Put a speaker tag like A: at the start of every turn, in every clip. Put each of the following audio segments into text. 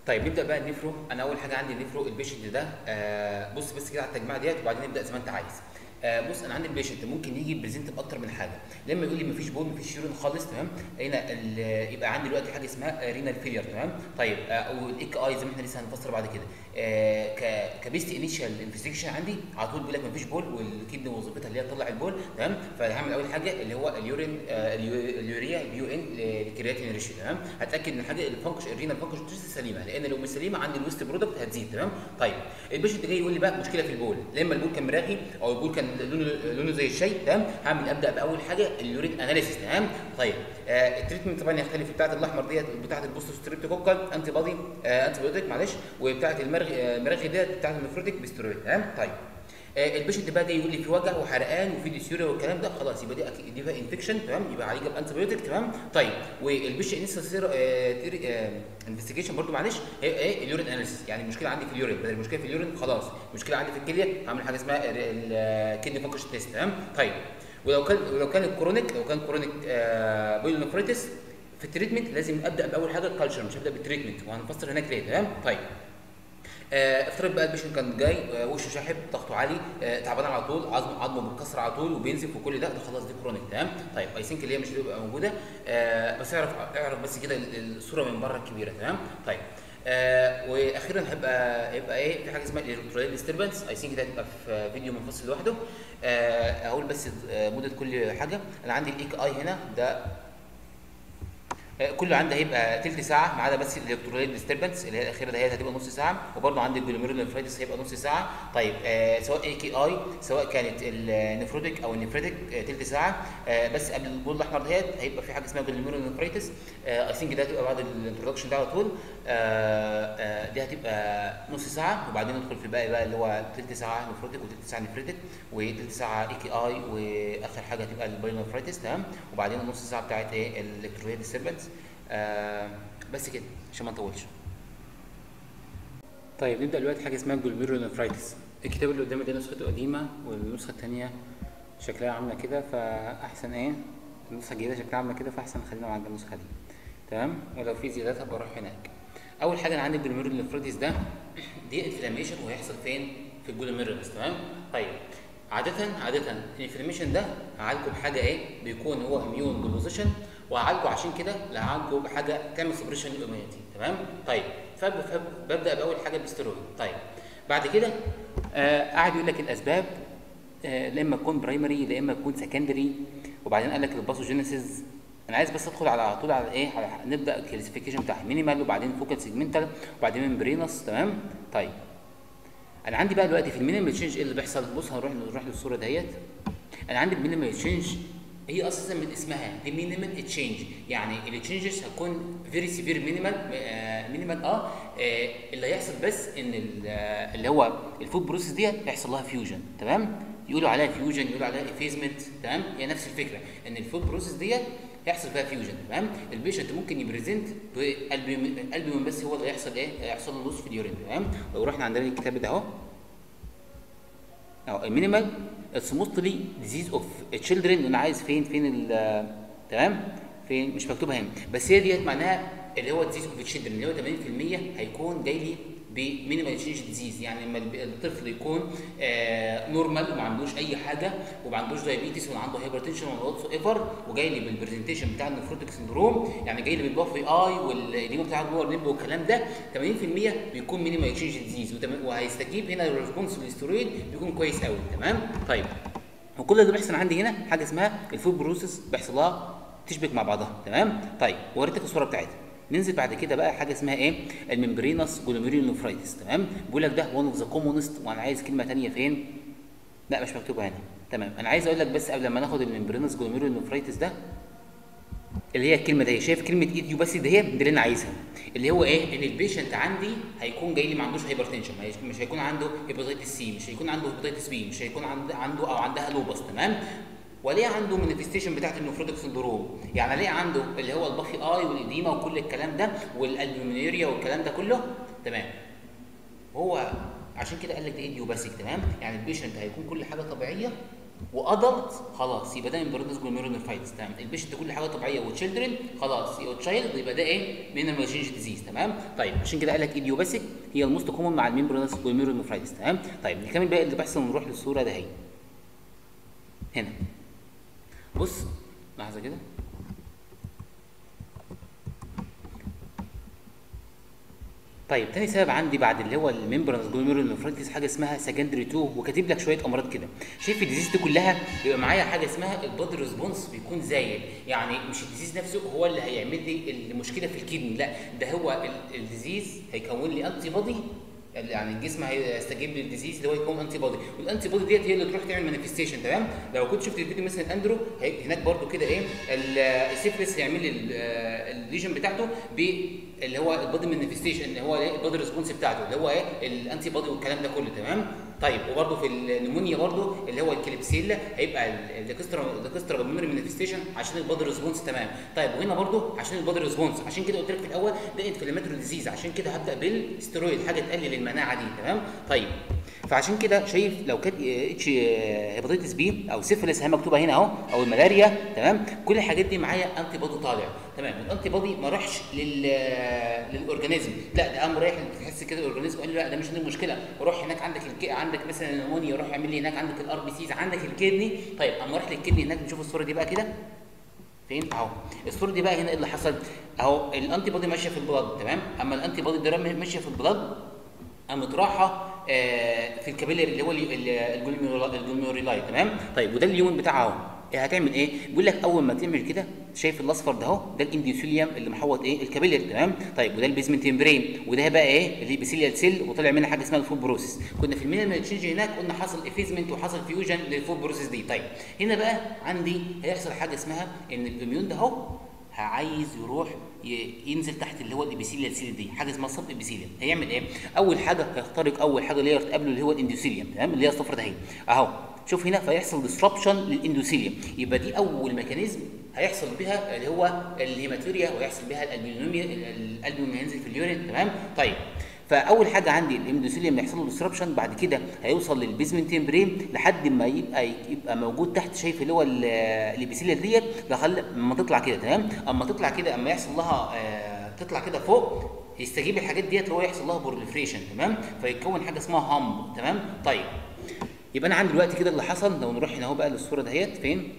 A: طيب نبدا بقى النفرو انا اول حاجه عندي النفرو البيشنت ده آه بص بس كده على التجميعه ديت وبعدين نبدا زي ما انت عايز آه بص انا عندي البيشنت ممكن يجي بريزنت باكتر من حاجه لما يقول لي مفيش بول مفيش يورين خالص تمام هنا ال- يبقى عندي دلوقتي حاجه اسمها رينال فيلير تمام طيب آه او الايك اي زي ما احنا لسه هنفسر بعد كده آه ك كبيست انيشال انفستيجيشن عندي على طول بيقول لك مفيش بول والكدني وظيفتها اللي هي تطلع البول تمام فهعمل اول حاجه اللي هو اليورين آه اليو- اليوريا البي يو ان الكرياتين ريشيو تمام هتاكد ان الحاجه الفانكشن الرينال فانكشن سليمه لان لو مش سليمه عندي الويست برودكت هتزيد تمام طيب البيشنت جاي يقول لي بقى مشكله في البول لما البول كان مراغي او البول كان لونه لونه زي الشاي تمام هعمل ابدا باول حاجه اليورين اناليسيس تمام طيب آه التريتمنت طبعا يختلف بتاعه الاحمر ديت بتاعه البوست ستريبتوكوكال انتي بادي آه انتي بايوتيك معلش وبتاعه المرغي آه المراغي ديت بتاعه النفروتيك بسترويد تمام طيب آه البيشنت بقى جاي يقول لي في وجع وحرقان وفي ديسيوريا والكلام ده خلاص يبقى دي أكيد دي بقى انفكشن تمام يبقى عليه جاب انتي بايوتيك تمام طيب والبيش انسير انفستيجيشن برضو معلش هي ايه اليورين اناليسيس يعني المشكله عندي في اليورين بدل المشكله في اليورين خلاص المشكله عندي في الكليه هعمل حاجه اسمها الكدني فانكشن تيست تمام طيب ولو كان ولو كان الكرونيك لو كان كرونيك آه بيلونفريتس في التريتمنت لازم ابدا باول حاجه الكالتشر مش هبدا بالتريتمنت وهنفسر هناك ليه تمام طيب آه، افترض بقى البيشنت كان جاي آه، وشه شاحب ضغطه عالي آه، تعبان على طول عظمه عظمه بتكسر على طول وبينزف وكل ده ده خلاص دي كرونيك تمام طيب اي ثينك اللي هي مش هتبقى موجوده آه، بس اعرف اعرف بس كده ال- الصوره من بره الكبيره تمام طيب آه واخيرا هيبقى هيبقى ايه في حاجه اسمها الالكترولايت ديستربنس اي ثينك ده هتبقى في فيديو منفصل لوحده آه اقول بس آه، مده كل حاجه انا عندي الايك اي هنا ده آه، كله عندي هيبقى تلت ساعه ما عدا بس الالكترولايت ديستربنس اللي هي الاخيره دهيت هتبقى نص ساعه وبرده عندي الجلوميرولونفرايتس هيبقى نص ساعه طيب آه سواء اي كي اي سواء كانت النفروتيك او النفريتك آه تلت ساعه آه بس قبل البول الاحمر دهيت هيبقى في حاجه اسمها جلوميرولونفرايتس اي ثينك ده هتبقى بعد الانترودكشن ده على طول آه آه دي هتبقى نص ساعه وبعدين ندخل في الباقي بقى اللي هو تلت ساعه نفروتيك وتلت ساعه نفريتك وتلت ساعه اي كي اي واخر حاجه هتبقى البايلونفرايتس تمام وبعدين النص ساعه بتاعت ايه الالكترولايت ديستربنس آه بس كده عشان ما نطولش طيب نبدا دلوقتي حاجه اسمها جلوميرولونفرايتس الكتاب اللي قدامي ده نسخته قديمه والنسخه الثانيه شكلها عامله كده فاحسن ايه النسخه الجديده شكلها عامله كده فاحسن خلينا مع النسخه دي تمام ولو في زيادات هبقى اروح هناك اول حاجه انا عندي الجلوميرولونفرايتس ده دي انفلاميشن وهيحصل فين في الجلوميرولس تمام طيب عادة عادة الانفلاميشن ده هعالجه بحاجة ايه؟ بيكون هو اميون ديبوزيشن وهعالجه عشان كده لا هعالجه بحاجة تعمل سبريشن للاميونيتي تمام؟ طيب فب- فب- ببدأ بأول حاجة بالستيرويد طيب بعد كده آه قعد يقول لك الأسباب آه لا اما تكون برايمري لا اما تكون سكندري وبعدين قال لك الباثوجينيسيس انا عايز بس ادخل على طول على ايه على نبدا الكلاسيفيكيشن بتاع مينيمال وبعدين فوكال سيجمنتال وبعدين ممبرينس تمام طيب انا عندي بقى دلوقتي في المينيمال تشينج ايه اللي بيحصل بص هنروح نروح للصوره ديت انا عندي المينيمال تشينج هي اساسا من اسمها دي مينيمال تشينج يعني التشينجز هتكون فيري سيفير مينيمال مينيمال اه آه، اللي هيحصل بس ان ال- آه، اللي هو الفود بروسيس ديت هيحصل لها فيوجن تمام يقولوا عليها فيوجن يقولوا عليها افيزمنت تمام هي نفس الفكره ان الفود بروسيس ديت هيحصل فيها فيوجن تمام البيشنت ممكن يبريزنت بالبيومين بس هو اللي هيحصل ايه هيحصل له لوس في اليورين تمام لو رحنا عندنا الكتاب ده اهو اهو المينيمال اتس موستلي ديزيز اوف تشيلدرن انا عايز فين فين ال تمام فين مش مكتوبه هنا بس هي ديت معناها اللي هو ديزيز اوف تشيلدرن اللي هو 80% هيكون جاي لي بمينيمال تشينج ديزيز يعني لما الب- الطفل يكون آه نورمال وما عندوش اي حاجه وما عندوش دايابيتس ولا عنده هايبرتنشن ولا واتس ايفر وجاي لي بالبرزنتيشن بتاع النفروتيك سندروم يعني جاي لي بالباف اي والديمو بتاع اللور نيمب والكلام ده 80% بيكون مينيمال تشينج ديزيز وهيستجيب هنا الريسبونس للاسترويد بيكون كويس قوي تمام طيب وكل اللي بيحصل عندي هنا حاجه اسمها الفود بروسيس بيحصل لها تشبك مع بعضها تمام طيب وريتك الصوره بتاعتها ننزل بعد كده بقى حاجه اسمها ايه الممبرينس جلوميرولونفرايتس تمام بيقول لك ده وان اوف ذا كومونست وانا عايز كلمه ثانيه فين لا مش مكتوبه هنا تمام انا عايز اقول لك بس قبل ما ناخد الممبرينس جلوميرولونفرايتس ده اللي هي الكلمه دي شايف كلمه ايديو بس دي هي دي اللي انا عايزها اللي هو ايه ان البيشنت عندي هيكون جاي لي ما عندوش هايبرتنشن مش هيكون عنده هيباتيتس سي مش هيكون عنده هيباتيتس بي مش هيكون عند- عنده او عندها لوبس تمام وليه عنده مانيفستيشن بتاعت النفروتيك سندروم يعني ليه عنده اللي هو البافي اي والاديمه وكل الكلام ده والالبومينيريا والكلام ده كله تمام هو عشان كده قال لك ده ايديوباسيك تمام يعني البيشنت هيكون كل حاجه طبيعيه وادلت خلاص يبقى ده امبريدس جلوميرونيفرايتس تمام البيشنت كل حاجه طبيعيه وتشيلدرن خلاص يبقى تشايلد يبقى ده ايه مينيمال تشينج ديزيز تمام طيب عشان كده قال لك ايديوباثيك هي الموست كومن مع الميمبريدس جلوميرونيفرايتس تمام طيب نكمل بقى اللي بيحصل ونروح للصوره ده اهي هنا بص لحظه كده طيب تاني سبب عندي بعد اللي هو الممبرانس جلوميرولونيفرايتس حاجه اسمها سكندري 2 وكاتب لك شويه امراض كده شايف الديزيز دي كلها بيبقى معايا حاجه اسمها البودي ريسبونس بيكون زايد يعني مش الديزيز نفسه هو اللي هيعمل لي المشكله في الكدني لا ده هو ال- الديزيز هيكون لي انتي بودي يعني الجسم هيستجيب للديزيز اللي هو يكون انتي بودي والانتي بودي ديت هي اللي تروح تعمل مانيفستيشن تمام لو كنت شفت الفيديو مثلا اندرو هي- هناك برضو كده ايه ال- السيفلس هيعمل لي ال- الليجن بتاعته ب اللي هو البودي مانيفستيشن اللي هو ايه البودي ريسبونس بتاعته اللي هو ايه الانتي بودي والكلام ده كله تمام طيب وبرده في النمونيا برده اللي هو الكليبسيلا هيبقى الدكسترا الدكسترا بالمونري مانيفستيشن عشان البودي ريسبونس تمام طيب وهنا برده عشان البودي ريسبونس عشان كده قلت لك في الاول ده انفلاماتوري ديزيز عشان كده هبدا بالستيرويد حاجه تقلل المناعه دي تمام طيب فعشان كده شايف لو كانت اتش هيباتيتس بي او سيفلس هي مكتوبه هنا اهو او الملاريا تمام كل الحاجات دي معايا انتي بودي طالع تمام الانتي بودي ما راحش لل للاورجانيزم لا ده قام رايح تحس كده الاورجانيزم قال له لا ده مش دي المشكله روح هناك عندك الك... عندك مثلا النمونيا روح اعمل لي هناك عندك الار بي سيز عندك الكدني طيب قام راح للكدني هناك نشوف الصوره دي بقى كده فين اهو الصوره دي بقى هنا ايه اللي حصل اهو الانتي بودي ماشيه في البلاد تمام اما الانتي بودي ده ماشيه في البلاد قامت رايحه آه، في الكابيلاري اللي هو ال- ال- الجلوميرولا- الجلوميرولاي تمام طيب وده اليوم بتاعها اهو إيه هتعمل ايه بيقول لك اول ما تعمل كده شايف الاصفر ده اهو ده الانديوثيليوم اللي محوط ايه الكابيلاري تمام طيب وده البيزمنت ممبرين وده بقى ايه الابيثيليال سيل وطلع منها حاجه اسمها الفول بروسيس كنا في المينيمال تشينج هناك قلنا حصل افيزمنت وحصل فيوجن للفول بروسيس دي طيب هنا بقى عندي هيحصل حاجه اسمها ان الاميون ده اهو عايز يروح ي- ينزل تحت اللي هو الابيثيليال سيل دي حاجه اسمها سب ابيثيليوم هيعمل ايه اول حاجه هيخترق اول حاجه اللي هي تقابله اللي هو الاندوثيليوم تمام اللي هي الصفرة ده اهي اهو شوف هنا فيحصل ديسربشن للاندوثيليوم يبقى دي اول ميكانيزم هيحصل بها اللي هو الهيماتوريا ويحصل بها الالبومينيا الالبومين هينزل في اليورين تمام طيب فاول حاجه عندي الاندوثيليوم يحصل له ديسربشن بعد كده هيوصل للبيزمنت تمبرين لحد ما يبقى يبقى موجود تحت شايف اللي هو ال- الابيثيليال ديت لغايه اما تطلع كده تمام اما تطلع كده اما يحصل لها آه تطلع كده فوق يستجيب الحاجات ديت اللي هو يحصل لها بورليفريشن تمام فيتكون حاجه اسمها هامب تمام طيب يبقى انا عندي دلوقتي كده اللي حصل لو نروح هنا اهو بقى للصوره دهيت فين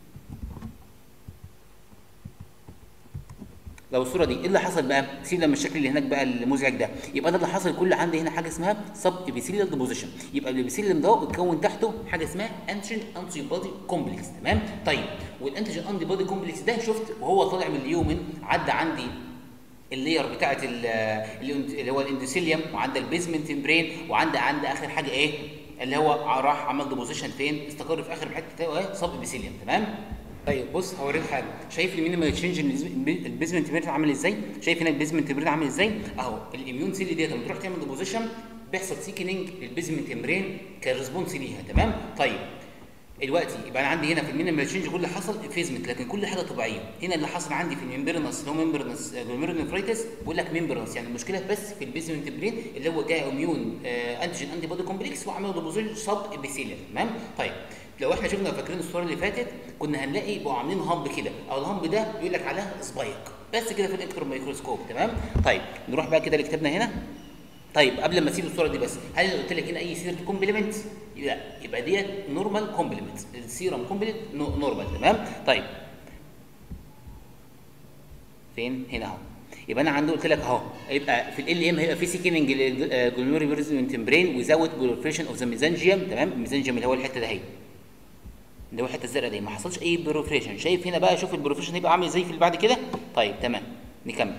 A: لو الصوره دي ايه اللي حصل بقى سيب لما الشكل اللي هناك بقى المزعج ده يبقى ده اللي حصل كل عندي هنا حاجه اسمها سب ابيثيليال ديبوزيشن يبقى الابيثيليوم ده بيتكون تحته حاجه اسمها انتيجين انتي بودي كومبلكس تمام طيب والانتيجين انتي بودي كومبلكس ده شفت وهو طالع من اليومن عدى عندي اللاير بتاعت ال- اللي هو الاندوثيليوم وعندك البيزمنت برين وعندك عند اخر حاجه ايه اللي هو راح عمل ديبوزيشن فين استقر في اخر حته بتاعه ايه صب ابيثيليوم تمام طيب بص هوريك حاجه شايف المينيمال تشينج البيزمنت برين عامل ازاي شايف هنا البيزمنت برين عامل ازاي اهو الاميون سيل ديت لما تروح تعمل ديبوزيشن بيحصل سيكنينج للبيزمنت برين كريسبونس ليها تمام طيب دلوقتي يبقى انا عندي هنا في المينيمال تشينج كل اللي حصل افيزمنت لكن كل حاجه طبيعيه هنا اللي حصل عندي في الممبرنس اللي هو ممبرنس جلوميرونيفرايتس بقول لك ممبرنس يعني المشكله بس في البيزمنت برين اللي هو جاي اميون آه انتيجين انتي بودي كومبلكس وعملوا ديبوزيشن صب ابيثيليال تمام طيب لو احنا شفنا فاكرين الصوره اللي فاتت كنا هنلاقي بقوا عاملين هامب كده او الهامب ده بيقول لك عليها سبايك بس كده في الالكترون ميكروسكوب تمام طيب نروح بقى كده لكتابنا هنا طيب قبل ما اسيب الصوره دي بس هل أنا قلت لك هنا اي سيره كومبلمنت لا يبقى ديت نورمال كومبلمنت السيرم كومبلمنت نورمال تمام طيب فين هنا اهو يبقى انا عندي قلت لك اهو يبقى في ال ام هيبقى في سيكيننج جلوميري بيرزمنت برين ويزود بروفريشن اوف ذا ميزانجيوم تمام الميزانجيوم اللي هو الحته ده اهي اللي هو الحته الزرقاء دي ما حصلش اي بروفريشن شايف هنا بقى شوف البروفريشن هيبقى عامل ازاي في اللي بعد كده طيب تمام نكمل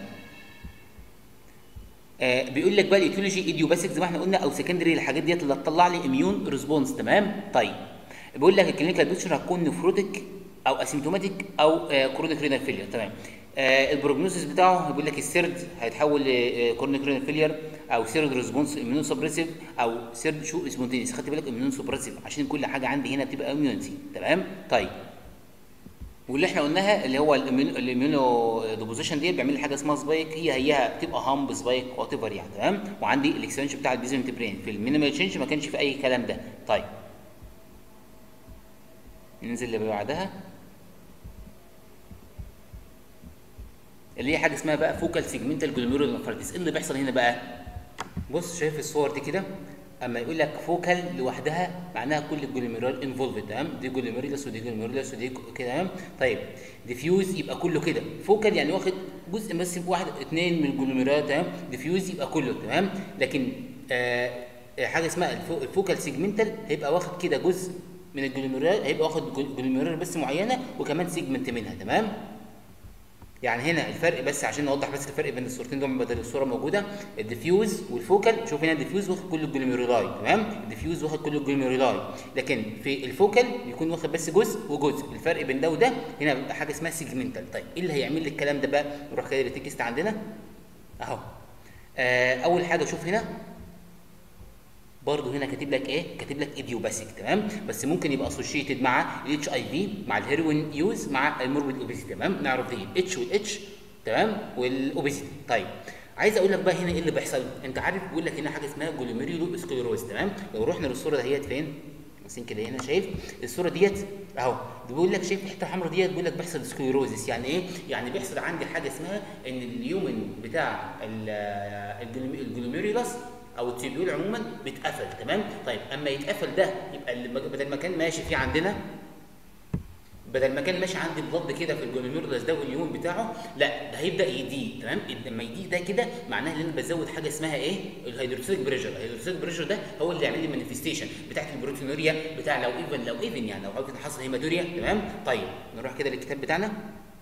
A: آه بيقول لك بقى الايتيولوجي ايديوباثيك زي ما احنا قلنا او سكندري الحاجات ديت اللي هتطلع لي اميون ريسبونس تمام طيب بيقول لك الكلينيكال بيكتشر هتكون نفروتيك او اسيمتوماتيك او آه كرونيك رينال فيلير تمام آه البروجنوسيس بتاعه بيقول لك السيرد هيتحول لكرونيك رينال فيلير او سيرد ريسبونس اميون سبريسيف او سيرد شو سبونتينيس خدت بالك اميون سبريسيف عشان كل حاجه عندي هنا بتبقى اميونتي تمام طيب واللي احنا قلناها اللي هو الاميونو ديبوزيشن دي بيعمل لي حاجه اسمها سبايك هي هيها بتبقى هامب سبايك وات ايفر يعني تمام وعندي الاكسبانشن بتاع البيزمنت برين في المينيمال تشينج ما كانش في اي كلام ده طيب ننزل اللي بعدها اللي هي حاجه اسمها بقى فوكال سيجمنتال جلوميرولار نفرتس ايه اللي بيحصل هنا بقى بص شايف الصور دي كده اما يقول لك فوكال لوحدها معناها كل الجلوميرال انفولفد تمام دي جلوميرولس ودي جلوميرولس ودي كده تمام طيب ديفيوز يبقى كله كده فوكال يعني واخد جزء بس واحد اثنين من الجلوميرات تمام ديفيوز يبقى كله تمام لكن آه حاجه اسمها الفو الفوكال سيجمنتال هيبقى واخد كده جزء من الجلوميرال هيبقى واخد جلوميرال بس معينه وكمان سيجمنت منها تمام يعني هنا الفرق بس عشان نوضح بس الفرق بين الصورتين دول بدل الصوره موجوده الديفيوز والفوكال شوف هنا الديفيوز واخد كل الجلوميرولاي تمام الديفيوز واخد كل الجلوميرولاي لكن في الفوكال بيكون واخد بس جزء وجزء الفرق بين ده وده هنا بيبقى حاجه اسمها سيجمنتال طيب ايه اللي هيعمل لي الكلام ده بقى نروح كده للتكست عندنا اهو آه اول حاجه شوف هنا برضه هنا كاتب لك ايه؟ كاتب لك ايديوباثيك تمام؟ بس ممكن يبقى اسوشيتد مع الاتش اي في مع الهيروين يوز مع الموربيد اوبيسيتي تمام؟ نعرف دي اتش والاتش تمام؟ والاوبيسيتي طيب عايز اقول لك بقى هنا ايه اللي بيحصل؟ انت عارف بيقول لك هنا حاجه اسمها جلوميريولو سكليروز تمام؟ لو رحنا للصوره دهيت فين؟ مثلا كده هنا شايف الصوره ديت اهو بيقول لك شايف الحته الحمراء ديت بيقول لك بيحصل سكليروزس يعني ايه؟ يعني بيحصل عندي حاجه اسمها ان اليومن بتاع الجلوميريولاس او التيبيول عموما بيتقفل تمام طيب اما يتقفل ده يبقى اللي بدل ما كان ماشي فيه عندنا بدل ما كان ماشي عندي بلد كده في الجلوميرولس ده واليوم بتاعه لا ده هيبدا يضيق تمام لما يضيق ده كده معناها ان انا بزود حاجه اسمها ايه الهيدروسيلك بريشر الهيدروسيلك بريشر ده هو اللي يعمل لي مانيفستيشن بتاعت البروتينوريا بتاع لو ايفن لو ايفن يعني لو كده حصل هيمادوريا تمام طيب نروح كده للكتاب بتاعنا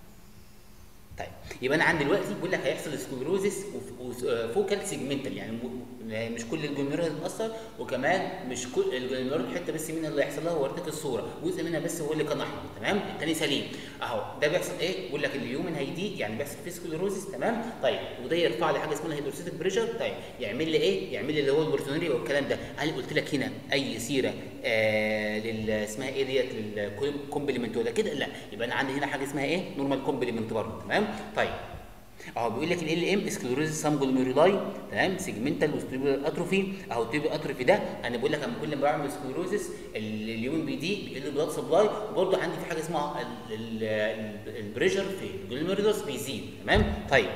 A: طيب يبقى انا عندي دلوقتي بيقول لك هيحصل سكلروزس وفوكال سيجمنتال يعني مش كل الجلوميرول هتتاثر وكمان مش كل الجلوميرول حته بس منها اللي هيحصل لها وريتك الصوره جزء منها بس هو اللي كان احمر تمام الثاني سليم اهو ده بيحصل ايه بيقول لك اليومن هيضيق يعني بيحصل فيه سكلروزس تمام طيب وده يرفع لي حاجه اسمها هيدروسيتك بريشر طيب يعمل لي ايه يعمل لي اللي هو البروتونوريا والكلام ده هل قلت لك هنا اي سيره آه لل اسمها ايه ديت للكومبلمنت ولا كده لا يبقى انا عندي هنا حاجه اسمها ايه نورمال كومبلمنت برضه تمام طيب اهو بيقول لك ال ام اسكليروزيس سام جلوميرولاي تمام سيجمنتال وستيبل اتروفي اهو التيبل اتروفي ده انا بقول لك اما كل ما بعمل سكليروزيس اليوم بي دي بيقل البلاد سبلاي وبرده عندي في حاجه اسمها البريشر في الجلوميرولوس بيزيد تمام طيب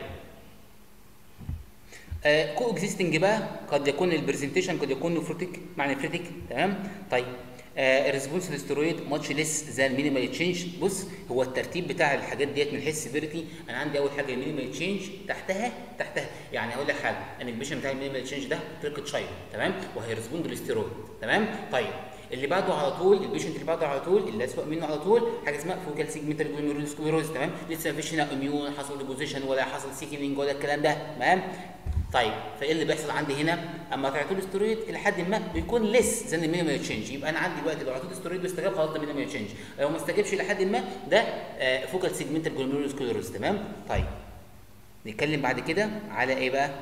A: آه كو اكزيستنج بقى قد يكون البرزنتيشن قد يكون نفروتيك مع نفريتيك تمام طيب الريسبونس للسترويد ماتش ليس ذان مينيمال تشينج بص هو الترتيب بتاع الحاجات ديت من حيث سيفيريتي انا عندي اول حاجه المينيمال تشينج تحتها تحتها يعني هقول لك حاجه انا البيشن بتاع المينيمال تشينج ده تركه شايل تمام وهيرسبوند للسترويد تمام طيب اللي بعده على طول البيشنت اللي بعده على طول اللي اسوء منه على طول حاجه اسمها فوكال سيجمنتال جلوميرولوس سكليروز تمام لسه مفيش هنا اميون حصل ديبوزيشن ولا حصل سيكنينج ولا الكلام ده تمام طيب فايه اللي بيحصل عندي هنا اما تعطوا له سترويد الى حد ما بيكون ليس زي المينيمال تشينج يبقى انا عندي دلوقتي لو اعطيته سترويد واستجاب خلاص ده مينيمال تشينج لو ما استجابش الى حد ما ده آه فوكال سيجمنتال جلوميرولوس سكليروز تمام طيب نتكلم بعد كده على ايه بقى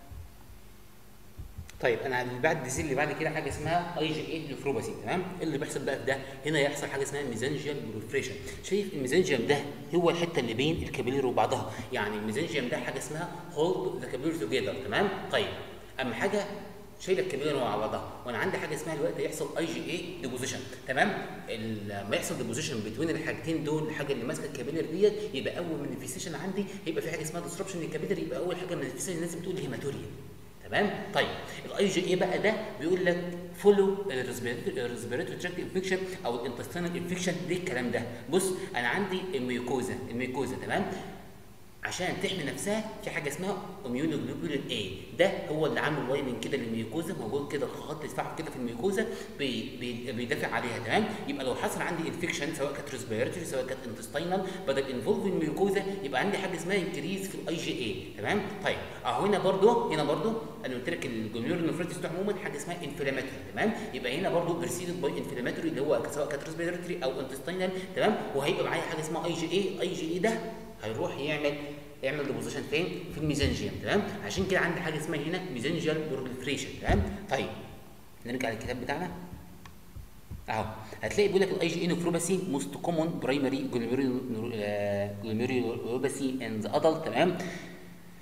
A: طيب انا اللي بعد الديزيز اللي بعد كده حاجه اسمها اي جي اي نفروباثي تمام ايه اللي بيحصل بقى في ده هنا يحصل حاجه اسمها ميزانجيال بروفريشن شايف الميزانجيوم ده هو الحته اللي بين الكابيلر وبعضها يعني الميزانجيوم ده حاجه اسمها هولد ذا كابيلر توجذر تمام طيب اهم حاجه شايله الكابيلر مع بعضها وانا عندي حاجه اسمها دلوقتي يحصل اي جي اي ديبوزيشن تمام لما يحصل ديبوزيشن بين الحاجتين دول الحاجه اللي ماسكه الكابيلر ديت يبقى اول مانيفيستيشن عندي هيبقى في حاجه اسمها ديسربشن للكابيلر يبقى اول حاجه مانيفيستيشن لازم تقول هيماتوريا تمام طيب الاي جي اي بقى ده بيقول لك فولو الريسبيراتوري تراكت انفكشن او الانتستينال انفكشن ليه الكلام ده بص انا عندي الميوكوزا الميوكوزا تمام عشان تحمي نفسها في حاجه اسمها اميونوجلوبولين اي ده هو اللي عامل لايننج كده للميوكوزا موجود كده خط تفاعل كده في الميوكوزا بي بي بيدافع عليها تمام يبقى لو حصل عندي انفكشن سواء كانت ريسبيراتوري سواء كانت انتستينال بدا انفولف الميوكوزا يبقى عندي حاجه اسمها انكريز في الاي جي اي تمام طيب اهو هنا برضو هنا برضو انا قلت لك الجلوميرول نفريتس ده عموما حاجه اسمها انفلاماتوري تمام يبقى هنا برضو بريسيدد باي انفلاماتوري اللي هو سواء كانت ريسبيراتوري او انتستينال تمام وهيبقى معايا حاجه اسمها اي جي اي اي جي اي ده هيروح يعمل يعمل ديبوزيشن فين؟ في الميزانجيوم تمام؟ عشان كده عندي حاجه اسمها هنا ميزانجيال بروليفريشن تمام؟ طيب نرجع للكتاب بتاعنا اهو هتلاقي بيقول لك الاي جي ان نفروباثي موست كومون برايمري جلوميرولوباثي ان ذا ادلت تمام؟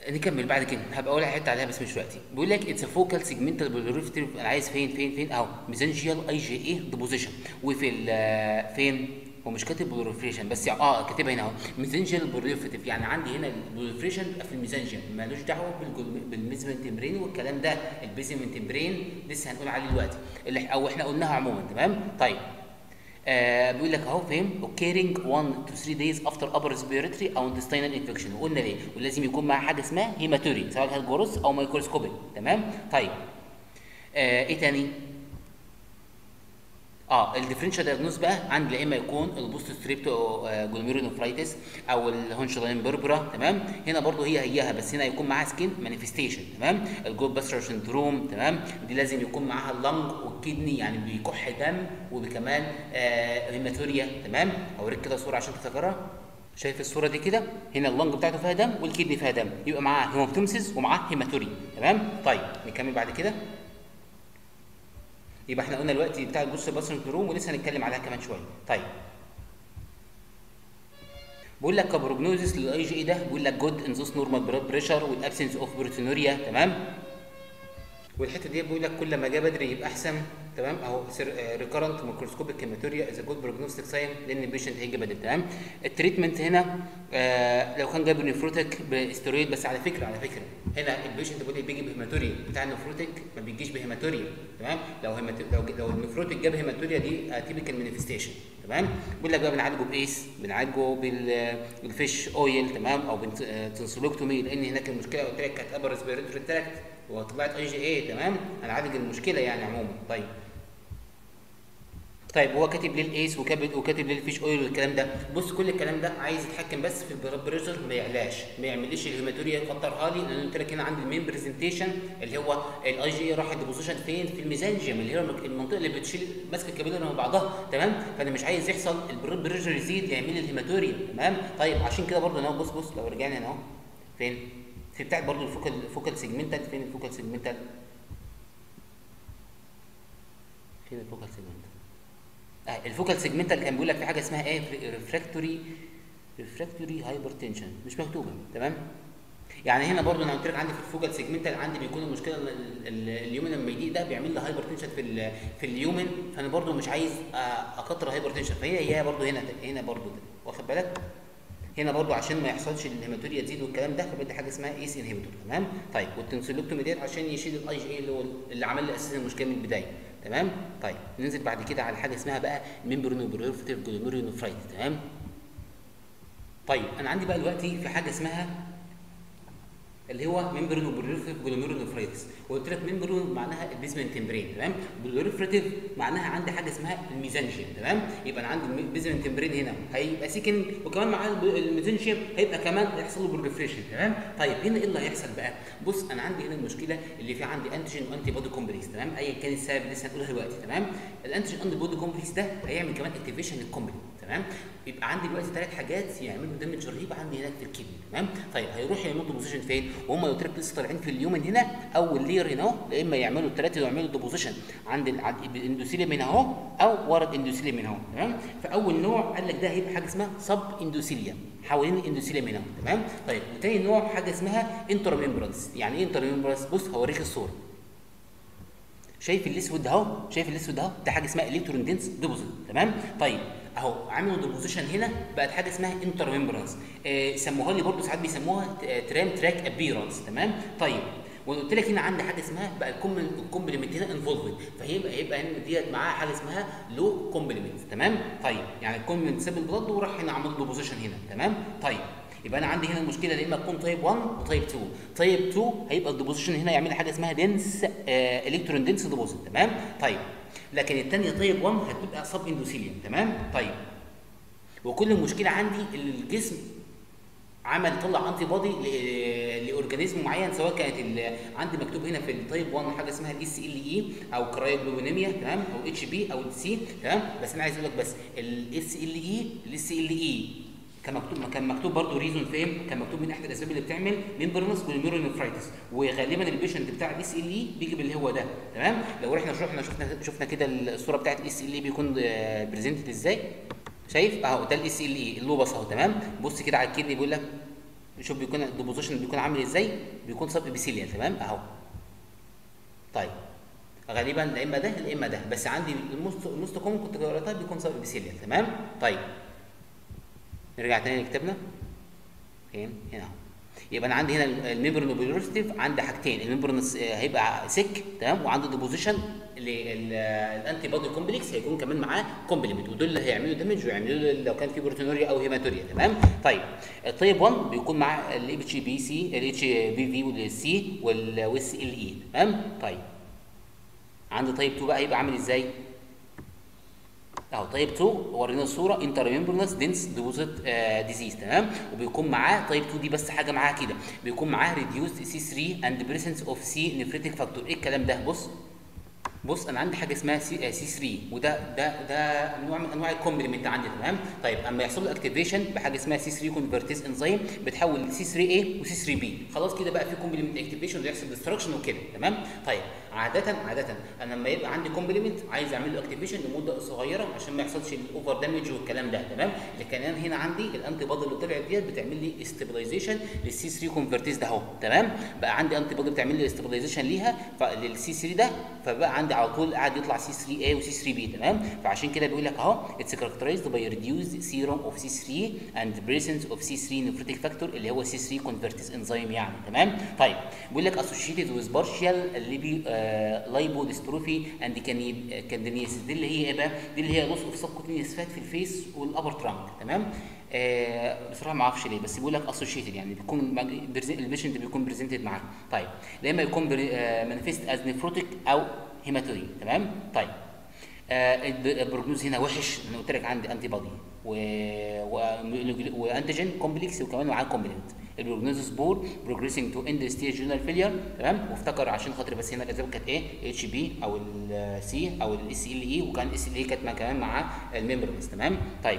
A: نكمل بعد كده هبقى اقول حته عليها بس مش دلوقتي بيقول لك اتس فوكال سيجمنتال بوليوريفتيف انا عايز فين فين فين اهو ميزنجيال اي جي اي ديبوزيشن وفي ال- فين هو مش كاتب بوليوريفريشن بس يعني اه كاتبها هنا اهو ميزنجيال بوليوريفتيف يعني عندي هنا البوليوريفريشن بيبقى في الميزنجيال مالوش دعوه بالجل- بالميزمنت برين والكلام ده البيزمنت برين لسه هنقول عليه دلوقتي اللي او احنا قلناها عموما تمام طيب آه بيقول لك اهو فاهم occurring 1 to 3 days after upper respiratory او intestinal infection وقلنا ليه ولازم يكون معاه حاجه اسمها هيماتوري سواء كانت جروس او مايكروسكوبيك تمام طيب آه ايه تاني اه الديفرنشال دايجنوز بقى عندي يا اما يكون البوست ستريبتو جلوميرونفرايتس او الهونشلاين بيربرا تمام هنا برضو هي هيها بس هنا يكون معاها سكين مانيفستيشن تمام الجول باستر سندروم تمام دي لازم يكون معاها اللنج والكدني يعني بيكح دم وكمان آه هيماتوريا تمام اوريك كده صوره عشان تفتكرها شايف الصوره دي كده هنا اللنج بتاعته فيها دم والكدني فيها دم يبقى معاه هيموبتومسيس ومعاه هيماتوري تمام طيب نكمل بعد كده يبقى احنا قلنا دلوقتي بتاع البوست باسن روم ولسه هنتكلم عليها كمان شويه طيب بقول لك كبروجنوزيس للاي جي اي ده بيقول لك جود ان ذوس نورمال بلاد بريشر والابسنس اوف بروتينوريا تمام والحته دي بيقول لك كل ما جه بدري يبقى احسن تمام اهو ريكارنت ميكروسكوبيك هيماتوريا از جود بروجنوستيك ساين لان البيشنت هيجي بدري تمام التريتمنت هنا آه لو كان جايب نفروتك باسترويد بس على فكره على فكره هنا البيشنت بيقول لك بيجي بهيماتوريا بتاع النفروتك ما بيجيش بهيماتوريا تمام لو هيماتوريا لو لو النفروتك جاب هيماتوريا دي تيبيكال مانيفستيشن تمام بيقول لك بقى بنعالجه بايس بنعالجه بال- بالفيش اويل تمام او بالتنسولوكتومي لان هناك المشكله قلت لك كانت ابر ريسبيرتوري تراكت وطلعت اي جي اي تمام هنعالج المشكله يعني عموما طيب طيب هو كاتب ليه الايس وكاتب وكاتب ليه الفيش اويل والكلام ده بص كل الكلام ده عايز يتحكم بس في البلاد بريشر ما يعلاش ما يعمليش الهيماتوريا يكترها لي لان قلت لك هنا عندي المين برزنتيشن اللي هو الاي جي راح ديبوزيشن فين في الميزانجيوم اللي هي المنطقه اللي بتشيل ماسكه الكابيلر من بعضها تمام فانا مش عايز يحصل البلاد بريشر يزيد يعمل لي الهيماتوريا تمام طيب عشان كده برضه انا بص بص لو رجعنا هنا اهو فين في بتاعت برضه الفوكال فوكال سيجمنتال فين الفوكال سيجمنتال فين الفوكال سيجمنتال آه الفوكال سيجمنتال كان بيقول لك في حاجه اسمها ايه ريفراكتوري ريفراكتوري هايبرتنشن مش مكتوبه تمام يعني هنا برضو انا قلت لك عندي في الفوكال سيجمنتال عندي بيكون المشكله ان ال- ال- اليومن لما يضيق ده بيعمل لي هايبرتنشن في ال- في اليومن فانا برضو مش عايز آه، اكتر هايبرتنشن فهي هي برضو هنا هنا برضو ده. واخد بالك هنا برضو عشان ما يحصلش الهيماتوريا تزيد والكلام ده فبدي حاجه اسمها ايس انهبيتور تمام طيب والتنسولوكتومي ديت عشان يشيل الاي جي اي اللي هو اللي عمل لي اساسا المشكله من البدايه تمام طيب ننزل بعد كده على حاجه اسمها بقى ميمبرونوبريفتيف جلوميرونوفرايت تمام طيب انا عندي بقى دلوقتي في حاجه اسمها اللي هو ممبرون وبريفريتيف جلوميرونوفرايتس وقلت لك ممبرون معناها البيزمنت تمبرين تمام بريفريتيف معناها عندي حاجه اسمها الميزانجيم تمام يبقى انا عندي البيزمنت تمبرين هنا هيبقى سيكن وكمان معاه الب- الميزانجيم هيبقى كمان هيحصل له بريفريشن تمام طيب هنا ايه اللي هيحصل بقى بص انا عندي هنا المشكله اللي في عندي انتيجين وانتي بودي كومبلكس تمام ايا كان السبب لسه هنقولها دلوقتي تمام الانتيجين انتي بودي كومبلكس ده هيعمل كمان اكتيفيشن للكومبلكس تمام يبقى عندي دلوقتي ثلاث حاجات يعملوا دمج رهيب عندي هناك في الكدني تمام طيب هيروح يعملوا ديبوزيشن فين وهم قلت لك لسه طالعين في اليومن هنا اول لير هنا اهو يا اما يعملوا الثلاثه يعملوا ديبوزيشن عند ال- عند الاندوثيليوم هنا اهو او ورا الاندوثيليوم هنا اهو تمام فاول نوع قال لك ده هيبقى حاجه اسمها سب اندوثيليوم حوالين الاندوثيليوم هنا اهو تمام طيب وتاني نوع حاجه اسمها انترميمبرانس يعني ايه انترميمبرانس بص هوريك الصوره شايف الاسود ده اهو شايف الاسود ده اهو ده حاجه اسمها الكترون دينس ديبوزيت تمام طيب اهو عملوا ديبوزيشن هنا بقت حاجه اسمها انتر ميمبرانس آه سموها لي برضه ساعات بيسموها ت- آه، ترام تراك ابيرانس تمام طيب وقلت لك هنا عندي حاجه اسمها بقى الكومبلمنت هنا انفولفد فهيبقى هيبقى هنا ديت معاها حاجه اسمها لو كومبلمنت تمام طيب يعني الكومبلمنت ساب البلد وراح هنا عمل ديبوزيشن هنا تمام طيب يبقى انا عندي هنا المشكله يا اما تكون تايب 1 وتايب 2 تايب 2 هيبقى الديبوزيشن هنا يعمل لي حاجه اسمها دنس آه الكترون دنس ديبوزيت تمام طيب لكن الثانيه تايب 1 هتبقى سب اندوثيليوم تمام طيب وكل المشكله عندي اللي الجسم عمل طلع انتي بودي لاورجانيزم معين سواء كانت ال- عندي مكتوب هنا في التايب 1 حاجه اسمها الاس ال اي او كرايوجلوبينيميا تمام او اتش بي او السي تمام بس انا عايز اقول لك بس الاس ال اي الاس ال اي كان مكتوب كان مكتوب برضه ريزون فين كان مكتوب من احد الاسباب اللي بتعمل ميمبرنس والميرونيفرايتس وغالبا البيشنت بتاع الاس ال اي بيجي باللي هو ده تمام لو احنا شفنا شفنا شفنا كده الصوره بتاعت الاس ال اي بيكون بريزنتد ازاي شايف اهو ده الاس ال اي اللوبس اهو تمام بص كده على الكدني بيقول لك شوف بيكون الديبوزيشن بيكون عامل ازاي بيكون سب ابيثيليال تمام اهو طيب غالبا لا اما ده لا اما ده بس عندي الموست الموست كومن كنت قريتها بيكون سب ابيثيليال تمام طيب نرجع تاني لكتابنا فين هنا اهو يبقى انا عندي هنا الميمبرن بوليروستيف عندي حاجتين الميمبرن هيبقى سك تمام وعنده ديبوزيشن للانتي بودي كومبلكس هيكون كمان معاه كومبلمنت ودول اللي هيعملوا دامج ويعملوا لو كان في بروتينوريا او هيماتوريا تمام طيب الطيب 1 بيكون معاه الاتش بي سي الاتش بي في والسي والس ال اي تمام طيب عندي طيب 2 بقى هيبقى عامل ازاي اهو تايب 2 ورينا الصوره انتر ميمبرنس دينس ديبوزيت ديزيز تمام وبيكون معاه تايب 2 دي بس حاجه معاها كده بيكون معاه ريديوسد سي 3 اند بريسنس اوف سي نفريتيك فاكتور ايه الكلام ده بص بص انا عندي حاجه اسمها سي, سي 3 وده ده ده نوع من انواع الكومبلمنت عندي تمام طيب اما يحصل له اكتيفيشن بحاجه اسمها سي 3 كونفرتيز انزيم بتحول سي 3 اي وسي 3 بي خلاص كده بقى في كومبلمنت اكتيفيشن ويحصل ديستراكشن وكده تمام طيب عاده عاده انا لما يبقى عندي كومبلمنت عايز اعمل له اكتيفيشن لمده صغيره عشان ما يحصلش الاوفر دامج والكلام ده تمام لكن انا هنا عندي الانتي بودي اللي طلعت ديت بتعمل لي استابلايزيشن للسي 3 كونفرتيز ده اهو تمام بقى عندي انتي بودي بتعمل لي استابلايزيشن ليها للسي 3 ده فبقى عندي على طول قاعد يطلع سي 3 a وسي 3 b تمام فعشان كده بيقول لك اهو اتس كاركترايزد باي ريديوزد سيروم اوف سي 3 اند بريسنس اوف سي 3 نفريتيك فاكتور اللي هو سي 3 كونفرتيز انزيم يعني تمام طيب بيقول لك اسوشيتد ويز بارشال ليبي لايبو ديستروفي اند كاندينيس دي اللي هي ايه بقى دي اللي هي لوس اوف سبكوتينيوس فات في الفيس والابر ترانك تمام آه بصراحه ما اعرفش ليه بس بيقول لك اسوشيتد يعني بيكون البيشنت بيكون بريزنتد معاه طيب يا اما يكون مانيفيست از نفروتيك او هيماتوري تمام طيب آه البروجنوز هنا وحش انا قلت لك عندي انتي بودي و... و... وانتيجين كومبلكس وكمان معاه كومبلمنت البروجنوزس بور بروجريسنج تو اند ستيج جونال فيلير تمام وافتكر عشان خاطر بس هنا الاجابه كانت ايه اتش بي او السي او الاس ال اي وكان الاس ال اي كانت كمان مع الميمبرنس تمام طيب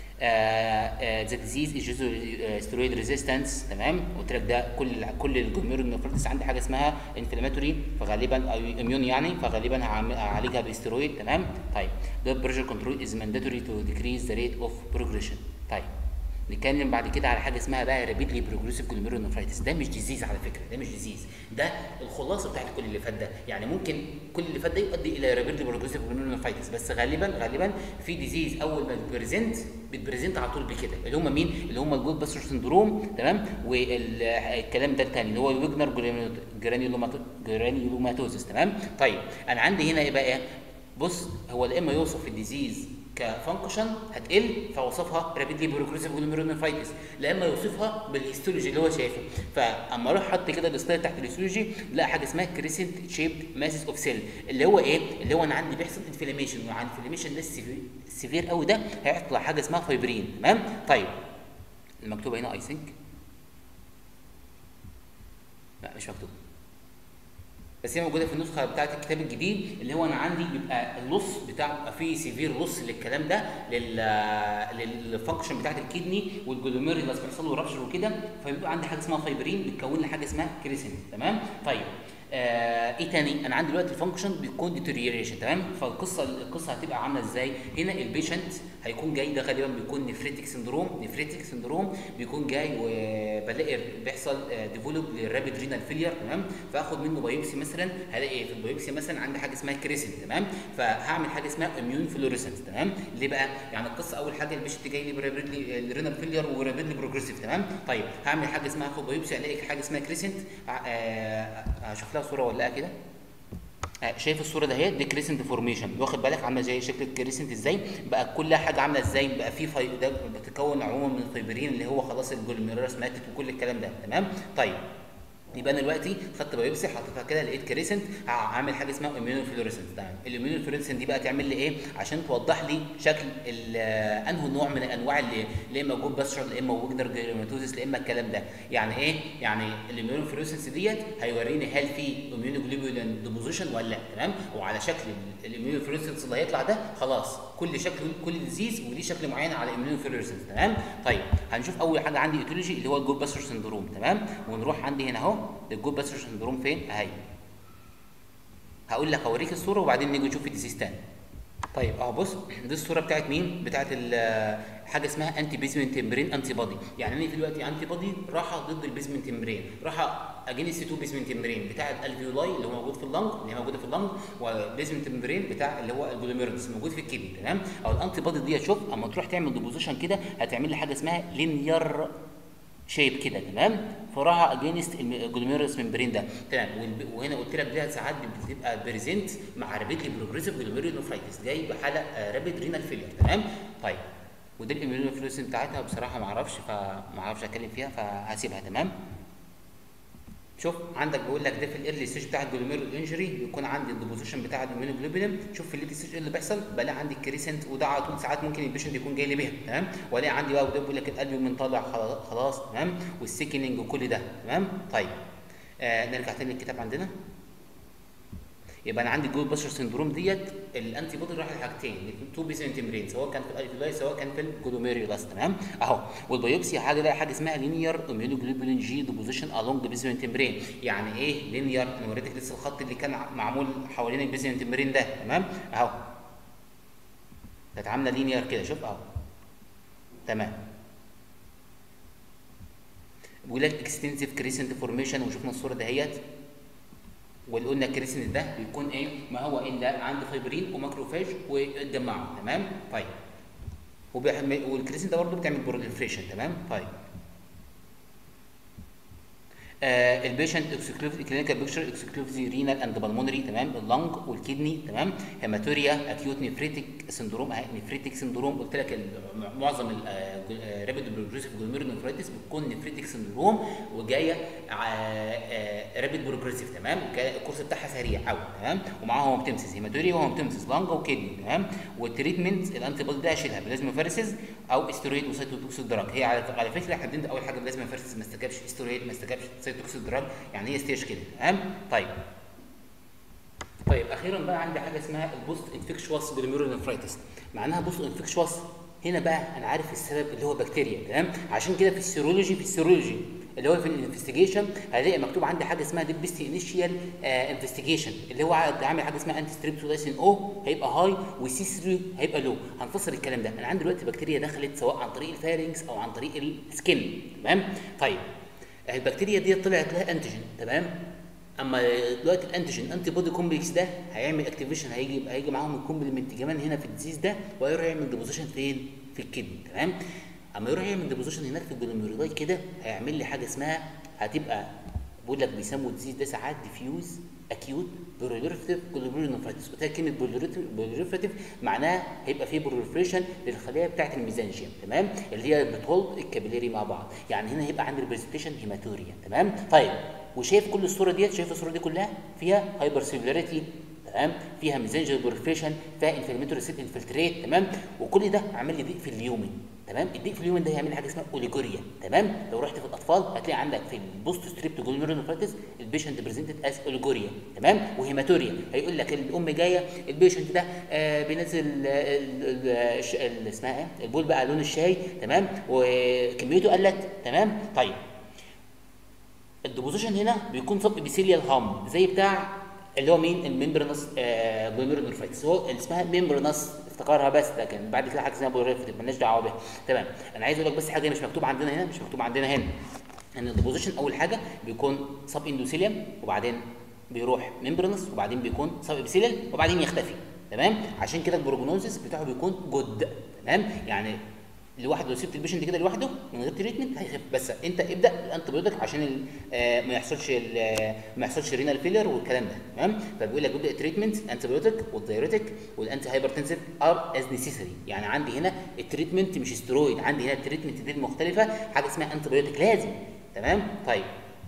A: ذا ديزيز از ستيرويد ريزيستنس تمام قلت لك ده كل كل الجلوميرولونيفريتس عندي حاجه اسمها انفلاماتوري فغالبا او اميون يعني فغالبا هعالجها باسترويد تمام طيب ده بريشر كنترول از مانداتوري تو ديكريز ذا ريت اوف بروجريشن طيب نتكلم بعد كده على حاجه اسمها بقى رابيدلي بروجريسيف جلوميرولونيفرايتس ده مش ديزيز على فكره ده مش ديزيز ده الخلاصه بتاعت كل اللي فات ده يعني ممكن كل اللي فات ده يؤدي الى رابيدلي بروجريسيف جلوميرولونيفرايتس بس غالبا غالبا في ديزيز اول ما بتبريزنت بتبريزنت على طول بكده اللي هم مين اللي هم الجود باستر سندروم تمام والكلام ده الثاني اللي هو الويجنر جرانيولوماتوزس تمام طيب انا عندي هنا ايه بقى بص هو يا اما يوصف الديزيز كفانكشن هتقل فوصفها رابيدلي بروجريسيف جلوميرونيفرايتس لا اما يوصفها بالهيستولوجي اللي هو شايفه فاما اروح احط كده السلايد تحت الهيستولوجي لا حاجه اسمها كريسنت شيبد ماسس اوف سيل اللي هو ايه اللي هو انا عندي بيحصل انفلاميشن وعن انفلاميشن ده السيفير قوي ده هيطلع حاجه اسمها فايبرين تمام طيب المكتوبه هنا اي ثينك لا مش مكتوبه بس هي موجوده في النسخه بتاعه الكتاب الجديد اللي هو انا عندي بيبقى اللص بتاع بيبقى فيه سيفير لص للكلام ده لل للفانكشن بتاعه الكدني والجلوميرولس بيحصل له رابشر وكده فبيبقى عندي حاجه اسمها فايبرين بتكون لي حاجه اسمها كريسين تمام طيب آه ايه تاني انا عندي دلوقتي الفانكشن بيكون ديتوريوريشن تمام فالقصه القصه هتبقى عامله ازاي هنا البيشنت هيكون جاي ده غالبا بيكون نفريتك سندروم نفريتك سندروم بيكون جاي وبلاقي بيحصل ديفلوب للرابيد رينال فيلير تمام فاخد منه بايوبسي مثلا هلاقي في البايوبسي مثلا عندي حاجه اسمها كريسن تمام فهعمل حاجه اسمها اميون فلوريسنس تمام ليه بقى يعني القصه اول حاجه البيشنت جاي لي برابيد رينال فيلير ورابيد بروجريسيف تمام طيب هعمل حاجه اسمها اخد بايوبسي الاقي حاجه اسمها كريسنت هشوف لها صوره ولا كده شايف الصوره ده اهي دي كريسنت فورميشن واخد بالك عامله زي شكل الكريسنت ازاي بقى كل حاجه عامله ازاي بقى في في ده بتتكون عموما من الفيبرين اللي هو خلاص الجلوميرولس ماتت وكل الكلام ده تمام طيب يبقى انا دلوقتي خدت بايوبسي حطيتها كده لقيت كريسنت هعمل حاجه اسمها اميونو فلوريسنس تمام الاميونو فلوريسنس دي بقى تعمل لي ايه عشان توضح لي شكل انه نوع من انواع اللي يا اما جود باستر يا اما وجنر جيرماتوزيس يا اما الكلام ده يعني ايه يعني الاميونو فلوريسنس ديت هيوريني هل في اميونو جلوبولين ديبوزيشن ولا لا تمام وعلى شكل الاميونو فلوريسنس اللي هيطلع ده خلاص كل شكل كل ديزيز وليه شكل معين على الاميونو فلوريسنس تمام طيب هنشوف اول حاجه عندي ايتولوجي اللي هو الجود باستر سندروم تمام ونروح عندي هنا اهو الجود باستر سندروم فين اهي هقول لك اوريك الصوره وبعدين نيجي نشوف الديزيز تاني طيب اهو بص دي الصوره بتاعت مين بتاعت ال- حاجه اسمها انتي بيزمنت ممبرين انتي بودي يعني انا دلوقتي انتي بودي راحه ضد البيزمنت ممبرين راحه اجينست تو بيزمنت ممبرين بتاع الالفيولاي اللي هو موجود في اللنج اللي هي موجوده في اللنج والبيزمنت ممبرين بتاع اللي هو الجلوميرولس موجود في الكدني تمام او الانتي بودي دي شوف اما تروح تعمل ديبوزيشن كده هتعمل لي حاجه اسمها لينير شيب كده تمام فراها اجينست الجلوميرولس ممبرين ده تمام والب- وهنا قلت لك ده ساعات بتبقى بريزنت مع رابيدلي بروجريسيف جلوميرولونفرايتس جاي بحاله رابيد رينال فيلير تمام طيب ودي الاميونوفلوسين بتاعتها بصراحه ما اعرفش فما اعرفش اتكلم فيها فهسيبها تمام شوف عندك بيقول لك ده في الايرلي ستيج بتاع الجلوميرول انجري بيكون عندي الديبوزيشن بتاع الاميونوجلوبولين شوف في الليت ستيج ايه اللي بيحصل بلاقي عندي الكريسنت وده على طول ساعات ممكن البيشنت يكون جاي لي بيها تمام والاقي عندي بقى وده بيقول لك الالبومين طالع خلاص- خلاص تمام والسيكننج وكل ده تمام طيب آه نرجع تاني للكتاب عندنا يبقى انا عندي جول باشر سندروم ديت الانتي بودي راح لحاجتين تو بيزنت ممبرين سواء كان في الالفيولاي سواء كان في الجلوميريولاس تمام اهو والبيوبسي حاجه ده حاجه اسمها لينير اميونوجلوبولين جي ديبوزيشن الونج بيزمنت ممبرين يعني ايه لينير انا وريتك لسه الخط اللي كان معمول حوالين البيزمنت ممبرين ده تمام اهو كانت عامله لينير كده شوف اهو تمام بيقول لك اكستنسيف كريسنت فورميشن وشفنا الصوره دهيت واللي قلنا الكريسنت ده بيكون ايه ما هو الا عند فايبرين وماكروفاج واتجمعوا تمام طيب وبيعمل والكريسنت ده برضه بتعمل بروليفريشن تمام طيب آه البيشنت اكسكلوزي كلينيكال بيكتشر اكسكلوزي رينال اند بالمونري تمام اللنج والكدني تمام هيماتوريا اكيوت نفريتيك سندروم نفريتيك سندروم قلت لك ال- معظم الرابيد بروجريسيف جلوميرولونفرايتس بتكون نفريتيك سندروم وجايه رابيد بروجريسيف تمام وكا- الكورس بتاعها سريع قوي تمام ومعاها هومتمسيس هيماتوريا وهومتمسيس لنج وكدني تمام والتريتمنت الانتي بودي ده اشيلها بلازما فيرسز او استرويد وسيتوتوكسيك دراج هي على على فكره احنا بنبدا اول حاجه بلازما فيرسز ما استجابش استرويد ما استجابش سيتوتوكسيك دراج يعني هي ستيج كده تمام طيب طيب اخيرا بقى عندي حاجه اسمها البوست انفكشوس جلوميرولونفرايتس معناها بوست انفكشوس هنا بقى انا عارف السبب اللي هو بكتيريا تمام عشان كده في السيرولوجي في السيرولوجي اللي هو في الانفستيجيشن هلاقي مكتوب عندي حاجه اسمها ديب بيست انيشيال انفستيجيشن اللي هو عامل حاجه اسمها انتي ستريبتولايسين او هيبقى هاي وسي 3 هيبقى لو هنفصل الكلام ده انا عندي دلوقتي بكتيريا دخلت سواء عن طريق الفارنكس او عن طريق السكين تمام طيب البكتيريا دي طلعت لها انتيجين تمام اما دلوقتي الانتيجين انتي بودي كومبلكس ده هيعمل اكتيفيشن هيجي هيجي معاهم الكومبلمنت كمان هنا في الديزيز ده وهيروح يعمل ديبوزيشن فين؟ في الكدني تمام؟ اما يروح يعمل ديبوزيشن هناك في الجلوميرولاي كده هيعمل لي حاجه اسمها هتبقى بقول لك بيسموا الديزيز ده ساعات ديفيوز اكيوت بروليفريتيف جلوميرولونفرايتس وده كلمه بروليفريتيف معناها هيبقى فيه بروليفريشن للخلايا بتاعه الميزانجيوم تمام اللي هي بتهولد الكابيلاري مع بعض يعني هنا هيبقى عندي ريبريزنتيشن هيماتوريا تمام طيب وشايف كل الصوره ديت شايف الصوره دي كلها فيها هايبر سيلولاريتي تمام فيها ميزانجيال بروليفريشن فيها انفلاماتوري سيل انفلتريت تمام وكل ده عامل لي ضيق في اليومن تمام الضيق في اليومن ده هيعمل لي حاجه اسمها اوليجوريا تمام لو رحت في الاطفال هتلاقي عندك في البوست ستريبت جلوميرولونفرايتس البيشنت بريزنتد از اوليجوريا تمام وهيماتوريا هيقول لك الام جايه البيشنت ده آه بينزل آه ال- ال- الش- ال- اسمها ايه البول بقى لون الشاي تمام وكميته قلت تمام طيب الديبوزيشن هنا بيكون سب ابيثيليال هام زي بتاع اللي هو مين الممبرنس آه جلوميرولونفرايتس هو اللي اسمها ممبرنس افتكرها بس لكن بعد كده حاجه اسمها بوريفتيف مالناش دعوه بيها تمام انا عايز اقول لك بس حاجه مش مكتوب عندنا هنا مش مكتوب عندنا هنا ان الديبوزيشن اول حاجه بيكون سب اندوثيليوم وبعدين بيروح ممبرنس وبعدين بيكون سب ابيثيليال وبعدين يختفي تمام عشان كده البروجنوزيس بتاعه بيكون جود تمام يعني لوحده لو سبت البيشنت كده لوحده من غير تريتمنت هيخف بس انت ابدا الانتبيوتيك عشان ال- آه، ما يحصلش ال- آه، ما يحصلش رينال فيلر والكلام ده تمام فبيقول لك بيبدا التريتمنت انتبيوتيك والدايوريتك والانتي هايبرتنسيف ار از نيسيسري يعني عندي هنا التريتمنت مش سترويد عندي هنا التريتمنت دي المختلفه حاجه اسمها انتبيوتيك لازم تمام طيب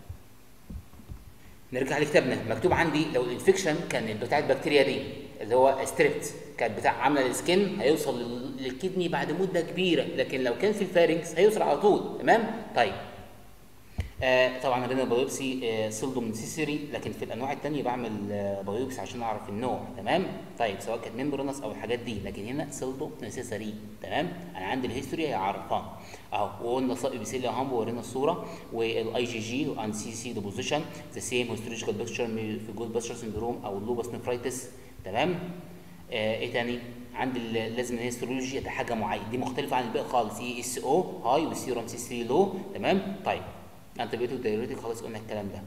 A: نرجع لكتابنا مكتوب عندي لو الانفكشن كان بتاع البكتيريا دي اللي هو ستريبت كانت بتاع عامله السكن هيوصل لل- للكدني بعد مده كبيره لكن لو كان في الفارنكس هيوصل على طول تمام طيب آه طبعا الرينال بايوبسي آه سيلدوم نسيسري لكن في الانواع الثانيه بعمل آه بايوبسي عشان اعرف النوع تمام طيب سواء كانت ممبرنس او الحاجات دي لكن هنا سيلدوم نسيسري تمام انا عندي الهيستوري هيعرفان اهو وقلنا صائب بيسيليا هامبو ورينا الصوره والاي جي جي وان سي سي ديبوزيشن ذا سيم هيستولوجيكال بيكتشر في جولد باستر سندروم او اللوبس نفرايتس تمام آه ايه تاني عند ال- لازم الهيستولوجي ده حاجه معينه دي مختلفه عن الباقي خالص اي اس او هاي والسيروم سي 3 لو تمام طيب انت بقيتوا دايريتك خلاص قلنا الكلام ده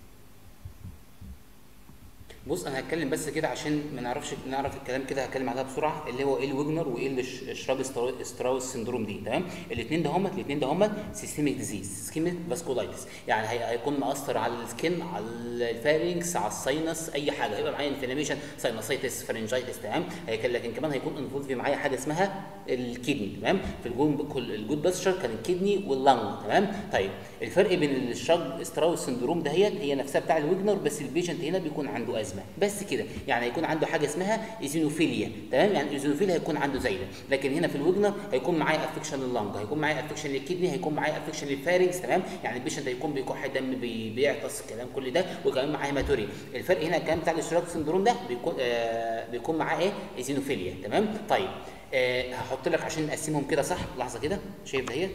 A: بص انا هتكلم بس كده عشان ما نعرفش نعرف الكلام كده هتكلم عليها بسرعه اللي هو ايه الويجنر وايه اللي ش- شراب سترا- ستراوس سندروم دي تمام الاثنين ده هما الاثنين ده هما سيستميك ديزيز سكيميك فاسكولايتس يعني هي- هيكون مأثر على السكين على الفارنكس على الساينس اي حاجه هيبقى معايا انفلاميشن ساينسايتس فرنجايتس تمام هيك- لكن كمان هيكون انفولف معايا حاجه اسمها الكدني تمام في الجون كل الجود باستشر كان الكدني واللنج تمام طيب الفرق بين الشراب ستراوس سندروم دهيت هي نفسها بتاع الويجنر بس البيشنت هنا بيكون عنده ازمه بس كده يعني هيكون عنده حاجه اسمها ايزينوفيليا تمام يعني الايزينوفيليا هيكون عنده زي ده لكن هنا في الويجنر هيكون معايا افكشن لللنج هيكون معايا افكشن للكدني هيكون معايا افكشن للفارنكس تمام يعني البيشنت هيكون بيكح دم بي- بيعطس الكلام كل ده وكمان معاه هيماتوريا الفرق هنا الكلام بتاع الاشتراك سندروم ده بيكون آه بيكون معاه ايه ايزينوفيليا تمام طيب آه هحط لك عشان نقسمهم كده صح لحظه كده شايف دهيت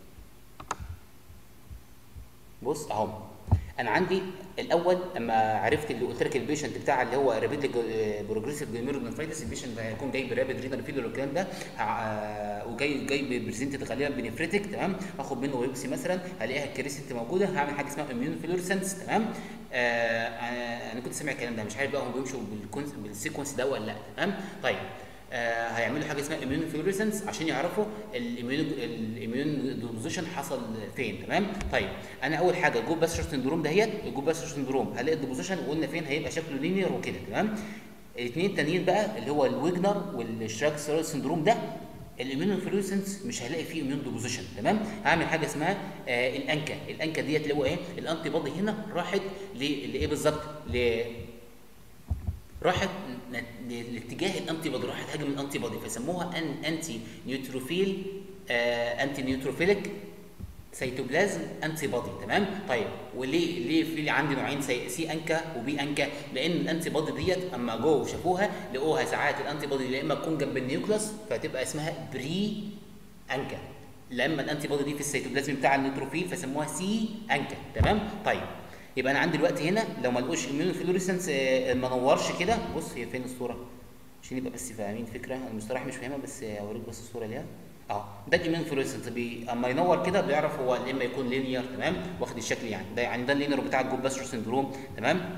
A: بص اهو انا عندي الاول لما عرفت اللي قلت لك البيشنت بتاع اللي هو رابيد بروجريسيف جلوميرولونفرايتس البيشنت ده هيكون جاي برابيد رينال فيلر والكلام ده ها- وجاي جاي بريزنتد غالبا بنفريتك تمام هاخد منه ويبسي مثلا هلاقيها الكريسنت موجوده هعمل حاجه اسمها اميون فلورسنس تمام آه انا أنا كنت سامع الكلام ده مش عارف بقى هم بيمشوا بالكونس بالسيكونس ده ولا لا تمام طيب آه هيعملوا حاجه اسمها اميون فلوريسنس عشان يعرفوا الاميون الاميون ديبوزيشن حصل فين تمام طيب انا اول حاجه الجوب باستر سندروم دهيت الجوب باستر سندروم هلاقي الديبوزيشن وقلنا فين هيبقى شكله لينير وكده تمام الاثنين التانيين بقى اللي هو الويجنر والشراك سندروم ده الاميون فلوريسنس مش هلاقي فيه اميون ديبوزيشن تمام هعمل حاجه اسمها آه الانكا الانكا ديت اللي هو ايه الانتي بودي هنا راحت ل- لايه بالظبط ل راحت ن- لاتجاه الانتي بودي راحت هاجم الانتي بودي فسموها ان انتي نيوتروفيل آه انتي نيوتروفيلك سيتوبلازم انتي بودي تمام طيب وليه ليه في عندي نوعين سي, سي انكا وبي انكا لان الانتي بودي ديت اما جو وشافوها لقوها ساعات الانتي بودي يا اما تكون جنب النيوكلاس فتبقى اسمها بري انكا لما الانتي بودي دي في السيتوبلازم بتاع النيوتروفيل فسموها سي انكا تمام طيب يبقى انا عندي دلوقتي هنا لو ما لقوش اميون فلوريسنس ما نورش كده بص هي فين الصوره عشان يبقى بس فاهمين فكره المصطلح مش فاهمها بس اوريك بس الصوره ليها اه ده الاميون فلوريسنس بي اما ينور كده بيعرف هو يا اما يكون لينير تمام واخد الشكل يعني ده يعني ده اللينير بتاع الجوب باستر سندروم تمام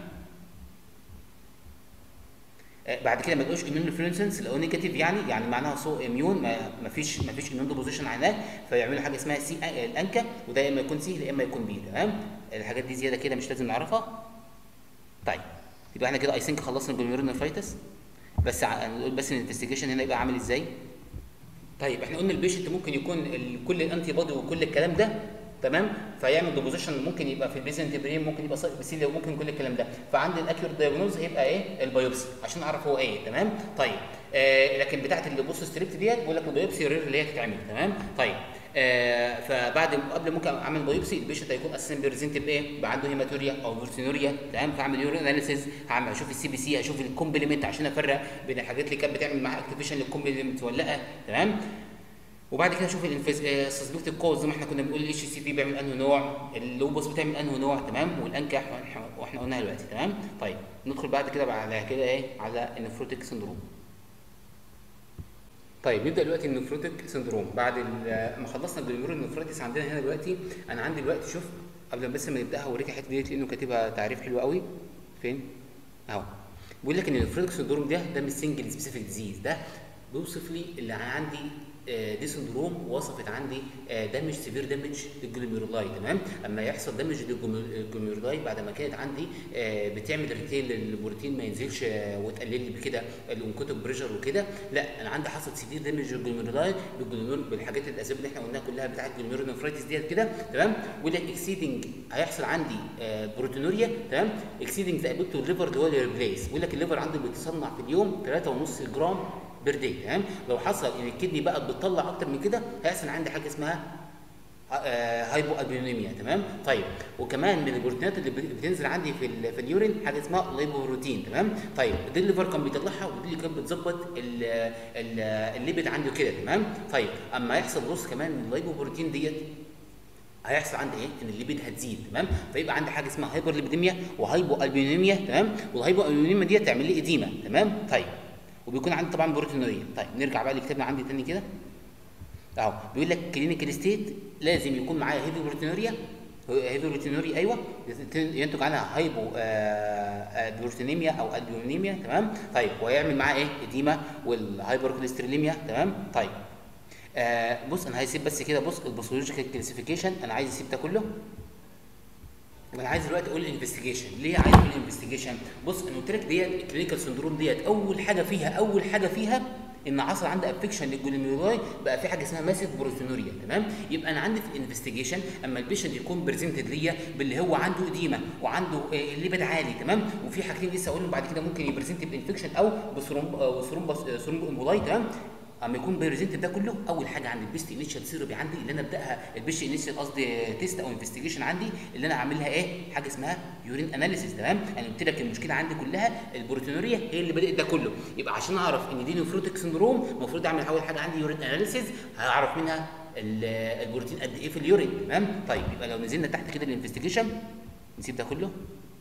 A: آه، بعد كده ما لقوش اميون فلوريسنس لقوا نيجاتيف يعني يعني معناها سو اميون ما ما فيش ما فيش اميون ديبوزيشن هناك فيعملوا حاجه اسمها سي الانكا وده يا اما يكون سي يا اما يكون بي تمام الحاجات دي زياده كده مش لازم نعرفها طيب يبقى احنا كده اي ثينك خلصنا الجلوميرونيفرايتس بس ع- نقول بس الانفستيجيشن هنا يبقى عامل ازاي طيب احنا قلنا البيشنت ممكن يكون ال- كل الانتي بودي وكل الكلام ده تمام فيعمل ديبوزيشن ممكن يبقى في البيزنت بريم ممكن يبقى بسيليا وممكن كل الكلام ده فعند الاكيور دايجنوز هيبقى ايه البيوبسي عشان اعرف هو ايه تمام طيب آه لكن بتاعه الليبوس ستريبت ديت بيقول لك البيوبسي رير اللي هي تتعمل تمام طيب آه فبعد قبل ممكن اعمل بايوبسي البيشنت هيكون اساسا بريزنت بايه؟ بقى عنده هيماتوريا او بورتينوريا تمام فاعمل يورين اناليسيز هعمل اشوف السي بي سي هشوف الكومبلمنت عشان افرق بين الحاجات اللي كانت بتعمل معاها اكتيفيشن للكومبلمنت ولا لا تمام وبعد كده اشوف السسبكت كوز زي ما احنا كنا بنقول الاتش سي في بيعمل انه نوع اللوبوس بتعمل انه نوع تمام والانكا إحنا- واحنا قلناها دلوقتي تمام طيب ندخل بعد كده بعد كده ايه على النفروتيك سندروم طيب نبدا دلوقتي النفروتيك سندروم بعد ال- ما خلصنا الجلوميرول نفروتيس عندنا هنا دلوقتي انا عندي دلوقتي شوف قبل بس ما نبداها اوريك الحته ديت لانه كاتبها تعريف حلو قوي فين اهو بيقول لك ان النفروتيك سندروم ده ده مش سنجل سبيسيفيك ديزيز ده بيوصف لي اللي انا عندي آه، دي سندروم وصفت عندي دامج سيفير دامج للجلوميرولاي تمام اما يحصل دامج للجلوميرولاي بعد ما كانت عندي آه، بتعمل ريتيل للبروتين ما ينزلش آه، وتقلل لي بكده الانكوتيك بريشر وكده لا انا عندي حصل سيفير دامج للجلوميرولاي بالجلوميرو بالحاجات الاسباب اللي احنا قلناها كلها بتاعت الجلوميرونفرايتس ديت كده تمام ولا اكسيدنج هيحصل عندي آه، بروتينوريا تمام اكسيدنج ذا ابيتو الليفر اللي هو الريبليس بيقول لك الليفر عنده بيتصنع في اليوم 3.5 جرام بير داي تمام لو حصل ان الكدني بقت بتطلع اكتر من كده هيحصل عندي حاجه اسمها هايبو البيونيميا تمام طيب وكمان من البروتينات اللي بت- بتنزل عندي في ال- في اليورين حاجه اسمها لايبوبروتين تمام طيب دي الليفر كان بيطلعها ودي اللي كانت بتظبط ال- ال- الليبيد عنده كده تمام طيب اما يحصل لوس كمان من اللايبوبروتين ديت هيحصل عندي ايه؟ ان الليبيد هتزيد تمام؟ فيبقى عندي حاجه اسمها هايبر ليبيديميا وهايبو البيونيميا تمام؟ والهايبو البيونيميا دي تعمل لي اديمه تمام؟ طيب وبيكون عندي طبعا بروتينوريا طيب نرجع بقى لكتابنا عندي تاني كده اهو بيقول لك كلينيكال ستيت لازم يكون معايا هيفي بروتينوريا هيفي بروتينوريا ايوه ينتج عنها هايبو آه بروتينيميا او البيونيميا تمام طيب وهيعمل معاه ايه اديما والهايبر كوليستروليميا تمام طيب آه بص انا هسيب بس كده بص الباثولوجيكال كلاسيفيكيشن انا عايز اسيب ده كله وانا عايز دلوقتي اقول انفستيجيشن ليه عايز اقول انفستيجيشن بص انا قلت لك ديت الكلينيكال سندروم ديت اول حاجه فيها اول حاجه فيها ان حصل عندي افكشن للجلوميرولاي بقى في حاجه اسمها ماسيف بروتينوريا تمام يبقى انا عندي في الانفستيجيشن اما البيشنت يكون بريزنتد ليا باللي هو عنده اديمه وعنده آه الليبيد عالي تمام وفي حاجتين لسه اقولهم بعد كده ممكن يبريزنت بانفكشن او بثرومب آه ثرومب ثرومب امبولاي تمام اما يكون بريزنت ده كله اول حاجه عندي البيست انيشال سيربي عندي اللي انا ابداها البيست انيشال قصدي تيست او انفستيجيشن عندي اللي انا اعملها ايه حاجه اسمها يورين اناليسيس تمام انا قلت لك المشكله عندي كلها البروتينوريا هي اللي بدات ده كله يبقى عشان اعرف ان دي نفروتك سندروم المفروض اعمل اول حاجه عندي يورين اناليسيس هعرف منها البروتين قد ايه في اليورين تمام طيب يبقى لو نزلنا تحت كده الانفستيجيشن نسيب ده كله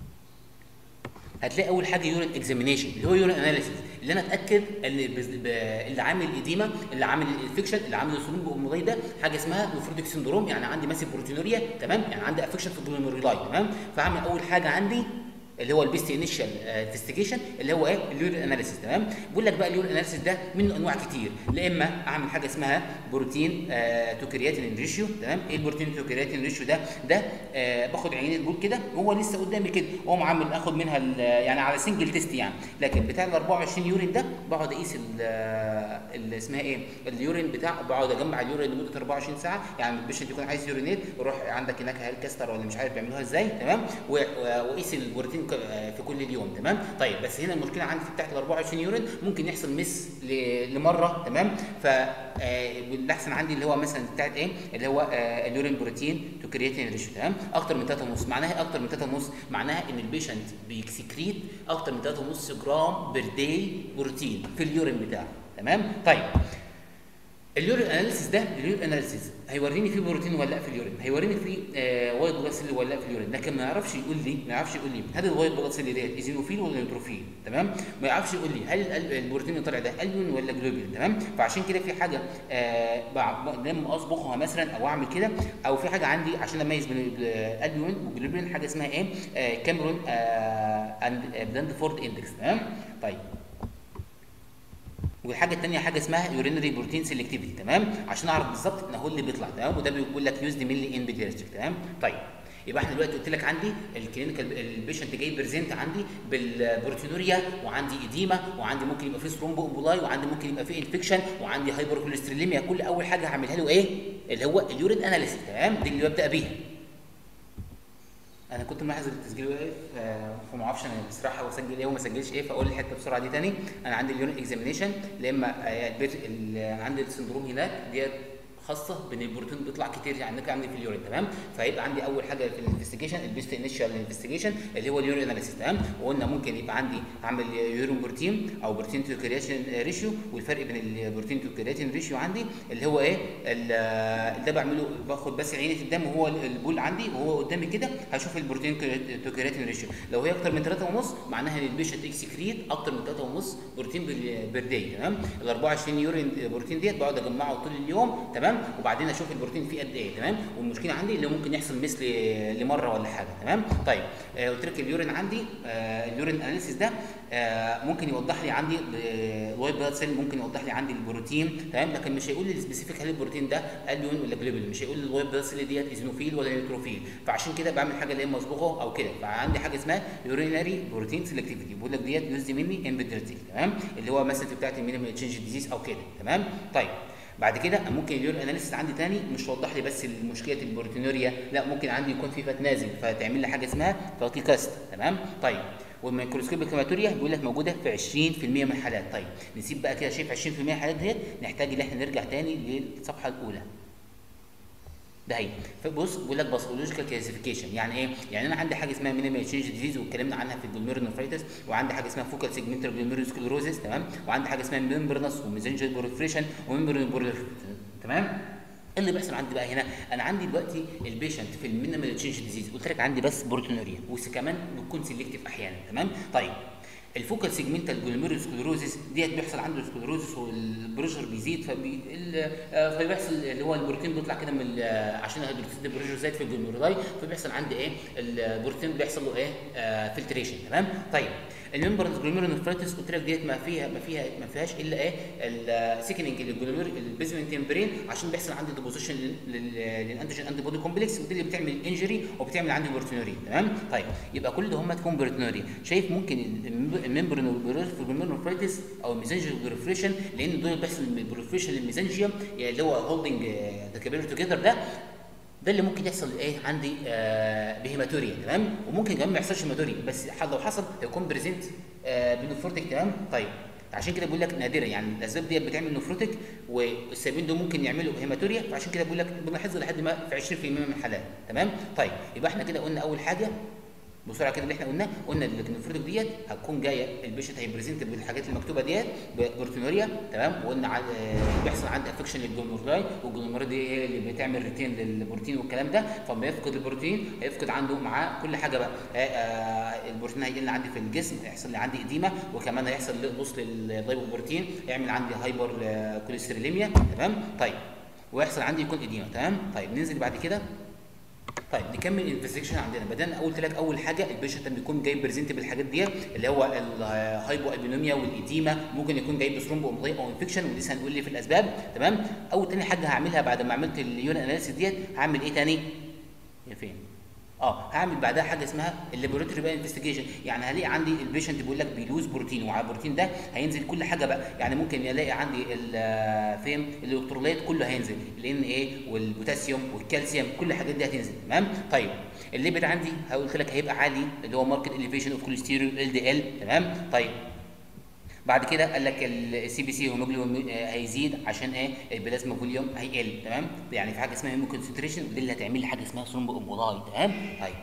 A: هتلاقي اول حاجه يورين اكزامينيشن اللي هو يورين اناليسيس اللي انا اتاكد ان اللي عامل الاديمه اللي عامل الانفكشن اللي عامل الثرومب امبولاي ده حاجه اسمها نفروتيك سندروم يعني عندي ماسيف بروتينوريا تمام يعني عندي افكشن في الجلوميرولاي تمام فاعمل اول حاجه عندي اللي هو البيست انيشال انفستيجيشن اللي هو ايه اليورين اناليسيس تمام بيقول لك بقى اليورين اناليسيس ده منه انواع كتير لا اما اعمل حاجه اسمها بروتين آه تو كرياتين ريشيو تمام ايه البروتين تو كرياتين ريشيو ده ده آه باخد عينه بول كده هو لسه قدامي كده اقوم عامل اخد منها يعني على سنجل تيست يعني لكن بتاع ال 24 يورين ده بقعد اقيس اللي اسمها ايه اليورين بتاع بقعد اجمع اليورين لمده 24 ساعه يعني البيشنت يكون عايز يورينيت روح عندك هناك هل كاستر ولا مش عارف بيعملوها ازاي تمام واقيس البروتين في كل اليوم تمام طيب بس هنا المشكله عندي في بتاعت ال 24 يورين ممكن يحصل مس لمره تمام ف الاحسن عندي اللي هو مثلا بتاعت ايه اللي هو آه اليورين بروتين تو كرياتين ريشيو تمام اكتر من 3.5 معناها اكتر من 3.5 معناها ان البيشنت بيكسكريت اكتر من 3.5 جرام بير داي بروتين في اليورين بتاعه تمام طيب اليورين اناليسيس ده اليورين اناليسيس هيوريني فيه بروتين ولا لا في اليورين هيوريني فيه آه وايت بلاد سيل ولا لا في اليورين لكن ما يعرفش يقول لي ما يعرفش يقول لي هل الوايت بلاد سيل ديت ايزينوفيل ولا نيوتروفيل تمام ما يعرفش يقول لي هل البروتين اللي طالع ده البيون ولا جلوبين تمام فعشان كده في حاجه آه لما اصبغها مثلا او اعمل كده او في حاجه عندي عشان اميز بين البيون والجلوبين حاجه اسمها ايه آه كاميرون اند بلاندفورد اندكس تمام طيب والحاجه الثانيه حاجه اسمها يورينري بروتين سيلكتيفيتي تمام عشان اعرف بالظبط ان هو اللي بيطلع تمام وده بيقول لك يوزد مينلي ان بيديرستيك تمام طيب يبقى احنا دلوقتي قلت لك عندي الكلينيكال البيشنت جاي بريزنت عندي بالبروتينوريا وعندي اديما وعندي ممكن يبقى فيه ثرومبو امبولاي وعندي ممكن يبقى فيه انفكشن وعندي هايبر كوليستروليميا كل اول حاجه هعملها له ايه اللي هو اليورين اناليسيس تمام دي اللي ببدا بيها انا كنت ملاحظ التسجيل واقف فما اعرفش انا بصراحه واسجل ايه وما اسجلش ايه فاقول الحته بسرعه دي تاني انا عندي اليورين اكزامينيشن لا اما عندي السندروم هناك ديت خاصه بين البروتين بيطلع كتير يعني عندي في اليورين تمام فيبقى عندي اول حاجه في الانفستيجيشن البيست انيشال انفستيجيشن اللي هو اليورين اناليسيس تمام وقلنا ممكن يبقى عندي اعمل يورين بروتين او بروتين تو كرياتين ريشيو والفرق بين البروتين تو كرياتين ريشيو عندي اللي هو ايه ده بعمله باخد بس عينه الدم وهو البول عندي وهو قدامي كده هشوف البروتين تو كرياتين ريشيو لو هي اكتر من 3.5 معناها ان البيشنت اكسكريت اكتر من 3.5 بروتين بير داي تمام ال 24 يورين بروتين ديت بقعد اجمعه طول اليوم تمام وبعدين اشوف البروتين فيه قد ايه تمام والمشكله عندي اللي ممكن يحصل مثل لمره ولا حاجه تمام طيب آه قلت لك اليورين عندي آه اليورين اناليسيس ده آه ممكن يوضح لي عندي الوايت بلاد سيل ممكن يوضح لي عندي البروتين تمام لكن مش هيقول لي سبيسيفيك هل البروتين ده البيون ولا جلوبين مش هيقول لي الوايت بلاد سيل ديت ايزينوفيل ولا نيوتروفيل فعشان كده بعمل حاجه اللي هي مصبوغه او كده فعندي حاجه اسمها يورينري بروتين سيلكتيفيتي بقول لك ديت يوز مني امبيدرتيك تمام اللي هو مثلا بتاعت المينيمال تشينج ديزيز او كده تمام طيب بعد كده ممكن اليورين اناليسيس عندي تاني مش توضح لي بس مشكله البروتينوريا لا ممكن عندي يكون في فات نازل فتعمل لي حاجه اسمها فاتي كاست تمام طيب والميكروسكوبيك هيماتوريا بيقول لك موجوده في 20% من الحالات طيب نسيب بقى كده شايف 20% من الحالات ديت نحتاج ان احنا نرجع تاني للصفحه الاولى ده هي فبص بيقول لك باثولوجيكال كلاسيفيكيشن يعني ايه؟ يعني انا عندي حاجه اسمها مينيمال تشينج ديزيز واتكلمنا عنها في الجلوميرونيفرايتس وعندي حاجه اسمها فوكال سيجمنتال جلوميرونسكلوروزيس تمام وعندي حاجه اسمها ممبرنس وميزنجر بورفريشن وممبرن تمام اللي بيحصل عندي بقى هنا انا عندي دلوقتي البيشنت في المينيمال تشينج ديزيز قلت لك عندي بس بروتينوريا وكمان بتكون سيلكتيف احيانا تمام طيب الفوكال سيجمنتال جلوميرولوسكليروزيس ديت بيحصل عنده سكليروزيس والبريشر بيزيد فبي ال- آه، فبيحصل اللي هو البروتين بيطلع كده من ال- آه، عشان الهيدروكسيد البريشر زايد في الجلوميرولاي فبيحصل عندي ايه البروتين بيحصل له ايه آه فلتريشن تمام طيب الممبرنس جلوميرولونفرايتس قلت لك ديت ما فيها ما فيها ما فيهاش الا ايه السيكننج للجلومير البيزمنت ممبرين عشان بيحصل عندي ديبوزيشن للانتيجين انتي بودي كومبلكس ودي اللي بتعمل انجري وبتعمل عندي بروتينوري تمام طيب يبقى كل ده هم تكون بروتينوري شايف ممكن الممبرنوفرايتس او الميزنجيال بريفريشن لان دول بيحصل بريفريشن للميزنجيوم يعني اللي هو هولدنج ذا كابيلر توجذر ده ده اللي ممكن يحصل ايه عندي آه بهيماتوريا تمام وممكن كمان ما يحصلش هيماتوريا بس ح- لو حصل هيكون بريزنت آه بنفروتك تمام طيب عشان كده بقول لك نادرا يعني الاسباب ديت بتعمل نفروتك والسببين دول ممكن يعملوا هيماتوريا فعشان كده بقول لك بنلاحظها لحد ما في 20% من الحالات تمام طيب يبقى احنا كده قلنا اول حاجه بسرعه كده اللي احنا قلناه قلنا النفروتك ديت هتكون جايه البيشنت هيبريزنت بالحاجات المكتوبه ديت بروتينوريا تمام وقلنا ع- آه، بيحصل عند افكشن للجلوميرولاي والجلوميرولاي دي هي اللي بتعمل ريتين للبروتين والكلام ده فلما يفقد البروتين هيفقد عنده معاه كل حاجه بقى آه، آه، البروتين هيقل عندي في الجسم هيحصل لي عندي اديمه وكمان هيحصل لص لللايبوبروتين يعمل عندي هايبر آه، كوليستروليميا تمام طيب ويحصل عندي يكون اديمه تمام طيب ننزل بعد كده طيب نكمل الانفستيجيشن عندنا بدانا قلت لك اول حاجه البيشنت لما يكون جاي بريزنت بالحاجات ديت اللي هو الهايبو البينوميا والاديمه ممكن يكون جاي بثرومبو او انفكشن ولسه هنقول لي في الاسباب تمام اول تاني حاجه هعملها بعد ما عملت اليون اناليسيس ديت هعمل ايه تاني؟ هي فين؟ اه هعمل بعدها حاجه اسمها اللابوراتوري بقى انفستيجيشن يعني هلاقي عندي البيشنت بيقول لك بيلوز بروتين وعلى البروتين ده هينزل كل حاجه بقى يعني ممكن الاقي عندي ال- فين الالكترولايت كله هينزل الان ايه والبوتاسيوم والكالسيوم كل الحاجات دي هتنزل تمام طيب الليبيد عندي قلت لك هيبقى عالي اللي هو ماركت اليفيشن اوف كوليسترول ال دي ال تمام طيب بعد كده قال لك السي بي سي هيموجلوبين هيزيد عشان ايه البلازما فوليوم هيقل تمام يعني في حاجه اسمها هيمو كونسنتريشن ودي اللي هتعمل لي حاجه اسمها ثرومبو امبولاي تمام طيب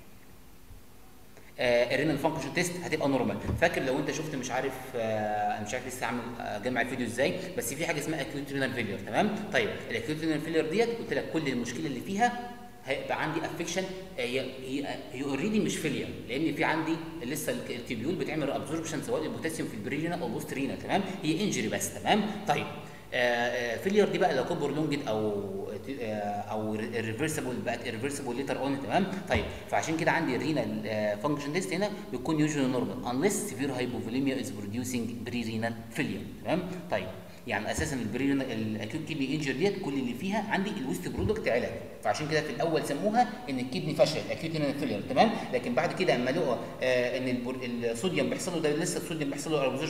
A: آه الرينال فانكشن تيست هتبقى نورمال فاكر لو انت شفت مش عارف آه انا مش عارف لسه عامل اجمع الفيديو ازاي بس في حاجه اسمها اكيوت رينال فيلير تمام طيب الاكيوت رينال فيلير ديت قلت لك كل المشكله اللي فيها هيبقى عندي افكشن هي هي هي اوريدي مش فيلير لان في عندي لسه التيبيول بتعمل ابزوربشن سواء البوتاسيوم في البريجينا او البوست رينا تمام هي انجري بس تمام طيب فيلير دي بقى لو كان برولونجد او آه، او ريفرسبل بقت ريفرسبل ليتر اون تمام طيب فعشان كده عندي الرينال فانكشن تيست هنا بيكون يوجوالي نورمال unless severe hypovolemia is producing pre-renal failure تمام طيب يعني اساسا البرين الاكيوت كيدني انجر ديت كل اللي فيها عندي الويست برودكت علاج فعشان كده في الاول سموها ان الكدني فشل اكيوت كيدني فيلير تمام لكن بعد كده اما لقوا آه ان البر- الصوديوم بيحصل له ده لسه الصوديوم بيحصل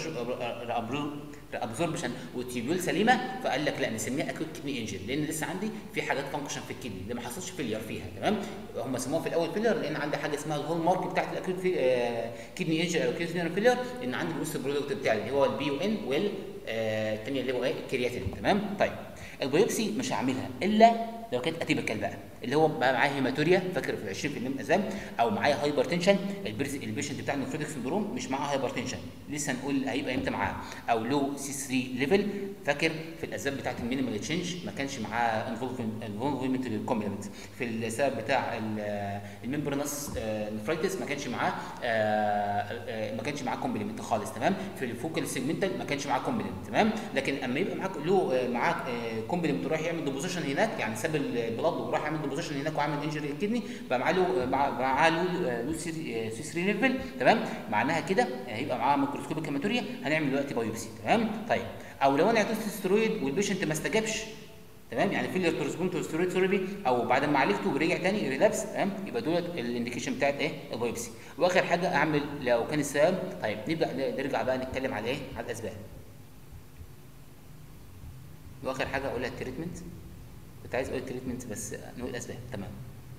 A: له ابزوربشن والتيبيول سليمه فقال لك لا نسميها اكيوت كيدني انجر لان لسه عندي في حاجات فانكشن في الكدني اللي ما حصلش فيلير فيها تمام هم سموها في الاول فيلير لان عندي حاجه اسمها الهول مارك بتاعت الاكيوت كيدني انجر او اكيوت كيدني فيلير ان عندي الويست برودكت بتاعي اللي هو البي او ان وال آه، الثانيه اللي هو ايه الكرياتين تمام طيب البيوبسي مش هعملها الا لو كانت اتيبيكال بقى اللي هو بقى معايا هيماتوريا فاكر في 20% من الازام او معايا هايبر تنشن البيشنت بتاع النفروتيك سندروم مش معاه هايبر تنشن لسه هنقول هيبقى امتى معاه او لو سي 3 ليفل فاكر في الاسباب بتاعت المينيمال تشينج ما كانش معاه انفولفمنت للكومبلمنت في السبب بتاع الممبرنس نفرايتس ما كانش معاه آه، آه، ما كانش معاه كومبلمنت خالص تمام في الفوكال سيجمنتال ما كانش معاه كومبلمنت تمام لكن اما يبقى معاك له آه، معاك كومبلمنت وراح يعمل ديبوزيشن هناك يعني ساب البلاد وراح يعمل ديبوزيشن هناك وعمل انجري للكدني بقى معاه له مع- معاه له له سي 3 ليفل تمام معناها كده هيبقى معاه ميكروسكوبيك هيماتوريا هنعمل دلوقتي بايوبسي تمام طيب او لو انا اعطيت ستيرويد والبيشنت ما استجابش تمام يعني فيلير تو ريسبوند تو ستيرويد ثيرابي او بعد ما عالجته ورجع تاني ريلابس تمام يبقى دولت الانديكيشن بتاعت ايه البايوبسي واخر حاجه اعمل لو كان السبب طيب نبدا نرجع بقى نتكلم على ايه على الاسباب واخر حاجه اقولها التريتمنت كنت عايز اقول التريتمنت بس نقول الاسباب تمام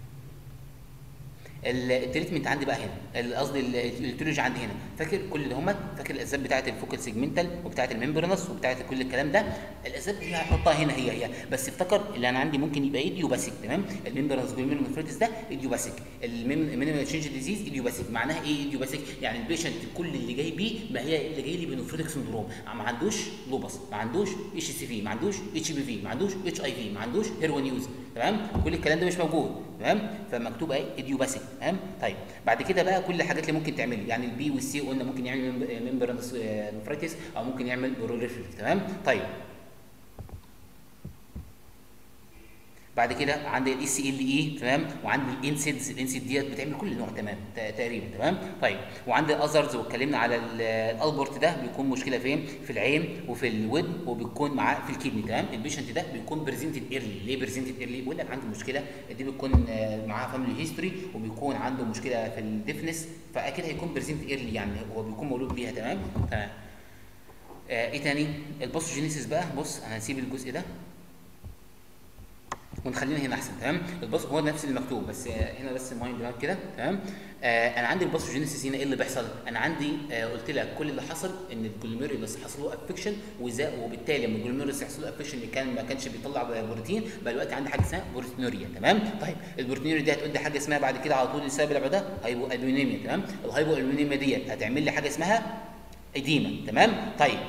A: ال- التريتمنت عندي بقى هنا ال- قصدي ال- التولوجي عندي هنا فاكر كل اللي هم فاكر الاسباب بتاعت الفوكال سيجمنتال وبتاعت الممبرنس وبتاعت كل الكلام ده الاسباب دي هحطها هنا هي هي بس افتكر اللي انا عندي ممكن يبقى ايديوباسيك تمام الممبرنس والمينومفريتس ده ايديوباسيك المينيمال تشينج ديزيز ايديوباسيك معناها ايه ايديوباسيك يعني البيشنت كل اللي جاي بيه ما هي اللي جاي لي بنفريتك سندروم ما عندوش لوبس ما عندوش اتش سي في ما عندوش اتش بي في ما عندوش اتش اي في ما عندوش هيروين يوز تمام كل الكلام ده مش موجود تمام فمكتوب ايه ايديوباثيك تمام طيب بعد كده بقى كل الحاجات اللي ممكن تعمل يعني البي والسي قلنا ممكن يعمل ممبرانس نفريتس او ممكن يعمل بروليفريف تمام طيب بعد كده عندي الاي سي ال اي تمام وعندي الانسيدز الانسيد ديت بتعمل كل نوع تمام ت- تقريبا تمام طيب وعندي الاذرز واتكلمنا على ال- الالبورت ده بيكون مشكله فين في العين وفي الودن وبيكون معاه في الكدني تمام البيشنت ده بيكون بريزنتد ايرلي ليه بريزنتد ايرلي بيقول لك عنده مشكله دي بتكون آه، معاها فاميلي هيستوري وبيكون عنده مشكله في الديفنس فاكيد هيكون بريزنتد ايرلي يعني هو بيكون مولود بيها تمام تمام آه ايه تاني الباثوجينيسيس بقى بص انا هسيب الجزء ده ونخلينا هنا احسن تمام الباص هو نفس المكتوب بس آه، هنا بس مايند بلانك كده تمام آه انا عندي الباثوجينيسيس هنا ايه اللي بيحصل انا عندي آه قلت لك كل اللي حصل ان الجلوميرولس حصل له افكشن وبالتالي لما الجلوميرولس يحصل له افكشن اللي كان ما كانش بيطلع بروتين بقى دلوقتي عندي حاجه اسمها بروتينوريا تمام طيب البروتينوريا دي هتؤدي حاجه اسمها بعد كده على طول السبب العبء ده هايبو البيونيميا تمام الهايبو البيونيميا ديت هتعمل لي حاجه اسمها اديما تمام طيب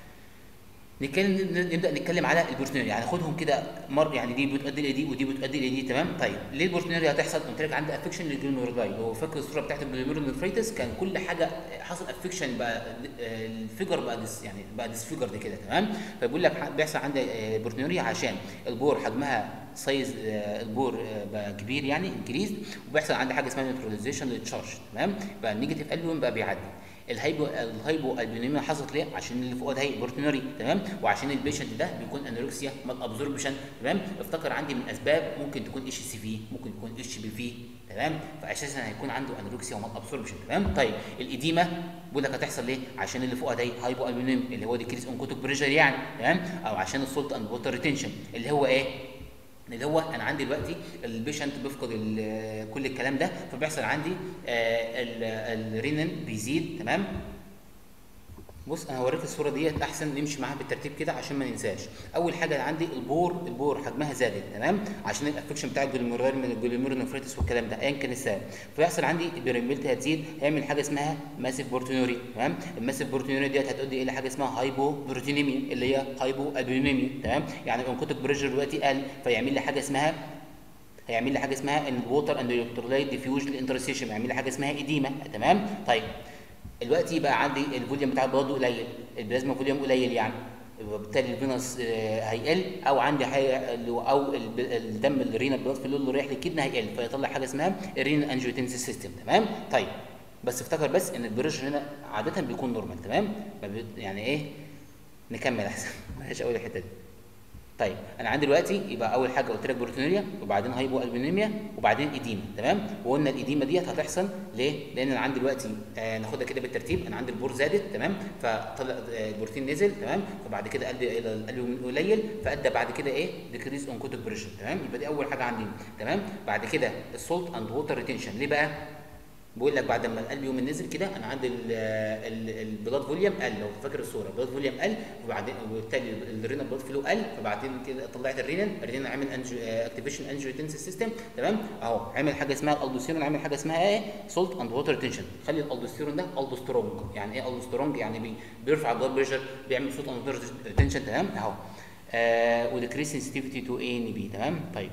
A: نتكلم نبدا نتكلم على البورتينوريا يعني خدهم كده مر يعني دي بتؤدي لدي ودي بتؤدي لدي تمام طيب ليه البورتينوريا هتحصل قلت لك عندي افكشن للجلوميرولاي لو فاكر الصوره بتاعت الجلوميرولنفريتس كان كل حاجه حصل افكشن بقى آه، الفيجر بقى ديس يعني بقى ديسفيجر دي كده تمام فبيقول لك بيحصل عندي آه، بورتينوريا عشان البور حجمها سايز آه، البور آه، بقى كبير يعني انكريز وبيحصل عندي حاجه اسمها نيوتراليزيشن للتشارج تمام بقى النيجاتيف اليون بقى بيعدي الهايبو الهايبو البيونيميا حصلت ليه؟ عشان اللي فوق ده هي بورتينوري تمام وعشان البيشنت ده بيكون انوركسيا مال ابزوربشن تمام افتكر عندي من اسباب ممكن تكون اتش سي في ممكن يكون اتش بي في تمام فاساسا هيكون عنده انوركسيا ومال ابزوربشن تمام طيب الاديمه بقول لك هتحصل ليه؟ عشان اللي فوق ده هايبو البيونيم اللي هو ديكريس اون كوتوك بريشر يعني تمام او عشان السولت اند ووتر ريتنشن اللي هو ايه؟ اللي هو انا عندي دلوقتي البيشنت بيفقد ال- كل الكلام ده فبيحصل عندي آه، ال- الرينين بيزيد تمام بص انا هوريك الصوره ديت احسن نمشي معاها بالترتيب كده عشان ما ننساش اول حاجه عندي البور البور حجمها زادت تمام عشان الافكشن بتاع الجلوميرول من الجلوميرونفريتس والكلام ده ايا كان السبب فيحصل عندي البريمبيلتي هتزيد هيعمل حاجه اسمها ماسيف بورتينوري تمام الماسيف بورتينوري ديت هتؤدي الى حاجه اسمها هايبو بروتينيميا اللي هي هايبو ابيونيميا تمام يعني الانكوتيك بريشر دلوقتي قل فيعمل لي حاجه اسمها هيعمل لي حاجه اسمها ان الووتر اند الكترولايت ديفيوج الانترستيشن هيعمل لي حاجه اسمها اديما تمام طيب دلوقتي بقى عندي الفوليوم بتاع البلاد قليل البلازما فوليوم قليل يعني وبالتالي الفينوس آه، هيقل او عندي حاجه اللي هو- او الب- الدم الرينا بلاد فلو اللي رايح للكدنه هيقل فيطلع حاجه اسمها الرينا انجيوتنسيس سيستم تمام طيب بس افتكر بس ان البريشر هنا عاده بيكون نورمال تمام ما بي- يعني ايه نكمل احسن بلاش اول الحته دي طيب انا عندي دلوقتي يبقى اول حاجه قلت لك بروتينوريا وبعدين هايبو البينيميا وبعدين اديما تمام وقلنا الاديما ديت هتحصل ليه لان انا عندي دلوقتي آه ناخدها كده بالترتيب انا عندي البور زادت تمام فطلع آه البروتين نزل تمام فبعد كده ادى الى الاليوم قليل فادى بعد كده ايه ديكريز اون كوتك بريشر تمام يبقى دي اول حاجه عندي تمام بعد كده السولت اند ووتر ريتنشن ليه بقى بقول لك بعد ما القلب يوم نزل كده انا عندي البلاد فوليوم قل لو فاكر الصوره البلاد فوليوم قل وبعدين وبالتالي الرينا بلاد فلو قل فبعدين كده طلعت الرينين الرينين عامل اكتيفيشن انجيوتنسيس سيستم تمام اهو عامل حاجه اسمها الالدوستيرون عامل حاجه اسمها ايه سولت اند ووتر ريتنشن خلي الالدوستيرون ده الدوسترونج يعني ايه الدوسترونج يعني بي بيرفع البلاد بريشر بيعمل سولت اند ووتر ريتنشن تمام اهو آه وديكريس سنسيتيفيتي تو اي ان بي تمام طيب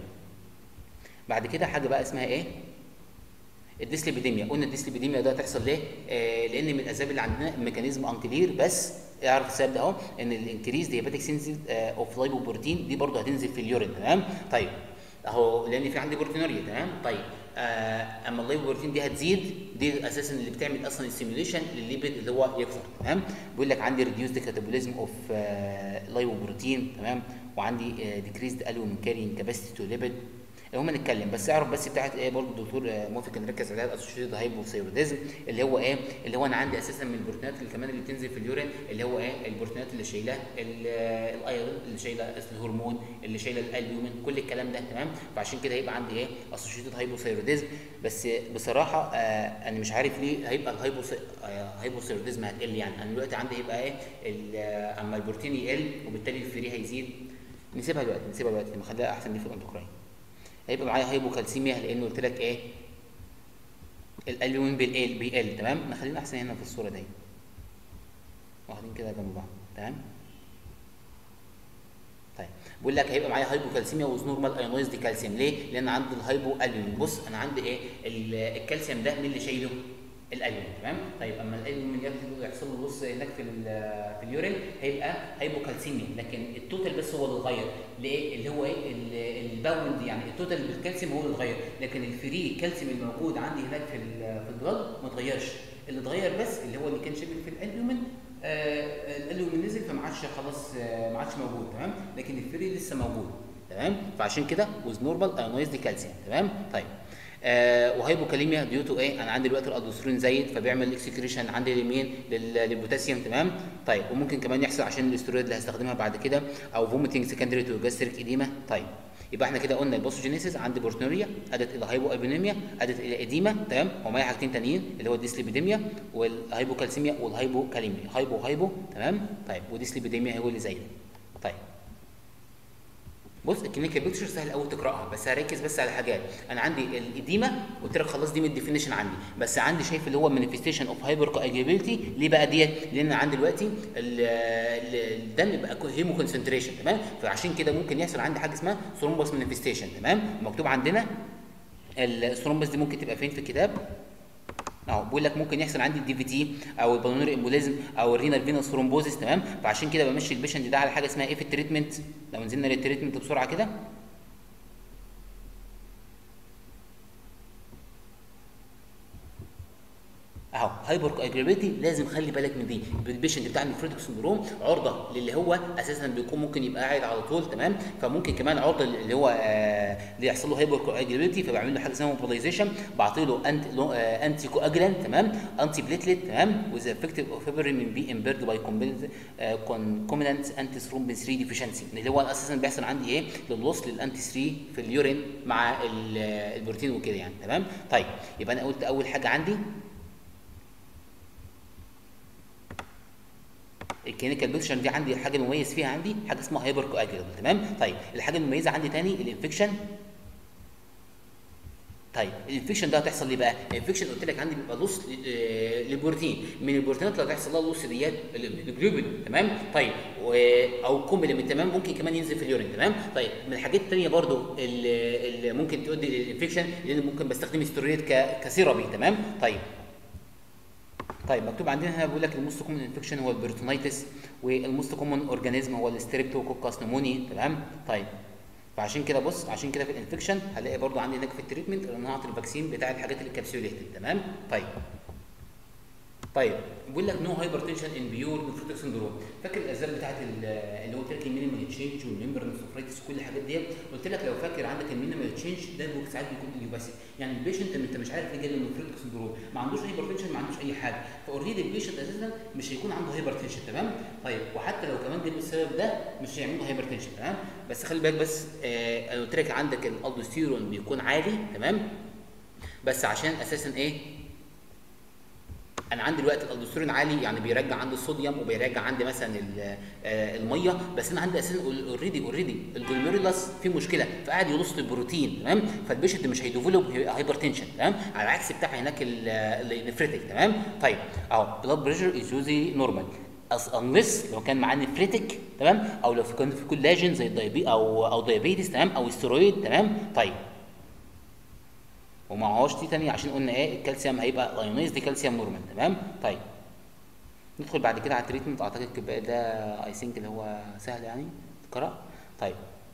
A: بعد كده حاجه بقى اسمها ايه الديسليبيديميا قلنا الديسليبيديميا ده هتحصل ليه؟ آه لان من الاسباب اللي عندنا ميكانيزم انكلير بس اعرف السبب ده اهو ان الانكريز هيباتيك سينسيز اوف لايبوبروتين دي برضه هتنزل في اليورين تمام؟ طيب اهو لان في عندي بروتينوريا تمام؟ طيب آه اما اللايبوبروتين دي هتزيد دي اساسا اللي بتعمل اصلا السيميوليشن للليبيد اللي هو يكثر تمام؟ بيقول لك عندي ريديوسد كاتابوليزم اوف لايبوبروتين تمام؟ وعندي ديكريزد الومين كارينج كاباسيتي تو ليبيد هم نتكلم بس اعرف بس بتاعت ايه برضه الدكتور موافق كان ركز عليها الاسوشيتد هايبوثايروديزم اللي هو ايه اللي هو انا عندي اساسا من البروتينات اللي كمان اللي بتنزل في اليورين اللي هو ايه البروتينات اللي شايله الايرون اللي شايله الهرمون اللي شايله الالبومين كل الكلام ده تمام فعشان كده هيبقى عندي ايه اسوشيتد هايبوثايروديزم بس بصراحه آه انا مش عارف ليه هيبقى الهايبوثايروديزم هتقل يعني انا دلوقتي عندي هيبقى ايه اما البروتين يقل وبالتالي الفري هيزيد نسيبها دلوقتي نسيبها دلوقتي نخليها احسن دي في الاندوكراين هيبقى معايا هايبوكالسيميا لان قلت لك ايه الالومين بيقل بيقل تمام نخلينا احسن هنا في الصوره دي واخدين كده جنب بعض تمام طيب بيقول لك هيبقى معايا هايبوكالسيميا وز نورمال ايونايزد كالسيوم ليه؟ لان عندي الهايبو البومين بص انا عندي ايه ال- الكالسيوم ده مين اللي شايله؟ الالبومين تمام؟ طيب اما الالبومين ياخد- يحصل له بص هناك في ال- في اليورين هيبقى هايبوكالسيميا لكن التوتال بس هو اللي اتغير ليه؟ اللي هو ايه؟ ال- الباوند يعني التوتال بالكالسيوم هو اللي اتغير لكن الفري كالسيوم الموجود عندي هناك في ال- في البلاد ما اتغيرش اللي اتغير بس اللي هو اللي كان شبه في الالبومين آه الالبومين نزل فما عادش خلاص آه ما عادش موجود تمام لكن الفري لسه موجود تمام فعشان كده وز نورمال ايونايزد كالسيوم تمام طيب آه وهايبوكاليميا ديو تو ايه انا عندي دلوقتي الالدوسترون زايد فبيعمل اكسكريشن عندي اليمين لل- للبوتاسيوم تمام طيب وممكن كمان يحصل عشان الاسترويد اللي هستخدمها بعد كده او فوميتنج سكندري تو جاستريك اديما طيب يبقى احنا كده قلنا البوسوجينيسيس عندي بورتنوريا ادت الى هايبو ابينيميا ادت الى اديما تمام ومعايا حاجتين تانيين اللي هو الديسليبيديميا والهايبوكالسيميا والهايبوكاليميا هايبو هايبو تمام طيب وديسليبيديميا هو اللي زي ده طيب بص الكلينيكال بيكتشر سهل قوي تقراها بس هركز بس على حاجات انا عندي الاديمه قلت لك خلاص دي من الديفينيشن عندي بس عندي شايف اللي هو مانيفستيشن اوف هايبر كواجيبيلتي ليه بقى ديت لان عندي دلوقتي ال- ال- الدم بقى هيمو كونسنتريشن تمام فعشان كده ممكن يحصل عندي حاجه اسمها ثرومبوس مانيفستيشن تمام مكتوب عندنا الثرومبوس دي ممكن تبقى فين في الكتاب اهو بيقول لك ممكن يحصل عندي الدي في تي او البلمونري امبوليزم او الرينال فينوس ثرومبوزيس تمام فعشان كده بمشي البيشنت ده على حاجه اسمها ايه في التريتمنت لو نزلنا للتريتمنت بسرعه كده اهو هايبر كواجريبيتي لازم خلي بالك من دي البيشنت بتاع النفروتيك سندروم عرضه للي هو اساسا بيكون ممكن يبقى قاعد على طول تمام فممكن كمان عرضه اللي هو آه اللي يحصل له هايبر كواجريبيتي فبعمل له حاجه اسمها موبيلايزيشن بعطي له انت لو- آه انتي كواجلانت تمام انتي بليتلت تمام وذ افكتيف اوف من بي امبيرد باي كومبيننت انتي ثرومبين 3 ديفيشنسي اللي هو اساسا بيحصل عندي ايه للوصل للانتي 3 في اليورين مع ال- البروتين وكده يعني تمام طيب يبقى انا قلت اول حاجه عندي الكلينيكال بيكتشر دي عندي حاجه مميز فيها عندي حاجه اسمها هايبر كواجولانت تمام طيب الحاجه المميزه عندي تاني الانفكشن طيب الانفكشن ده هتحصل ليه بقى؟ الانفكشن قلت لك عندي بيبقى لص للبروتين من البروتينات اللي هتحصل لها لص ديت الجلوبين تمام؟ طيب و... او كومبلمنت تمام ممكن كمان ينزل في اليورين تمام؟ طيب من الحاجات الثانيه برضو اللي, اللي ممكن تؤدي للانفكشن لان ممكن بستخدم استرويد ك... كسيرابي تمام؟ طيب طيب مكتوب عندنا هنا بيقول لك الموست كومن انفكشن هو البرتونيتس والموست كومن اورجانيزم هو الستريبتوكوكاس نموني تمام طيب فعشان كده بص عشان كده في الانفكشن هلاقي برضو عندي هناك في التريتمنت ان انا هعطي الفاكسين بتاع الحاجات اللي كابسوليتد تمام طيب طيب بيقول لك نو هايبر تنشن ان بيور نفروتيك سندروم فاكر الاسباب بتاعت ال- اللي هو قلت لك المينيمال تشينج والممبران سوفريتس كل الحاجات ديت قلت لك لو فاكر عندك المينيمال تشينج ده ممكن ساعات بيكون اليوباسيك يعني البيشنت انت مش عارف ليه جاله نفروتيك سندروم ما عندوش هايبر تنشن ما عندوش اي حاجه فاوريدي البيشنت اساسا مش هيكون عنده هايبر تنشن تمام طيب وحتى لو كمان جاله السبب ده مش هيعمل له هايبر تنشن تمام بس خلي بالك بس آه انا قلت لك عندك الالدوستيرون بيكون عالي تمام بس عشان اساسا ايه انا عندي دلوقتي الالدوستيرون عالي يعني بيرجع عندي الصوديوم وبيرجع عندي مثلا ال- آه، الميه بس انا عندي اساسا اوريدي اوريدي الجلوميريلاس في مشكله فقاعد يلص البروتين تمام فالبيشنت مش هيديفلوب هايبر تنشن تمام على العكس بتاع هناك النفريتك تمام طيب اهو بلاد بريشر از يوزلي نورمال انلس لو كان معاه نفريتك تمام او لو في كان في كولاجين زي الدايبي او او دايابيتس تمام او استرويد تمام طيب ومعهوش تي تاني عشان قلنا ايه الكالسيوم هيبقى ايونيزد كالسيوم نورمال تمام طيب ندخل بعد كده على التريتمنت اعتقد الباقي ده اي ثينك اللي هو سهل يعني تقرا طيب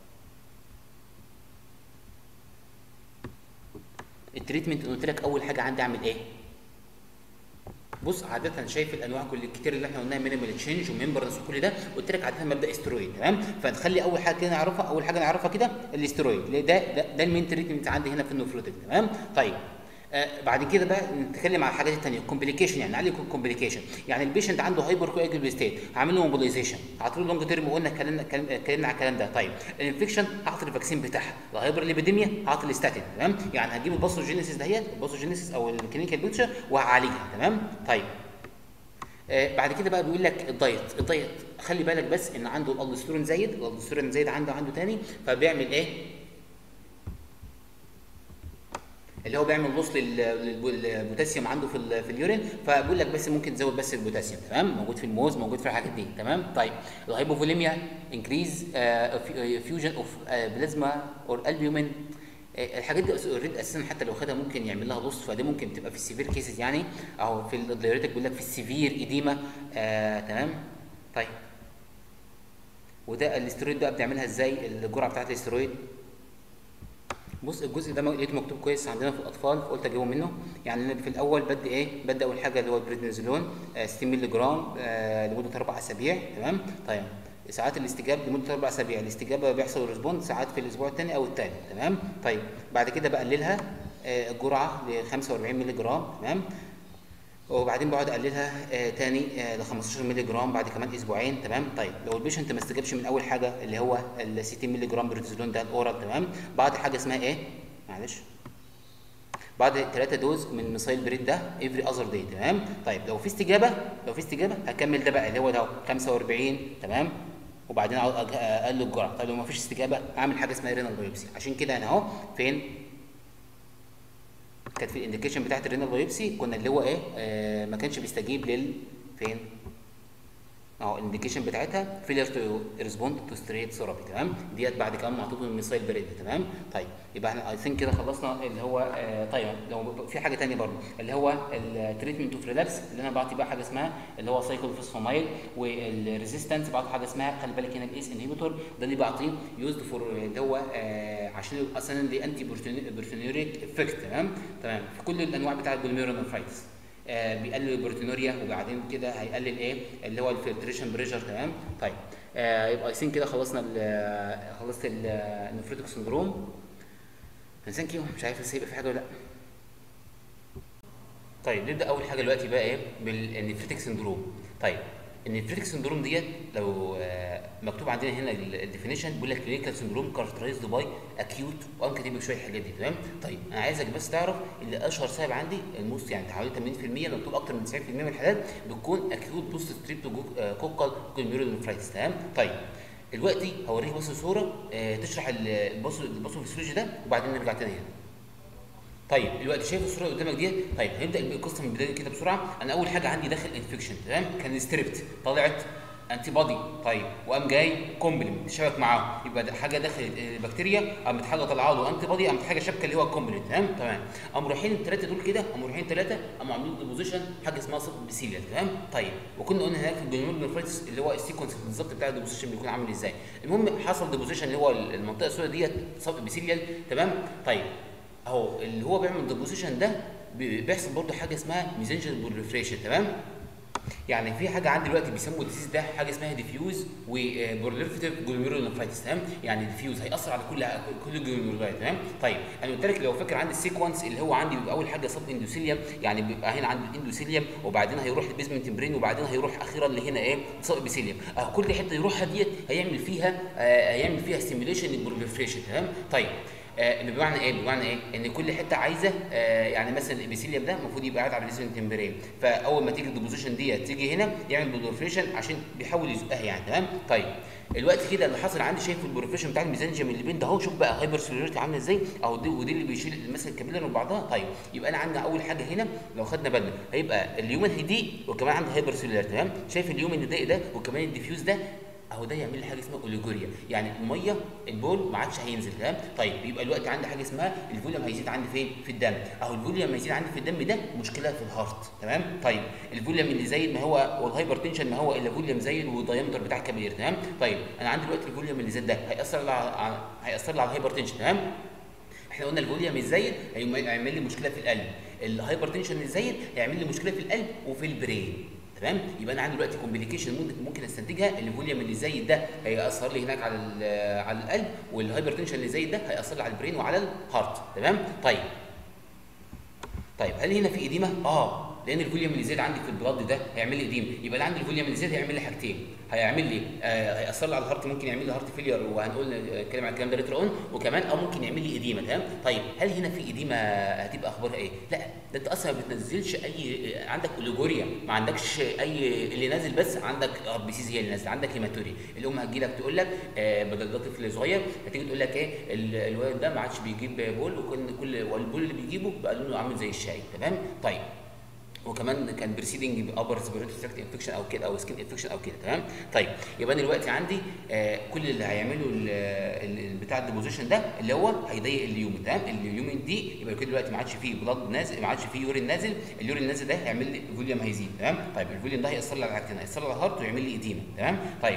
A: التريتمنت قلت لك اول حاجه عندي اعمل ايه بص عاده شايف الانواع كل الكتير اللي احنا قلناها مينيمال تشينج وممبرنس وكل ده قلت لك عاده مبدا استرويد تمام فنخلي اول حاجه كده نعرفها اول حاجه نعرفها كده الاسترويد ليه ده ده, ده المين تريتمنت عندي هنا في النفروتيك تمام طيب آه بعد كده بقى نتكلم على الحاجات الثانيه الكومبليكيشن يعني عليه كومبليكيشن يعني البيشنت عنده هايبر كواجل ستيت هعمل له موبيلايزيشن هعطي له لونج تيرم وقلنا اتكلمنا اتكلمنا على الكلام ده طيب الانفكشن هعطي الفاكسين بتاعها الهايبر ليبيديميا هعطي الاستاتين تمام يعني هجيب الباثوجينيسيس دهيت الباثوجينيسيس او الكلينيكال بيكتشر وهعالجها تمام طيب آه بعد كده بقى بيقول لك الدايت الدايت خلي بالك بس ان عنده الالدوستيرون زايد الالدوستيرون زايد عنده عنده تاني فبيعمل ايه اللي هو بيعمل لص لل- للب- للبوتاسيوم عنده في ال- في اليورين فبقول لك بس ممكن تزود بس البوتاسيوم تمام موجود في الموز موجود في الحاجات دي تمام طيب الهايبوفوليميا انكريز فيوجن اوف بلازما اور البيومين الحاجات دي اوريدي اساسا حتى لو خدها ممكن يعمل لها لص فدي ممكن تبقى في السيفير كيسز يعني او في الدايوريتك بيقول لك في السيفير ايديما آه تمام طيب وده الاسترويد ده بنعملها ازاي الجرعه بتاعت الاسترويد بص الجزء ده لقيته مكتوب كويس عندنا في الاطفال فقلت اجيبه منه يعني أنا في الاول بدي ايه بدي اول حاجه اللي هو البريدنيزولون آه 60 مللي جرام آه لمده اربع اسابيع تمام طيب ساعات الاستجابه لمده اربع اسابيع الاستجابه بيحصل ريسبوند ساعات في الاسبوع الثاني او الثالث تمام طيب بعد كده بقللها آه الجرعه ل 45 مللي جرام تمام وبعدين بقعد اقللها آه تاني آه ل 15 مللي جرام بعد كمان اسبوعين تمام طيب لو البيشنت ما استجابش من اول حاجه اللي هو ال 60 مللي جرام بريدنيزولون ده الاورال تمام بعد حاجه اسمها ايه معلش بعد 3 دوز من ميثايل بريد ده افري اذر داي تمام طيب لو في استجابه لو في استجابه هكمل ده بقى اللي هو ده 45 تمام وبعدين أقعد أج- اقلل الجرعه طيب لو ما فيش استجابه اعمل حاجه اسمها رينال بايوبسي عشان كده انا اهو فين كانت في الانديكيشن بتاعت الرينال بايوبسي كنا اللي هو ايه آه ما كانش بيستجيب لل فين اهو الانديكيشن بتاعتها فيلير تو ريسبوند تو ستريت ثيرابي تمام ديت بعد كمان محطوط الميثايل بريد تمام طيب يبقى احنا اي ثينك كده خلصنا اللي هو آه طيب لو في حاجه ثانيه برضه اللي هو التريتمنت اوف ريلابس اللي انا بعطي بقى حاجه اسمها اللي هو سايكلوفوسفامايل والريزيستنس بعطي حاجه اسمها خلي بالك هنا الايس انهبيتور ده اللي بعطيه يوزد فور اللي هو آه عشان اصلا دي انتي بروتينوريك افكت تمام تمام في كل الانواع بتاع الجلوميرونفرايتس آه بيقلل البروتينوريا وبعدين كده هيقلل ايه اللي هو الفلتريشن بريشر تمام طيب آه يبقى اي كده خلصنا ال- خلصت النفروتيك سندروم ثانك يو مش عارف لسه يبقى في حاجه ولا لا طيب نبدا اول حاجه دلوقتي بقى ايه بالنفريتك سندروم طيب النفريتك سندروم ديت لو آه، مكتوب عندنا هنا الديفينيشن بيقول لك كلينيكال سندروم كاركترايزد باي اكيوت وقام كاتب لك شويه حاجات دي تمام طيب انا عايزك بس تعرف ان اشهر سبب عندي الموست يعني حوالي 80% مكتوب اكتر من 90% من الحالات بتكون اكيوت بوست ستريبتو كوكال كولميرولوفرايتس تمام طيب دلوقتي هوريك بس صوره آه، تشرح ال- الباثو الباثوفيسيولوجي ده وبعدين نرجع تاني هنا طيب دلوقتي شايف الصوره اللي قدامك ديت طيب هنبدا القصه من البدايه كده بسرعه انا اول حاجه عندي داخل انفكشن تمام كان ستريبت طلعت انتي بودي طيب وقام جاي كومبلمنت شبك معاه يبقى ده حاجه دخلت البكتيريا قامت حاجه طالعه له انتي بودي قامت حاجه شبكه اللي هو الكومبلمنت تمام تمام قاموا رايحين الثلاثه دول كده قاموا رايحين ثلاثه قاموا عاملين ديبوزيشن حاجه اسمها صف بسيليا تمام طيب وكنا قلنا هناك في الجلوميرولوفرايتس اللي هو السيكونس بالظبط بتاع الديبوزيشن بيكون عامل ازاي المهم حصل ديبوزيشن اللي هو المنطقه السوداء ديت صف بسيليا تمام طيب اهو اللي هو بيعمل ديبوزيشن ده بي- بيحصل برضه حاجه اسمها ميزنجر بوليفريشن تمام يعني في حاجه عندي دلوقتي بيسموا الديسيز ده حاجه اسمها ديفيوز وبروليفريتيف جلوميرولونفرايتس تمام يعني ديفيوز هياثر على كل كل الجلوميرولايت تمام طيب انا قلت لك لو فاكر عندي السيكونس اللي هو عندي بيبقى اول حاجه سب اندوثيليوم يعني بيبقى هنا عندي الاندوثيليوم وبعدين هيروح البيزمنت برين وبعدين هيروح اخيرا لهنا ايه سب ابيثيليوم آه كل حته يروحها ديت هيعمل فيها آه هيعمل فيها ستيميوليشن للبروليفريشن تمام طيب آه بمعنى ايه؟ بمعنى ايه؟ ان كل حته عايزه آه يعني مثلا الابيثيليوم ده المفروض يبقى قاعد على الريزن تمبرين فاول ما تيجي الديبوزيشن ديت تيجي هنا يعمل بوليفريشن عشان بيحاول يزقها يعني تمام؟ طيب الوقت كده اللي حصل عندي شايف البوليفريشن بتاع الميزانجيوم اللي بين ده اهو شوف بقى هايبر سيلولاريتي عامله ازاي اهو دي ودي اللي بيشيل مثلا الكابيلر وبعضها طيب يبقى انا عندنا اول حاجه هنا لو خدنا بالنا هيبقى اليومن هيضيق وكمان عندي هايبر سيلولاريتي تمام؟ شايف اليومن اللي ضايق ده وكمان الديفيوز ده اهو ده يعمل لي حاجه اسمها اوليجوريا يعني الميه البول ما عادش هينزل تمام طيب يبقى الوقت عندي حاجه اسمها الفوليوم هيزيد عندي فين في الدم اهو الفوليوم لما يزيد عندي في الدم ده مشكله في الهارت تمام طيب الفوليوم اللي زايد ما هو والهايبر تنشن ما هو الا فوليوم زايد والدايمتر بتاع الكبير تمام طيب انا عندي دلوقتي الفوليوم اللي زاد ده هياثر على هياثر لي على الهايبر تنشن تمام احنا قلنا الفوليوم الزايد هيعمل لي مشكله في القلب الهايبر تنشن الزايد هيعمل لي مشكله في القلب وفي البرين تمام يبقى انا عندي دلوقتي كومبليكيشن ممكن ممكن استنتجها الفوليوم اللي زايد ده هياثر لي هناك على على القلب والهايبر تنشن اللي زايد ده هياثر لي على البرين وعلى الهارت تمام طيب طيب هل هنا في اديمه اه لان الفوليوم اللي زاد عندي في البلاد ده هيعمل لي اديم يبقى اللي عندي الفوليوم اللي زاد هيعمل لي حاجتين هيعمل لي آه هياثر لي على الهارت ممكن يعمل لي هارت فيلير وهنقول نتكلم عن الكلام ده ليتر اون وكمان او ممكن يعمل لي اديمه تمام طيب هل هنا في اديمه هتبقى اخبارها ايه لا ده انت اصلا ما بتنزلش اي عندك اوليجوريا ما عندكش اي اللي نازل بس عندك ار بي سيز هي اللي نازله عندك هيماتوري الام هتجي لك تقول لك آه بدل ده طفل صغير هتيجي تقول لك ايه ال- الولد ده ما عادش بيجيب بول وكل كل والبول اللي بيجيبه بقى لونه عامل زي الشاي تمام طيب وكمان كان بريسيدنج ابر ريسبيراتوري تراكت انفكشن او كده او سكين انفكشن او كده تمام طيب يبقى انا دلوقتي عندي آه كل اللي هيعمله ال- ال- ال- بتاع الديبوزيشن ده اللي هو هيضيق اليومن تمام اليومن دي يبقى كده دلوقتي ما عادش فيه بلاد نازل ما عادش فيه يورين نازل اليورين نازل ده هيعمل لي فوليوم هيزيد تمام طيب الفوليوم ده هيأثر لي على حاجتين هيأثر لي على الهارت ويعمل لي اديمه تمام طيب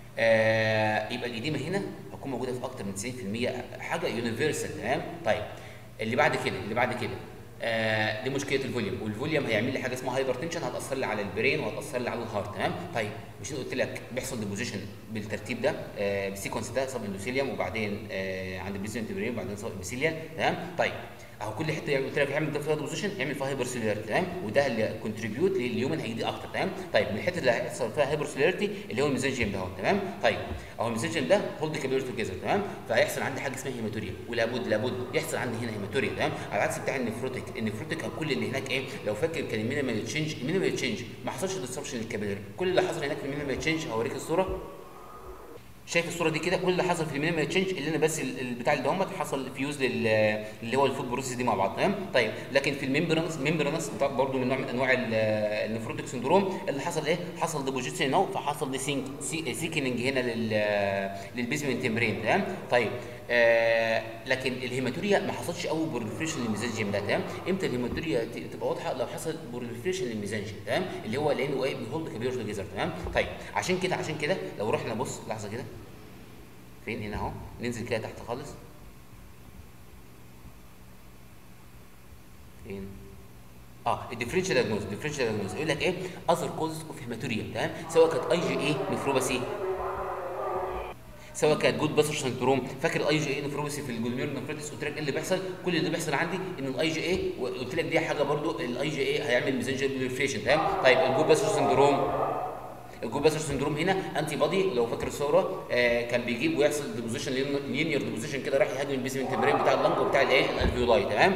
A: آه يبقى الاديمه هنا هتكون موجوده في اكتر من 90% حاجه يونيفرسال تمام طيب اللي بعد كده اللي بعد كده آه دي مشكله الفوليوم والفوليوم هيعمل لي حاجه اسمها هايبر تنشن هتاثر لي على البرين وهتاثر لي على الهارت تمام طيب مش أنا قلت لك بيحصل ديبوزيشن بالترتيب ده آه بالسيكونس ده سب اندوثيليوم وبعدين آه عند البيزنت برين وبعدين سب ابيثيليال تمام طيب اهو كل حته يعني قلت لك هيعمل ده فيها ديبوزيشن يعمل فيها هايبر سيلولاريتي تمام وده اللي كونتريبيوت لليومن هيجي اكتر تمام طيب من الحته اللي هيحصل فيها هايبر سيلولاريتي اللي هو الميزنجيم ده اهو تمام طيب اهو الميزنجيم ده هولد كابيلر توجذر تمام فهيحصل عندي حاجه اسمها هيماتوريا ولابد لابد يحصل عندي هنا هيماتوريا تمام على العكس بتاع النفروتيك النفروتيك كان كل اللي هناك ايه لو فاكر كان المينيمال تشينج المينيمال تشينج ما حصلش ديسربشن للكابيلر كل اللي حصل هناك في المينيمال تشينج هوريك الصوره شايف الصوره دي كده كل اللي حصل في المينيمال تشينج اللي انا بس ال- البتاع اللي دهمت حصل فيوز لل اللي هو الفود بروسيس دي مع بعض تمام طيب لكن في الممبرانس ممبرانس برضه من نوع من انواع ال- النفروتيك سندروم اللي حصل ايه حصل ديبوزيشن اهو فحصل دي سينك سي سيكننج هنا لل للبيزمنت تمبرين تمام طيب آه لكن الهيماتوريا ما حصلش اول بورفريشن للميزانجيم ده تمام امتى الهيماتوريا ت- تبقى واضحه لو حصل بورفريشن للميزانجيم تمام اللي هو لانه ايه بيهولد كبير جزر تمام طيب عشان كده عشان كده لو رحنا بص لحظه كده فين هنا اهو ننزل كده تحت خالص فين اه الديفرنشال دايجنوز الديفرنشال دايجنوز يقول لك ايه اذر كوزز اوف هيماتوريا تمام سواء كانت اي جي اي نفروباسي سواء كانت جود باسر سندروم فاكر الاي جي اي نفروباسي في الجلومير نفريتس قلت لك ايه اللي بيحصل كل اللي بيحصل عندي ان الاي جي اي وقلت لك دي حاجه برضو الاي جي اي هيعمل ميزنجر بليفريشن تمام طيب الجود باسر سندروم الجود باسر سندروم هنا انتي بادي لو فاكر الصوره آه كان بيجيب ويحصل ديبوزيشن لينير ديبوزيشن كده راح يهاجم البيزمنت تمبرين بتاع اللنج وبتاع الايه الالفيولاي تمام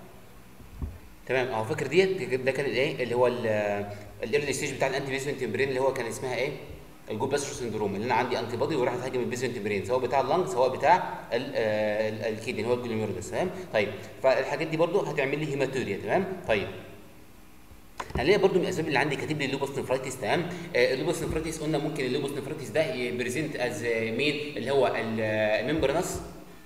A: تمام اهو فاكر ديت ده كان الايه اللي هو الايرلي ستيج بتاع الانتي بيزمنت تمبرين اللي هو كان اسمها ايه الجود باسر سندروم اللي انا عندي انتي بادي وراح تهاجم البيزمنت تمبرين سواء بتاع اللنج سواء بتاع ال- آه، ال- الكيدني اللي هو الجلوميرولس تمام طيب فالحاجات دي برضو هتعمل لي هيماتوريا تمام طيب هنلاقي برضو من الاسباب اللي عندي كاتب لي اللوبوس نفرايتس تمام آه اللوبوس نفرايتس قلنا ممكن اللوبوس نفرايتس ده يبريزنت از مين اللي هو الممبرنس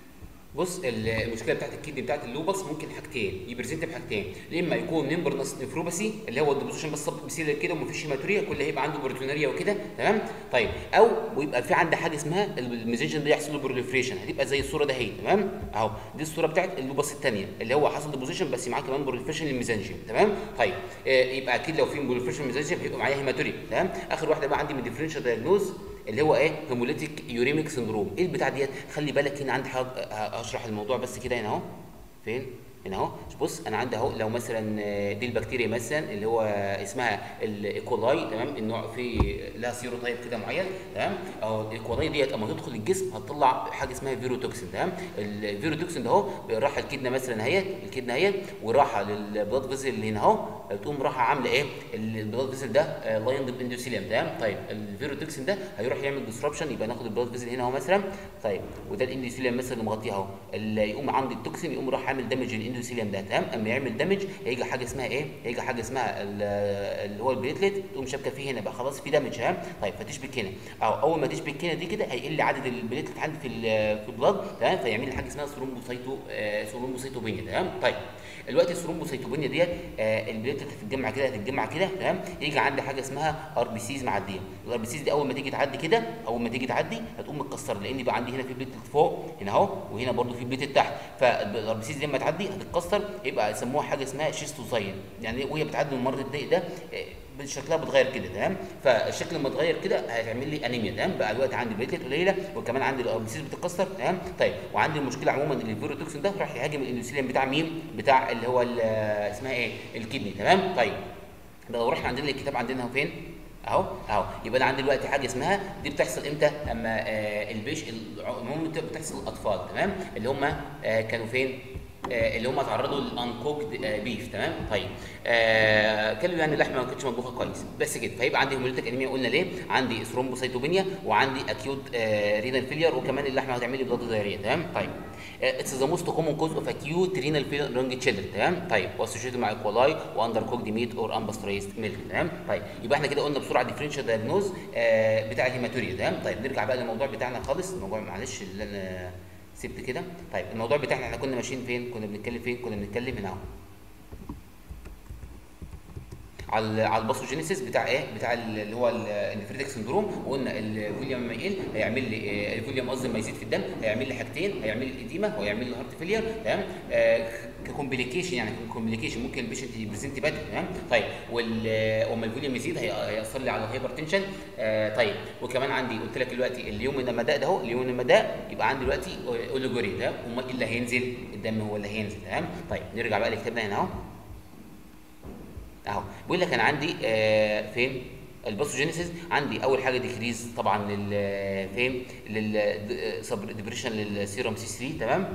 A: بص ال- المشكله بتاعت الكدني بتاعت اللوبس ممكن حاجتين يبريزنت بحاجتين يا اما يكون ممبرنس نفروباسي اللي هو الديبوزيشن بس بيصير كده ومفيش هيماتوريا كل هيبقى عنده بروتوناريا وكده تمام طيب او ويبقى في عندي حاجه اسمها الميزنجن ده يحصل له بروليفريشن هتبقى زي الصوره ده اهي تمام اهو دي الصوره بتاعت اللوبس الثانيه اللي هو حصل ديبوزيشن بس معاه كمان بروليفريشن للميزنجن تمام طيب آه يبقى اكيد لو في بروليفريشن للميزنجن هيبقى معايا هيماتوريا تمام اخر واحده بقى عندي من ديفرنشال دايجنوز اللي هو ايه هيموليتيك يوريميك سندروم ايه البتاع ديت خلي بالك هنا عندي حاجه هشرح الموضوع بس كده هنا اهو فين هنا اهو بص انا عندي اهو لو مثلا آه، دي البكتيريا مثلا اللي هو اسمها الايكولاي تمام النوع في لها سيرو تايب كده معين تمام اهو الايكولاي ديت اما تدخل الجسم هتطلع حاجه اسمها فيروتوكسين تمام الفيروتوكسين ده اهو راح الكدنه مثلا اهيت الكدنه اهيت وراح للبلاد فيزل اللي هنا اهو تقوم راح عامله ايه البلاد فيزل ده لايند باندوسيليوم تمام طيب الفيروتوكسين ده هيروح يعمل ديسربشن يبقى ناخد البلاد فيزل هنا اهو مثلا طيب وده الاندوسيليوم مثلا اللي مغطيه اهو اللي يقوم عند التوكسين يقوم راح عامل دامج الاندوسيليوم ده تمام اما يعمل دامج هيجي حاجه اسمها ايه هيجي حاجه اسمها ال- اللي هو البليتلت تقوم شابكه فيه هنا بقى خلاص في دامج ها طيب فتشبك هنا او اول ما تشبك هنا دي كده هيقل عدد البليتلت عندي في ال- في البلاد تمام فيعمل لي حاجه اسمها ثرومبوسايتو آه، ثرومبوسايتوبينيا تمام طيب دلوقتي الثرومبوسايتوبينيا ديت آه، البليتلت هتتجمع كده هتتجمع كده تمام يجي عندي حاجه اسمها ار بي سيز معديه الار بي سيز دي اول ما تيجي تعدي كده اول ما تيجي تعدي هتقوم متكسره لان يبقى عندي هنا في بليتلت فوق هنا اهو وهنا برده في بليتلت تحت فالار بي سيز دي لما تعدي هتتكسر يبقى يسموها حاجه اسمها شيستوساين يعني وهي بتعدي من المرض الضيق ده آه، شكلها بتغير كده تمام فالشكل لما اتغير كده هتعمل لي انيميا تمام بقى دلوقتي عندي بليتلت قليله وكمان عندي الار بي سيز بتتكسر تمام طيب وعندي المشكله عموما ان الفيروتوكسين ده راح يهاجم الاندوثيليوم بتاع مين بتاع اللي هو ال- اسمها ايه الكدني تمام طيب ده لو رحنا عندنا الكتاب عندنا هو فين اهو اهو يبقى انا عندي دلوقتي حاجه اسمها دي بتحصل امتى اما آه البيش المهم بتحصل الاطفال تمام اللي هم آه كانوا فين آه اللي هم تعرضوا للانكوكد آه بيف تمام طيب آه كلوا يعني اللحمه ما كانتش مطبوخه كويس بس كده فيبقى عندي هيموليتيك انيميا قلنا ليه عندي ثرومبوسيتوبينيا وعندي اكيوت آه رينال فيلير وكمان اللحمه هتعمل لي بلاد دايريا تمام طيب اتس ذا موست كومن كوز اوف اكيوت رينال فيلير لونج تشيلدرن تمام طيب واسوشيتد مع ايكولاي واندر كوكد ميت اور امباستريزد ميلك تمام طيب يبقى احنا كده قلنا بسرعه ديفرنشال دايجنوز آه بتاع الهيماتوريا تمام طيب نرجع بقى للموضوع بتاعنا خالص الموضوع معلش اللي انا سبت كده طيب الموضوع بتاعنا احنا كنا ماشيين فين كنا بنتكلم فين كنا بنتكلم هنا اهو على على الباثوجينيسيس بتاع ايه بتاع اللي هو النفريتك سندروم وقلنا الفوليوم لما يقل هيعمل لي الفوليوم قصدي لما يزيد في الدم هيعمل لي حاجتين هيعمل لي اديمه وهيعمل لي هارت فيلير تمام آه ككومبليكيشن يعني كومبليكيشن ممكن البيشنت يبريزنت بدري تمام طيب وما الفوليوم يزيد هيأثر لي على الهايبر تنشن آه طيب وكمان عندي قلت لك دلوقتي اليوم لما ده ده اهو اليوم لما ده يبقى عندي دلوقتي اوليجوري تمام امال ايه اللي هينزل الدم هو اللي هينزل تمام طيب نرجع بقى لكتابنا هنا اهو اهو بيقول لك انا عندي آه فين الباثوجينيسيس عندي اول حاجه ديكريز طبعا لل فين لل ديبريشن للسيروم سي 3 تمام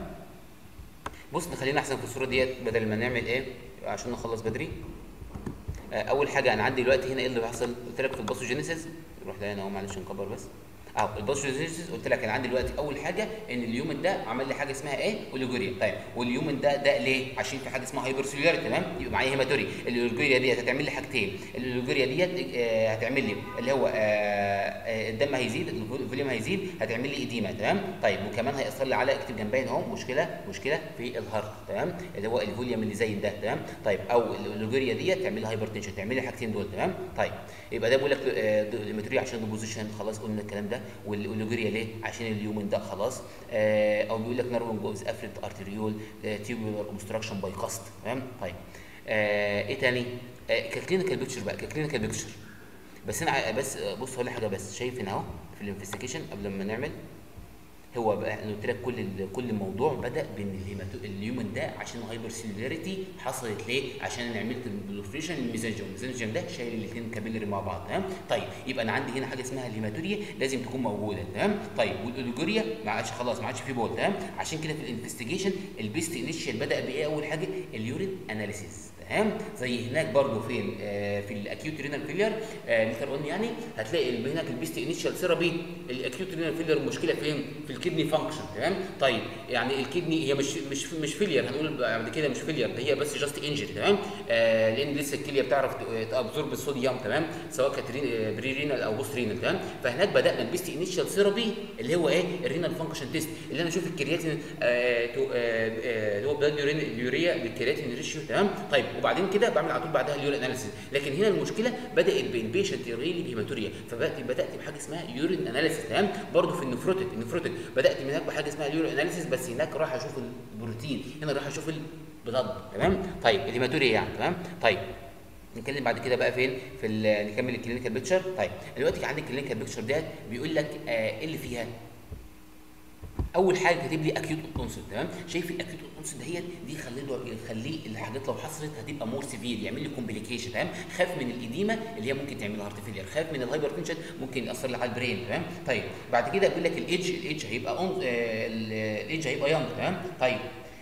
A: بص نخلينا احسن في الصوره ديت بدل ما نعمل ايه عشان نخلص بدري آه اول حاجه انا عندي دلوقتي هنا ايه اللي بيحصل قلت لك في الباثوجينيسيس نروح هنا اهو معلش نكبر بس اهو الباثوجينيسيس قلت لك انا عندي دلوقتي اول حاجه ان اليومن ده عمل لي حاجه اسمها ايه اوليجوريا طيب واليومن ده ده ليه عشان في حاجه اسمها هايبر سيلولار تمام يبقى معايا هيماتوري الاوليجوريا ديت هتعمل لي حاجتين الاوليجوريا ديت آه هتعمل لي اللي هو آه الدم هيزيد الفوليوم هيزيد هتعمل لي اديمه تمام طيب وكمان هياثر لي على اكتب جنبين اهو مشكله مشكله في الهارت تمام اللي هو الفوليوم اللي زي ده تمام طيب او الاوليجوريا ديت تعمل لي هايبر تنشن تعمل لي الحاجتين دول تمام طيب يبقى ده بيقول لك آه الهيماتوريا عشان البوزيشن خلاص قلنا الكلام ده والاوليجوريا ليه؟ عشان اليومن ده خلاص آه او بيقول لك نيرفون جوز افرت ارتريول تيوبولار اوبستراكشن باي كاست تمام طيب آه ايه تاني؟ آه ككلينيكال بيكتشر بقى ككلينيكال بيكتشر بس انا بس بص هقول حاجه بس شايف هنا اهو في الانفستيجيشن قبل ما نعمل هو بقى انا قلت لك كل كل الموضوع بدا بان اليومن ده عشان الهايبر سيلولاريتي حصلت ليه؟ عشان انا عملت البلوفريشن الميزنجيوم الميزنجيوم ده شايل الاثنين كابيلري مع بعض تمام؟ طيب يبقى انا عندي هنا حاجه اسمها الهيماتوريا لازم تكون موجوده تمام؟ طيب والاوليجوريا ما عادش خلاص ما عادش في بول تمام؟ عشان كده في الانفستيجيشن البيست انيشال بدا بايه اول حاجه؟ اليورين اناليسيس تمام زي هناك برضو فين آه في الاكيوت رينال فيلير آه ليتر اون يعني هتلاقي هناك البيست انيشال ثيرابي الاكيوت رينال فيلير المشكله فين في الكدني فانكشن تمام طيب يعني الكدني هي مش مش مش فيلير هنقول بعد كده مش فيلير ده هي بس جاست انجري تمام آه لان لسه الكليه بتعرف تابزورب الصوديوم تمام سواء كانت بري رينال او بوست رينال تمام فهناك بدانا البيست انيشال ثيرابي اللي هو ايه الرينال فانكشن تيست اللي انا اشوف الكرياتين اللي هو بلاد يوريا بالكرياتين ريشيو تمام طيب وبعدين كده بعمل على طول بعدها اليورين اناليسيس لكن هنا المشكله بدات بين بيشنت ريلي بهيماتوريا فبدات بدات بحاجه اسمها يورين اناليسيس تمام برضه في النفروتيك النفروتيك بدات من هناك بحاجه اسمها اليورين اناليسيس بس هناك راح اشوف البروتين هنا راح اشوف البلاد تمام طيب الهيماتوريا يعني تمام طيب نتكلم بعد كده بقى فين في نكمل الكلينيكال بيكتشر طيب دلوقتي عندي الكلينيكال بيكتشر ديت بيقول لك آه ايه اللي فيها اول حاجه كاتب لي اكيوت اونست تمام شايف الاكيوت اونست دهيت دي خلي له يخليه الحاجات لو حصلت هتبقى مور سيفير يعمل لي كومبليكيشن تمام خاف من الاديمه اللي هي ممكن تعمل له هارت فيلير خاف من الهايبر تنشن ممكن ياثر لي على البرين تمام طيب بعد كده بيقول لك الايدج الايدج هيبقى اون الايدج هيبقى يونج تمام طيب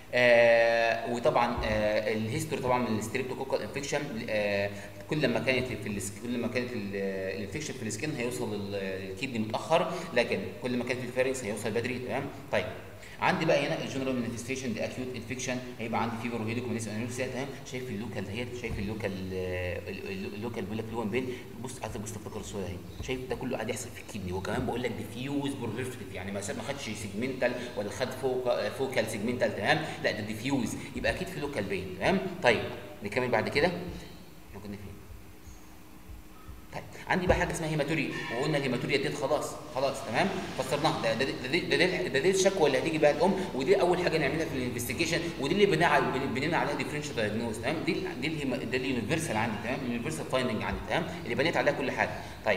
A: آه وطبعا آه الهيستوري طبعا من الستريبتوكوكال انفكشن آه كل ما كانت في السك... كل ما كانت الانفكشن في السكين هيوصل الكدني متاخر لكن كل ما كانت في الفارنكس هيوصل بدري تمام طيب عندي بقى هنا الجنرال مانيفستيشن دي اكيوت انفكشن هيبقى عندي فيبر وهيديك ومينيس انوركسيا تمام شايف اللوكال دهيت شايف اللوكال اللوكال بيقول لك لون بين بص عايزك بص تفتكر الصوره اهي شايف ده كله قاعد يحصل في الكدني وكمان بقول لك ديفيوز بروفيرتيف يعني ما ما خدش سيجمنتال ولا خد فوق فوكال سيجمنتال تمام لا ده ديفيوز يبقى اكيد في لوكال بين تمام طيب نكمل بعد كده احنا كنا فين طيب عندي بقى حاجه اسمها هيماتوريا وقلنا الهيماتوريا ديت خلاص خلاص تمام فسرناها ده ده ده دي, ده, دي, ده دي الشكوى اللي هتيجي بقى الام ودي اول حاجه نعملها في الانفستيجيشن ودي اللي بناء بنينا عليها ديفرنشال دايجنوز تمام دي دي الهيما ده اليونيفرسال عندي تمام اليونيفرسال فايندنج عندي تمام اللي بنيت عليها كل حاجه طيب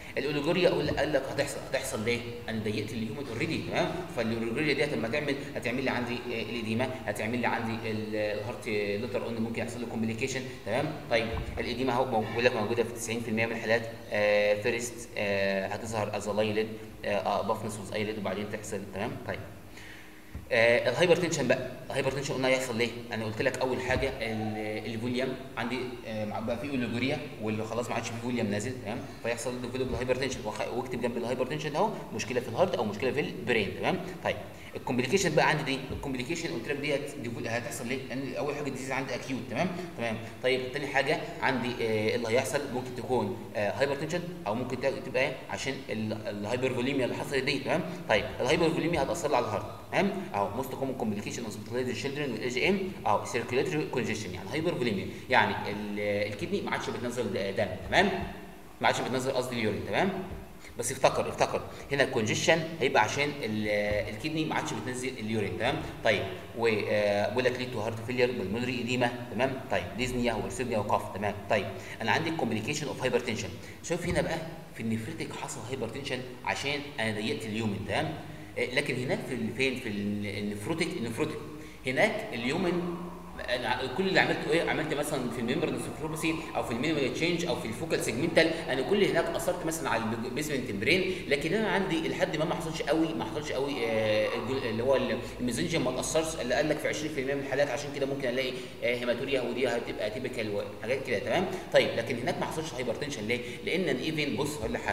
A: الاوليجوريا اقول قال لك هتحصل هتحصل ليه؟ انا ضيقت الهيومن اوريدي تمام فالاوليجوريا ديت لما تعمل هتعمل لي عندي آه، الاديمه هتعمل لي عندي ال- الهارت لتر اون ممكن يحصل له كومبليكيشن تمام طيب الاديمه اهو مو- بقول لك موجوده في 90% من الحالات فيرست هتظهر از لايلد بافنس وز ايلد وبعدين تحصل تمام طيب آه الهايبر تنشن بقى الهايبر تنشن قلنا يحصل ليه انا قلت لك اول حاجه ال- الفوليوم عندي آه بقى في اوليجوريا واللي خلاص ما عادش في فوليوم نازل تمام فيحصل ديفلوب الهايبر تنشن واكتب جنب الهايبر تنشن اهو مشكله في الهارت او مشكله في البرين تمام طيب الكومبليكيشن بقى عندي دي الكومبليكيشن قلت لك ديت ديفول- هتحصل ليه لان اول حاجه الديزيز عندي اكيوت تمام تمام طيب تاني حاجه عندي آه إيه اللي هيحصل ممكن تكون هايبر تنشن او ممكن تا- تبقى إيه؟ عشان الهايبر فوليميا اللي حصلت دي تمام طيب الهايبر فوليميا هتاثر لي على الهارت تمام اهو موست كومن كومبليكيشن اوف children with ام او سيركيولاتوري كونجيشن يعني هايبر فوليميا يعني ال- الكدني ما عادش بتنزل دم تمام ما عادش بتنزل قصدي اليورين تمام بس افتكر افتكر هنا الكونجيشن هيبقى عشان ال- الكدني ما عادش بتنزل اليورين تمام طيب وبقول لك ليد تو هارت فيلير بالمونري ايديما تمام طيب ديزنيا وارسيدنيا وقف تمام طيب انا عندي كومبليكيشن اوف هايبر تنشن شوف هنا بقى في النفرتك حصل هايبر تنشن عشان انا ضيقت اليومن تمام آه، لكن هناك في ال- فين في ال- النفروتك النفروتك هناك اليومن انا كل اللي عملته ايه عملت مثلا في الممبر نسوفروبسي او في المينيمال تشينج او في الفوكال سيجمنتال انا كل اللي هناك اثرت مثلا على البيزمنت برين لكن انا عندي لحد ما ما حصلش قوي ما حصلش قوي آه، الجل- اللي هو الميزنجيوم ما تاثرش اللي قال لك في 20% من الحالات عشان كده ممكن الاقي آه، هيماتوريا ودي هتبقى تيبيكال حاجات كده تمام طيب لكن هناك ما حصلش هايبر تنشن ليه؟ لان الايفن بص هقول لك حاجه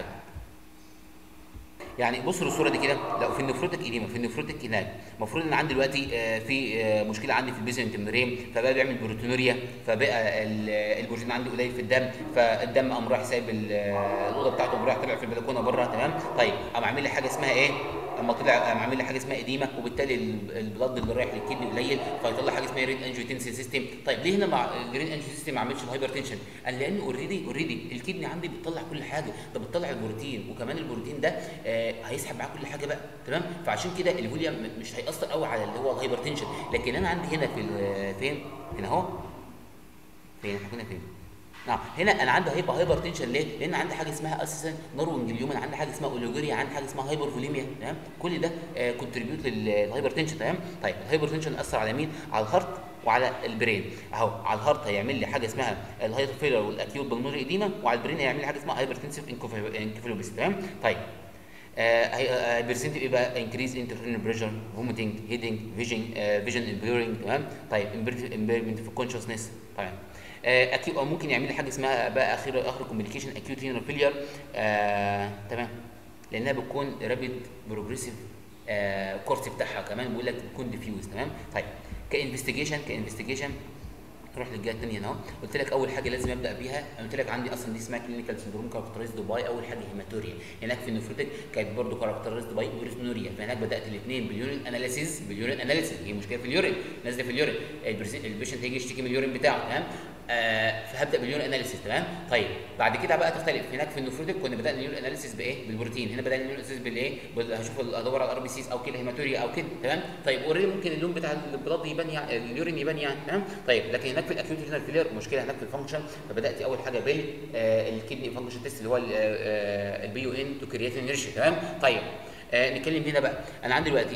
A: يعني بص للصوره دي كده لو في النفروتك ايديما في النفروتك هناك المفروض ان عندي دلوقتي آه، في آه، مشكله عندي في البيزنت ميمبرين فبقى بيعمل بروتينوريا فبقى ال- البروتين عندي قليل في الدم فالدم قام راح سايب ال- آه، الاوضه بتاعته قام راح طلع في البلكونه بره تمام طيب قام عامل لي حاجه اسمها ايه اما طلع قام عامل لي حاجه اسمها اديمه وبالتالي ال- البلد اللي رايح للكدني قليل فيطلع حاجه اسمها ريد انجيوتنسين سيستم طيب ليه هنا مع الجرين انجيو سيستم ما عملش الهايبر تنشن قال لان اوريدي اوريدي الكدني عندي بتطلع كل حاجه ده بتطلع البروتين وكمان البروتين ده آه هيسحب معاه كل حاجه بقى تمام فعشان كده الفوليوم م- مش هياثر قوي على اللي هو الهايبر تنشن لكن انا عندي هنا في ال- فين هنا اهو فين احنا كنا فين نعم هنا انا عندي هيبقى هايبر تنشن ليه؟ لان عندي حاجه اسمها اساسا نورونج اليومن عندي حاجه اسمها اوليجوريا عندي حاجه اسمها هايبر فوليميا تمام كل ده كونتريبيوت للهايبر تنشن تمام طيب الهايبر تنشن اثر على مين؟ على الهارت وعلى البرين اهو على الهارت هيعمل لي حاجه اسمها الهايبر فيلر والاكيوت بالمونري ايديما وعلى البرين هيعمل لي حاجه اسمها هايبر تنسيف انكفالوبيس تمام طيب بيرسنت ايه بقى انكريز انترنال بريشر فوميتنج هيدنج فيجن فيجن امبيرنج تمام طيب امبيرمنت في الكونشسنس تمام آه، اكيد أو ممكن يعمل لي حاجه اسمها بقى اخر اخر كوميونيكيشن اكيوت رينال فيلير تمام لانها بتكون رابيد بروجريسيف كورس بتاعها كمان بيقول لك بتكون ديفيوز تمام طيب كانفستيجيشن كانفستيجيشن نروح للجهه الثانيه هنا قلت لك اول حاجه لازم ابدا بيها انا قلت لك عندي اصلا دي اسمها كلينيكال سندروم كاركترايزد باي اول حاجه هيماتوريا هناك في النفروتك كانت برضه كاركترايزد باي بيرسونوريا فهناك بدات الاثنين باليورين اناليسيز باليورين اناليسيز هي مشكله في اليورين نازله في اليورين البرسي- البيشنت هيجي يشتكي من اليورين بتاعه تمام آه فهبدا باليورين اناليسيز تمام طيب بعد كده بقى تختلف هناك في النفروتك كنا بدانا اليورين اناليسيز بايه بالبروتين هنا بدانا اليورين اناليسيز بالايه بال- هشوف ال- ادور على الار بي سيز او كده هيماتوريا او كده تمام طيب اوريدي ممكن اللون بتاع البلاد يبان يعني اليورين يبان يعني تمام طيب لكن هناك في الاكيوت رينال فيلير مشكله هناك في الفانكشن فبدات اول حاجه بال آه الكدني فانكشن تيست اللي هو البي يو ان تو كرياتين انرجي تمام طيب آه نتكلم هنا بقى انا عندي دلوقتي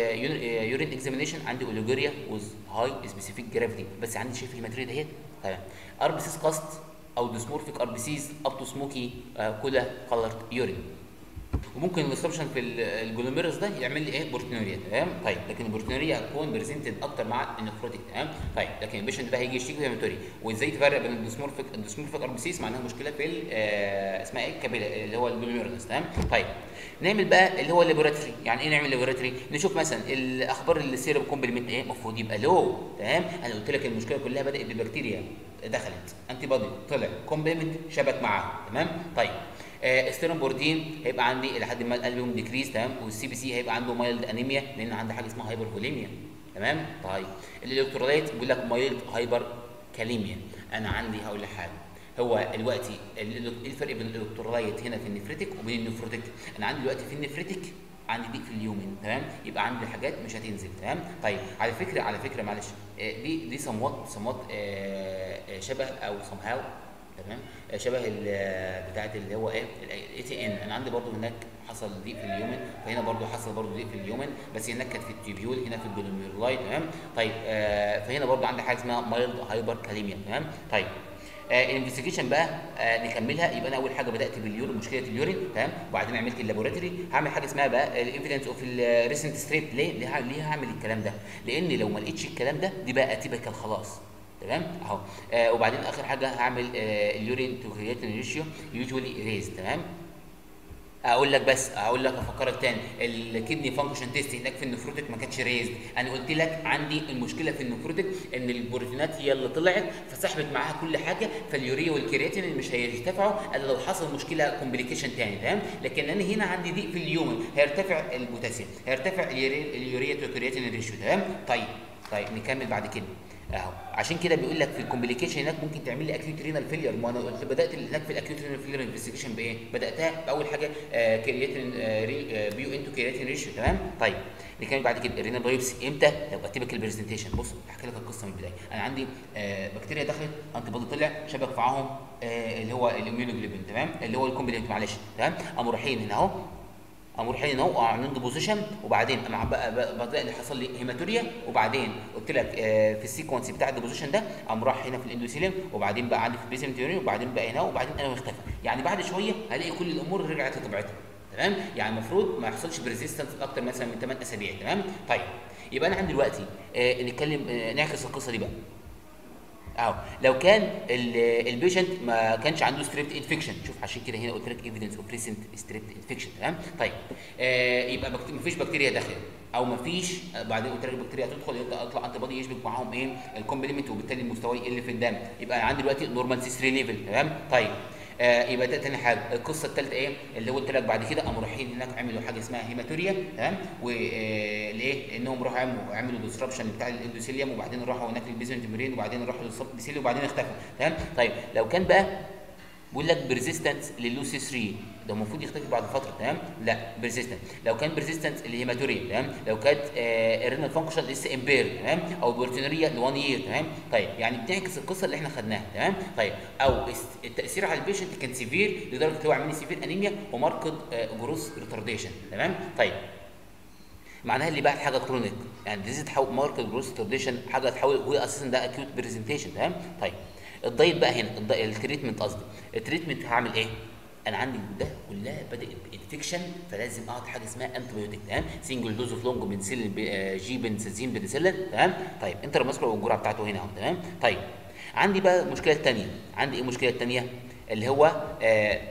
A: يورين اكزامينيشن عندي اوليجوريا وز هاي سبيسيفيك جرافيتي بس عندي شايف الهيماتوريا ديت تمام ار بي سيز كاست او ديسمورفيك ار بي سيز اب تو سموكي كولا كولرد يورين وممكن الاسبشن في ال- الجلوميرس ده يعمل لي ايه بورتينوريا تمام طيب لكن البورتينوريا هتكون بريزنتد اكتر مع النفروتيك تمام طيب لكن البيشنت ده هيجي يشتكي هيماتوريا وازاي تفرق بين الديسمورفيك الديسمورفيك اربسيس معناها مشكله في ال- آه، اسمها ايه الكابيلا اللي هو الجلوميرس تمام طيب نعمل بقى اللي هو اللابوراتوري يعني ايه نعمل لابوراتوري نشوف مثلا الاخبار السيرم كومبلمنت ايه المفروض يبقى لو تمام انا قلت لك المشكله كلها بدات ببكتيريا دخلت انتي بودي طلع كومبلمنت شبك معاها تمام طيب آه ستيرون بروتين هيبقى عندي الى حد ما الالبوم ديكريز تمام والسي بي سي هيبقى عنده مايلد انيميا لان عنده حاجه اسمها هايبر فوليميا تمام طيب الالكترولايت بيقول لك مايلد هايبر كاليميا انا عندي هقول لك حاجه هو دلوقتي ال- ال- ايه الفرق بين الالكترولايت هنا في النفريتك وبين النفروتك انا عندي دلوقتي في النفريتك عندي ضيق في اليومين تمام يبقى عندي حاجات مش هتنزل تمام طيب على فكره على فكره معلش آه، دي دي صموات صموات شبه او somehow تمام آه، شبه ال- بتاعه اللي هو ايه الاي تي ان انا عندي برضو هناك حصل ضيق في اليومن فهنا برضو حصل برضو ضيق في اليومن بس هناك كانت في التيبيول هنا في الجلوميرولاي تمام طيب آه فهنا برضو عندي حاجه اسمها مايلد هايبر كاليميا تمام طيب الانفستيجيشن بقى آه نكملها يبقى انا اول حاجه بدات باليورين مشكله اليورين تمام وبعدين عملت اللابوراتوري هعمل حاجه اسمها بقى الايفيدنس اوف الريسنت ستريب ليه ليه ه- ليه هعمل الكلام ده لان لو ما لقيتش الكلام ده دي بقى اتيبيكال خلاص تمام اهو آه وبعدين اخر حاجه هعمل آه اليورين تو كرياتين ريشيو يوجوالي ريز تمام اقول لك بس اقول لك افكرك تاني الكدني فانكشن تيست هناك في النفروتك ما كانتش ريزد انا قلت لك عندي المشكله في النفروتك ان البروتينات هي اللي طلعت فسحبت معاها كل حاجه فاليوريا والكرياتين اللي مش هيرتفعوا الا لو حصل مشكله كومبليكيشن تاني تمام لكن انا هنا عندي ضيق في اليومن هيرتفع البوتاسيوم هيرتفع اليوري- اليوريا تو كرياتين ريشيو تمام طيب طيب نكمل بعد كده اهو عشان كده بيقول لك في الكومبليكيشن هناك ممكن تعمل لي اكيوت رينال فيلير ما انا قلت بدات هناك في الاكيوت رينال فيلير انفستيجيشن بايه؟ بداتها باول حاجه آه كرياتين آه ري- آه بيو انتو كرياتين ريشيو تمام؟ طيب نكمل بعد كده الرينال بايوبسي امتى؟ لو اتيبيكال برزنتيشن بص احكي لك القصه من البدايه انا عندي آه بكتيريا دخلت انتي بودي طلع شبك معاهم آه اللي هو الاميونوجلوبين تمام؟ اللي هو الكومبلينت معلش تمام؟ قاموا رايحين هنا اهو قاموا رايحين اهو عاملين بوزيشن وبعدين اما بقى بقى بقى اللي حصل لي هيماتوريا وبعدين قلت لك آه، في السيكونس بتاع الديبوزيشن ده قام راح هنا في الاندوثيليوم وبعدين بقى عندي في البيزمنت يورين وبعدين بقى هنا وبعدين انا واختفى يعني بعد شويه هلاقي كل الامور رجعت لطبيعتها تمام يعني المفروض ما يحصلش بريزيستنس اكتر مثلا من 8 اسابيع تمام طيب يبقى انا عندي دلوقتي آه نتكلم آه نعكس القصه دي بقى اهو لو كان ال- البيشنت ما كانش عنده ستريبت انفكشن شوف عشان كده هنا قلت لك ايفيدنس اوف ريسنت ستريبت انفكشن تمام طيب آه يبقى بكت... مفيش بكتيريا داخل او مفيش آه، بعدين قلت لك البكتيريا هتدخل يطلع يطلع انتي بودي يشبك معاهم ايه الكومبلمنت وبالتالي المستوى يقل في الدم يبقى انا عندي دلوقتي نورمال سي 3 ليفل تمام طيب آه يبقى ده تاني حاجه القصه الثالثه ايه اللي قلت لك بعد كده قاموا رايحين هناك عملوا حاجه اسمها هيماتوريا تمام وليه انهم راحوا عملوا عملوا ديسربشن بتاع الاندوثيليوم وبعدين راحوا هناك للبيزمنت ميرين وبعدين راحوا للسبتيسيليوم وبعدين اختفوا تمام طيب لو كان بقى بيقول لك بريزيستنس للوسي 3 ده المفروض يختفي بعد فتره تمام لا بريزيستنت لو كان بريزيستنس الهيماتوريا تمام لو كانت الرينال فانكشن لسه امبير تمام او بورتينوريا ل 1 يير تمام طيب يعني بتعكس القصه اللي احنا خدناها تمام طيب او است- التاثير على البيشنت كان سيفير لدرجه هو عامل لي سيفير انيميا وماركت جروس ريتارديشن تمام طيب معناها اللي بعد حاجه كرونيك يعني دي تحول ماركت جروس ريتارديشن حاجه تحول هو اساسا ده اكيوت برزنتيشن تمام طيب الدايت بقى هنا الد- التريتمنت قصدي التريتمنت هعمل ايه انا عندي ده كلها بدات بانفكشن فلازم اقعد حاجه اسمها انتي بايوتيك تمام سنجل دوز اوف لونج بنسلين جي بنسازين بنسلين تمام طيب انتر ماسكولار والجرعه بتاعته هنا اهو تمام طيب عندي بقى المشكله الثانيه عندي ايه المشكله الثانيه اللي هو آه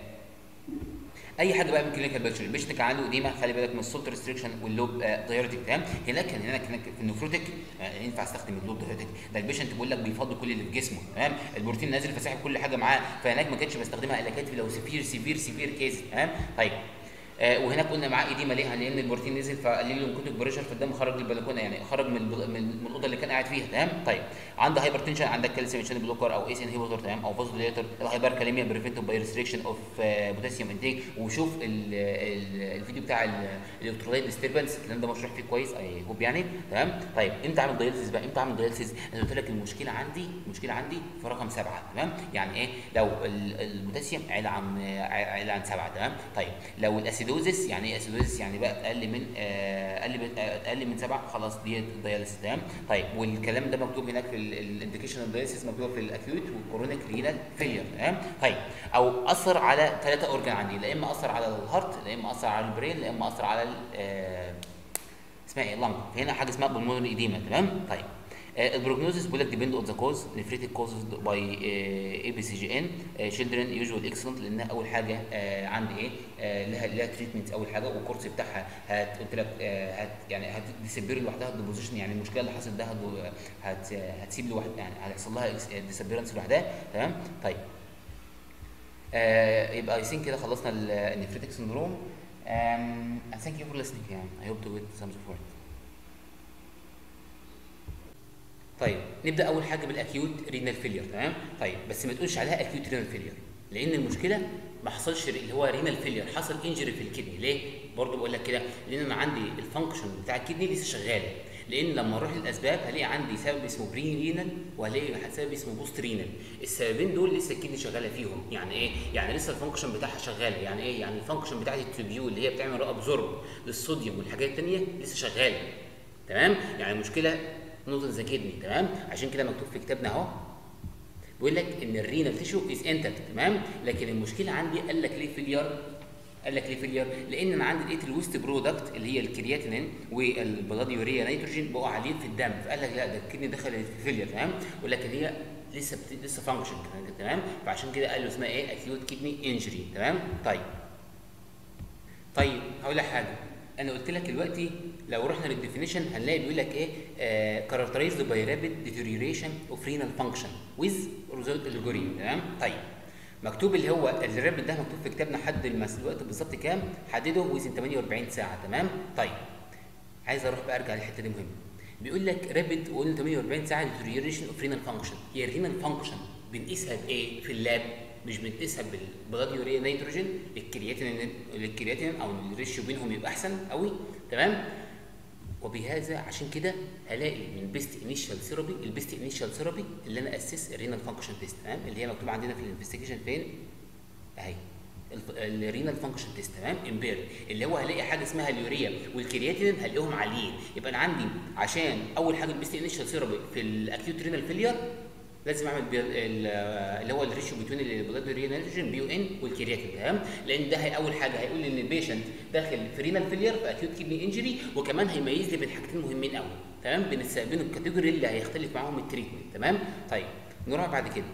A: اي حاجه بقى من كلينيكال بيكتشر البيشنت كان عنده اديمه خلي بالك من السولت ريستريكشن واللوب دايوريتك تمام هناك كان هناك هناك في النفروتك آه، ينفع استخدم اللوب دايوريتك ده البيشنت بيقول لك بيفضي كل اللي في جسمه تمام البروتين نازل فساحب كل حاجه معاه فهناك ما كانش بستخدمها الا كانت لو سيفير سيفير سيفير كيس تمام طيب آه وهناك قلنا معاه ايديما ليه؟ لان البروتين نزل فقلل له الكوتيك بريشر في الدم خرج للبلكونه يعني خرج من الب- من, من الاوضه اللي كان قاعد فيها تمام؟ طيب عنده هايبر تنشن عندك كالسيوم شانل بلوكر او ايس انهيبيتور تمام او فوسفوديليتور الهايبر كاليميا بريفنتيف باي ريستريكشن اوف بوتاسيوم انتيك وشوف ال- ال- الفيديو بتاع الالكترولايت ديستربنس الكلام ده مشروح فيه كويس اي هوب يعني تمام؟ طيب امتى اعمل دايلسيس بقى؟ امتى اعمل دايلسيس؟ انا قلت لك المشكله عندي المشكله عندي في رقم سبعه تمام؟ يعني ايه؟ لو ال- البوتاسيوم عالي عن عالي عن سبعه تمام؟ طيب لو الاسيدوزس يعني ايه اسيدوزس؟ يعني بقى اقل من آه، اقل من آه، اقل من سبعه خلاص دي دايلسيس تمام؟ طيب والكلام ده مكتوب هناك في الانديكيشن اوف دايلسيس مكتوب في الاكيوت والكورونيك رينال فيلير تمام؟ طيب او اثر على ثلاثه اورجان عندي لا اما اثر على الهارت لا اما اثر على البرين لا اما اثر على ال- آه، اسمها ايه لنج هنا حاجه اسمها بالمونري ايديما تمام طيب البروجنوزيس بيقول لك ديبند اون ذا كوز نفريتك كوزز باي اي بي سي جي ان شيلدرن يوجوال اكسلنت لانها اول حاجه آه، عندي ايه آه، لها لها تريتمنت اول حاجه والكورس بتاعها هت قلت لك آه، هت يعني هتديسبير لوحدها الديبوزيشن يعني المشكله اللي حصلت ده هت- هت هتسيب لوحدها يعني هيحصل لها ديسبيرنس لوحدها تمام طيب آه يبقى اي ثينك كده خلصنا النفريتك سندروم um, and thank you for listening يعني I hope to get some support طيب نبدا اول حاجه بالاكيوت رينال فيلير تمام طيب بس ما تقولش عليها اكيوت رينال فيلير لان المشكله ما حصلش اللي هو رينال فيلير حصل انجري في الكدني ليه برضه بقول لك كده لان انا عندي الفانكشن بتاع الكدني لسه شغاله لان لما اروح للاسباب هلاقي عندي سبب اسمه بري رينال وهلاقي سبب اسمه بوست رينال السببين دول لسه الكدني شغاله فيهم يعني ايه يعني لسه الفانكشن بتاعها شغاله يعني ايه يعني الفانكشن بتاعت التوبيول اللي هي بتعمل ابزورب للصوديوم والحاجات الثانيه لسه شغاله تمام يعني المشكله نقطه ذا كدني تمام عشان كده مكتوب في كتابنا اهو بيقول لك ان الرينال تيشو از انتكت تمام لكن المشكله عندي قال لك ليه فيلير قال لك ليه فيلير؟ لان انا عندي لقيت الويست برودكت اللي هي الكرياتينين والبلاد يوريا نيتروجين بقوا عاليين في الدم فقال لك لا ده الكدني دخلت في فيلير تمام ولكن هي لسه بت... لسه فانكشن تمام فعشان كده قال له اسمها ايه اكيوت كدني انجري تمام طيب طيب هقول لك حاجه انا قلت لك دلوقتي لو رحنا للديفينيشن هنلاقي بيقول لك ايه كاركترايزد باي رابيد ديتيريوريشن اوف رينال فانكشن ويز ريزولت الجوريا تمام طيب مكتوب اللي هو الرابد ده مكتوب في كتابنا حد المس- الوقت بالظبط كام حدده وزن 48 ساعه تمام طيب عايز اروح بقى ارجع للحته دي مهمه بيقول لك رابد وقلنا 48 ساعه ديتيريوريشن اوف رينال فانكشن هي الرينال فانكشن بنقيسها بايه في اللاب مش بنقيسها بالبلاد يوريا نيتروجين الكرياتين الكرياتين او الريشيو بينهم يبقى احسن قوي تمام وبهذا عشان كده هلاقي من بيست انيشال ثيرابي البيست انيشال ثيرابي اللي انا اسس الرينال فانكشن تيست تمام اللي هي مكتوبه عندنا في الانفستيجيشن فين اهي الرينال فانكشن تيست تمام امبير اللي هو هلاقي حاجه اسمها اليوريا والكرياتين هلاقيهم عاليين يبقى انا عندي عشان اول حاجه البيست انيشال ثيرابي في الاكيوت رينال فيلير لازم اعمل بي- ال- اللي هو الريشيو بين البلاد يوريا نيتروجين بي او ان والكرياتين تمام لان ده هي اول حاجه هيقول لي ان البيشنت داخل في رينال فيلير في اكيوت كيدني انجري وكمان هيميز لي بين حاجتين مهمين قوي تمام بين الس- بين الكاتيجوري اللي هيختلف معاهم التريتمنت تمام طيب نروح بعد كده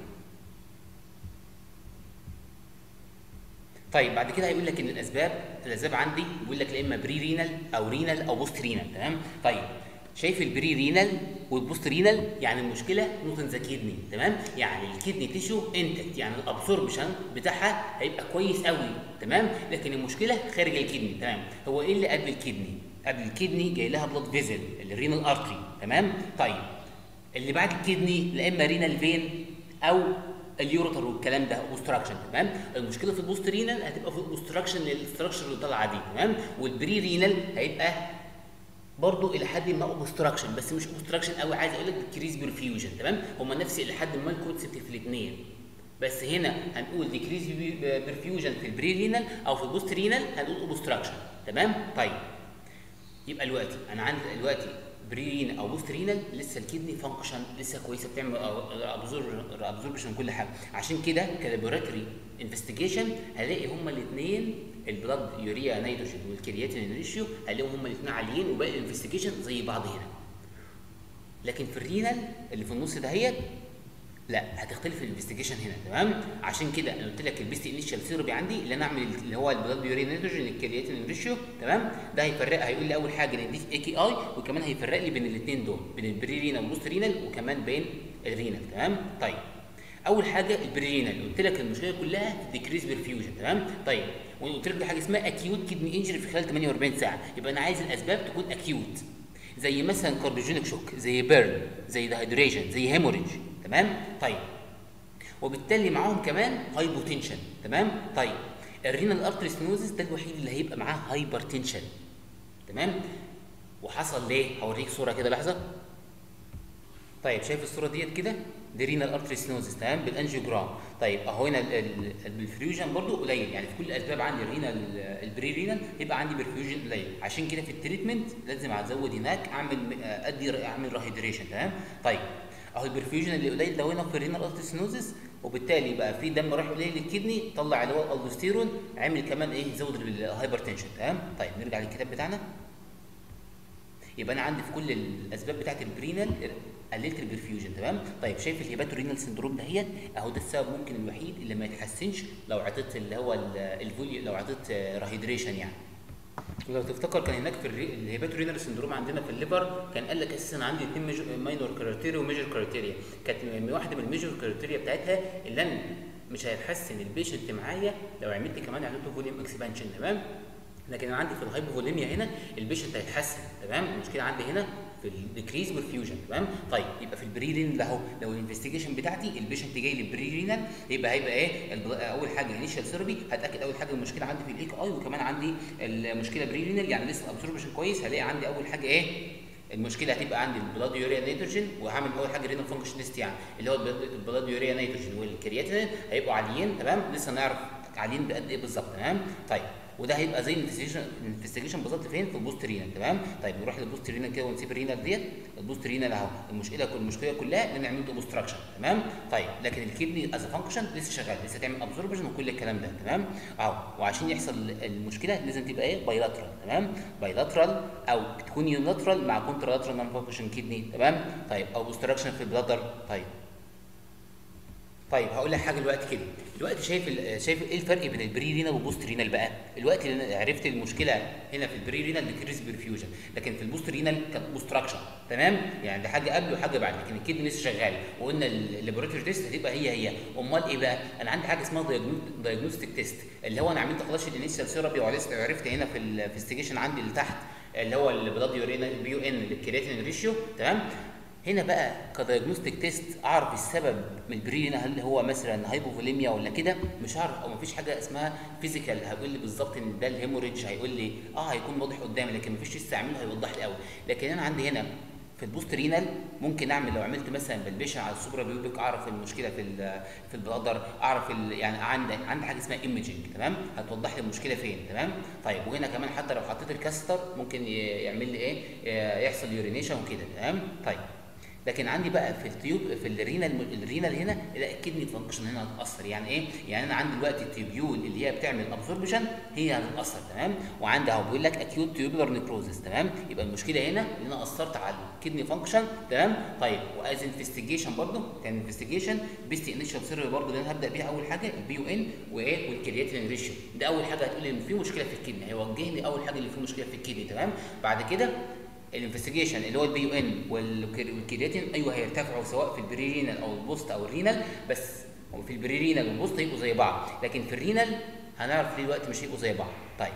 A: طيب بعد كده هيقول لك ان الاسباب الاسباب عندي بيقول لك يا اما بري رينال او رينال او بوست رينال تمام طيب شايف البري رينال والبوست رينال يعني المشكله نوتن ذا كيدني تمام يعني الكدني تيشو انتكت يعني الابسوربشن بتاعها هيبقى كويس قوي تمام لكن المشكله خارج الكدني تمام هو ايه اللي قبل الكدني قبل الكدني جاي لها بلاد فيزل الرينال ارتري تمام طيب اللي بعد الكدني لا اما رينال فين او اليوروتر والكلام ده اوبستراكشن تمام المشكله في البوست رينال هتبقى في الاوبستراكشن للاستراكشر اللي طالعه دي تمام والبري رينال هيبقى برضه الى حد ما اوبستراكشن بس مش اوبستراكشن قوي عايز اقول لك ديكريز برفيوجن تمام هما نفس الى حد ما الكونسبت في الاثنين بس هنا هنقول ديكريز برفيوجن في البري رينال او في البوست رينال هنقول اوبستراكشن تمام طيب يبقى دلوقتي انا عندي دلوقتي بريرين او بوست رينال لسه الكدني فانكشن لسه كويسه بتعمل ابزوربشن كل حاجه عشان كده كلابوراتوري انفستيجيشن هلاقي هما الاثنين البلاد يوريا نيتروجين والكرياتين ريشيو هلاقيهم هما الاثنين عاليين وباقي الانفستيجيشن زي بعض هنا لكن في الرينال اللي في النص دهيت لا هتختلف الانفستيجيشن هنا تمام عشان كده انا قلت لك البيست انيشال ثيرابي عندي اللي انا اعمل اللي هو البلاد يورين نيتروجين الكرياتين ريشيو تمام ده هيفرق هيقول لي اول حاجه نديك اي كي اي وكمان هيفرق لي بين الاثنين دول بين البري رينال والبوست رينال وكمان بين الرينال تمام طيب اول حاجه البرينال قلت لك المشكله كلها في ديكريز برفيوجن تمام طيب وقلت لك دي حاجه اسمها اكيوت كدني انجري في خلال 48 ساعه يبقى انا عايز الاسباب تكون اكيوت زي مثلا كارديوجينيك شوك زي بيرن زي دهيدريشن زي هيموريج تمام طيب وبالتالي معاهم كمان هايبوتنشن تمام طيب الرينال ارتري ستينوزس ده الوحيد اللي هيبقى معاه هايبر تنشن تمام وحصل ليه هوريك صوره كده لحظه طيب شايف الصوره ديت كده دي رينال ارتري ستينوزس تمام بالانجيوجرام طيب اهو هنا البرفيوجن برضو قليل يعني في كل الاسباب عندي الرينال البري رينال يبقى عندي برفيوجن قليل عشان كده في التريتمنت لازم ازود هناك اعمل ادي اعمل ريهيدريشن تمام طيب اهو البرفيوجن اللي قليل ده هنا في الرينال ارتريسنوزس وبالتالي بقى في دم رايح قليل للكدني طلع اللي هو الالدوستيرون عمل كمان ايه زود الهايبر تنشن تمام طيب نرجع للكتاب بتاعنا يبقى انا عندي في كل الاسباب بتاعت البرينال قللت البرفيوجن تمام طيب شايف الهيباتورينال سندروم دهيت اهو ده السبب ممكن الوحيد اللي ما يتحسنش لو عطيت اللي هو الفوليو لو عطيت ريهيدريشن يعني ولو تفتكر كان هناك في الهيباتورينال سندروم عندنا في الليفر كان قال لك اساسا عندي اثنين ماينور كرايتيريا وميجر كرايتيريا كانت واحده من الميجر كرايتيريا بتاعتها اللي انا مش هيتحسن البيشنت معايا لو عملت كمان عملت فوليوم اكسبانشن تمام لكن انا عندي في الهايبوفوليميا هنا البيشنت هيتحسن تمام المشكله عندي هنا في الديكريز والفيوجن تمام طيب يبقى في البريرين ده اهو لو الانفستيجيشن بتاعتي البيشنت جاي للبريرينال يبقى هيبقى ايه اول حاجه انيشال ثيرابي هتاكد اول حاجه المشكله عندي في الايك اي وكمان عندي المشكله بريرينال يعني لسه الابسوربشن كويس هلاقي عندي اول حاجه ايه المشكله هتبقى عندي البلاد يوريا نيتروجين وهعمل اول حاجه رينال فانكشن تيست يعني اللي هو البلاد- البلاد يوريا نيتروجين والكرياتين هيبقوا عاليين تمام لسه نعرف عاليين بقد ايه بالظبط تمام طيب وده هيبقى زي الانفستيجيشن الانفستيجيشن بالظبط فين في البوست رينال تمام طيب نروح للبوست رينال كده ونسيب الرينال ديت البوست رينال اهو المشكله كل المشكله كلها ان نعمل له اوبستراكشن تمام طيب لكن الكدني از فانكشن لسه شغال لسه تعمل ابزوربشن وكل الكلام ده تمام اهو وعشان يحصل المشكله لازم تبقى ايه بايلاترال تمام بايلاترال او تكون يوناترال مع كونترالاترال نون فانكشن كدني تمام طيب او اوبستراكشن في البلادر طيب طيب هقول لك حاجه دلوقتي كده دلوقتي شايف ال- شايف ايه الفرق بين البري رينال والبوست رينال بقى دلوقتي اللي أنا عرفت المشكله هنا في البري رينال ديكريز برفيوجن لكن في البوست رينال كان اوبستراكشن تمام يعني ده حاجه قبل وحاجه بعد لكن الكدني لسه شغال وقلنا اللابوراتوري تيست هتبقى هي هي امال ايه بقى انا عندي حاجه اسمها دايجنوستيك تيست اللي هو انا عملت خلاص الانيشال ثيرابي وعرفت عرفت هنا في الانفستيجيشن عندي اللي تحت اللي هو البلاد يورينا البي يو ان للكرياتين ريشيو تمام هنا بقى كدايجنوستيك تيست اعرف السبب من البرين هل هو مثلا هايبوفوليميا ولا كده مش هعرف او مفيش حاجه اسمها فيزيكال هيقول لي بالظبط ان ده الهيموريدج هيقول لي اه هيكون واضح قدامي لكن مفيش لسه اعمله هيوضح لي قوي لكن انا عندي هنا في البوست رينال ممكن اعمل لو عملت مثلا بالبيشن على السوبرا بيوبيك اعرف المشكله في ال في البلادر اعرف ال يعني عندي عندي حاجه اسمها ايمجنج تمام هتوضح لي المشكله فين تمام طيب وهنا كمان حتى لو حطيت الكاستر ممكن ي- يعمل لي ايه ي- يحصل يورينيشن وكده تمام طيب لكن عندي بقى في التيوب في الرينال الرينال هنا لا الكدني فانكشن هنا هتتاثر يعني ايه؟ يعني انا عندي دلوقتي التيوبيول اللي هي بتعمل ابزوربشن هي هتتاثر تمام؟ وعندي اهو بيقول لك اكيوت تيوبولار نيكروزس تمام؟ يبقى المشكله هنا ان انا اثرت على الكدني فانكشن تمام؟ طيب واز انفستيجيشن برضه كان انفستيجيشن بيست انيشال سيرفي برضه اللي انا هبدا بيها اول حاجه البي يو ان وايه والكرياتين ريشيو ده اول حاجه هتقول لي ان في مشكله في الكدني هيوجهني اول حاجه اللي في مشكله في الكدني تمام؟ بعد كده الانفستيجيشن اللي هو البي يو ان والكرياتين ايوه هيرتفعوا سواء في البريرينال او البوست او الرينال بس هو في البريرينال والبوست هيبقوا زي بعض لكن في الرينال هنعرف ليه دلوقتي مش هيبقوا زي بعض طيب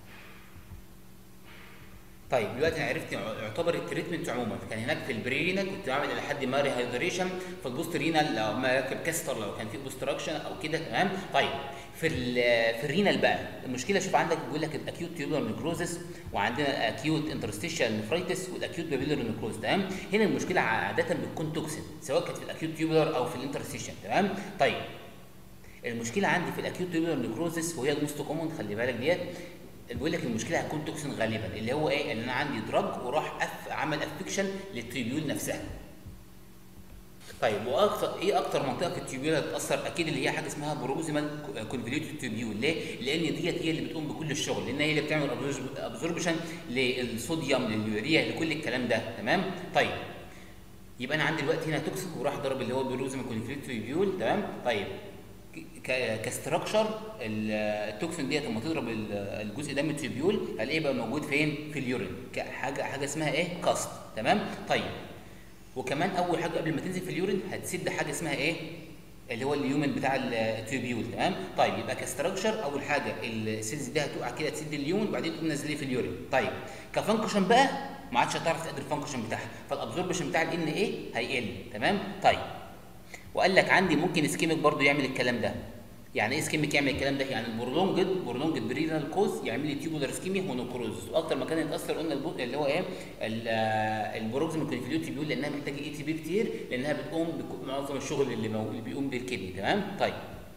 A: طيب دلوقتي انا عرفت يعتبر التريتمنت عموما كان هناك في البريرينال كنت بعمل الى حد ما ريهايدريشن في البوست رينال لو ما راكب كاستر لو كان في اوبستراكشن او كده تمام طيب في ال- في الرينال بقى المشكله شوف عندك بيقول لك الاكيوت تيوبولار نيكروزس وعندنا اكيوت انترستيشال نفرايتس والاكيوت بابيلر نيكروز تمام هنا المشكله عاده بتكون توكسين سواء كانت في الاكيوت تيوبولار او في الانترستيشال تمام طيب المشكله عندي في الاكيوت تيوبولار نيكروزس وهي الموست كومون خلي بالك ديت بيقول لك المشكله هتكون توكسين غالبا اللي هو ايه ان انا عندي دراج وراح أف عمل افكشن للتيوبيول نفسها طيب واكتر ايه اكتر منطقه في التيوبيول هتتاثر اكيد اللي هي حاجه اسمها بروزيمال كونفوليوتد تيوبيول ليه لان ديت هي اللي بتقوم بكل الشغل لان هي اللي بتعمل ابزوربشن للصوديوم لليوريا لكل الكلام ده تمام طيب يبقى انا عندي دلوقتي هنا توكسين وراح ضرب اللي هو بروزيمال كونفوليوتد تيوبيول تمام طيب ك- كستراكشر ال- التوكسين ديت لما تضرب ال- الجزء ده من التيوبيول هلاقيه بقى موجود فين في اليورين كحاجه حاجه اسمها ايه كاست تمام طيب وكمان اول حاجه قبل ما تنزل في اليورين هتسد حاجه اسمها ايه اللي هو اليومن بتاع ال- التيوبيول تمام طيب يبقى كستراكشر اول حاجه السيلز دي هتقع كده تسد اليومن وبعدين تقوم نازله في اليورين طيب كفانكشن بقى ما عادش هتعرف تقدر الفانكشن بتاعها فالابزوربشن بتاع الان ايه هيقل تمام طيب وقال لك عندي ممكن اسكيميك برضو يعمل الكلام ده يعني ايه اسكيميك يعمل الكلام ده يعني البرولونجد برولونجد برينال كوز يعمل لي تيوبولار اسكيميا ونكروز واكتر مكان يتاثر قلنا البو- اللي هو ايه ال- آه، البروكسيمال كونفليوتي بيقول لانها محتاجه اي تي بي كتير لانها بتقوم بمعظم الشغل اللي, مو... اللي بيقوم بالكدني تمام طيب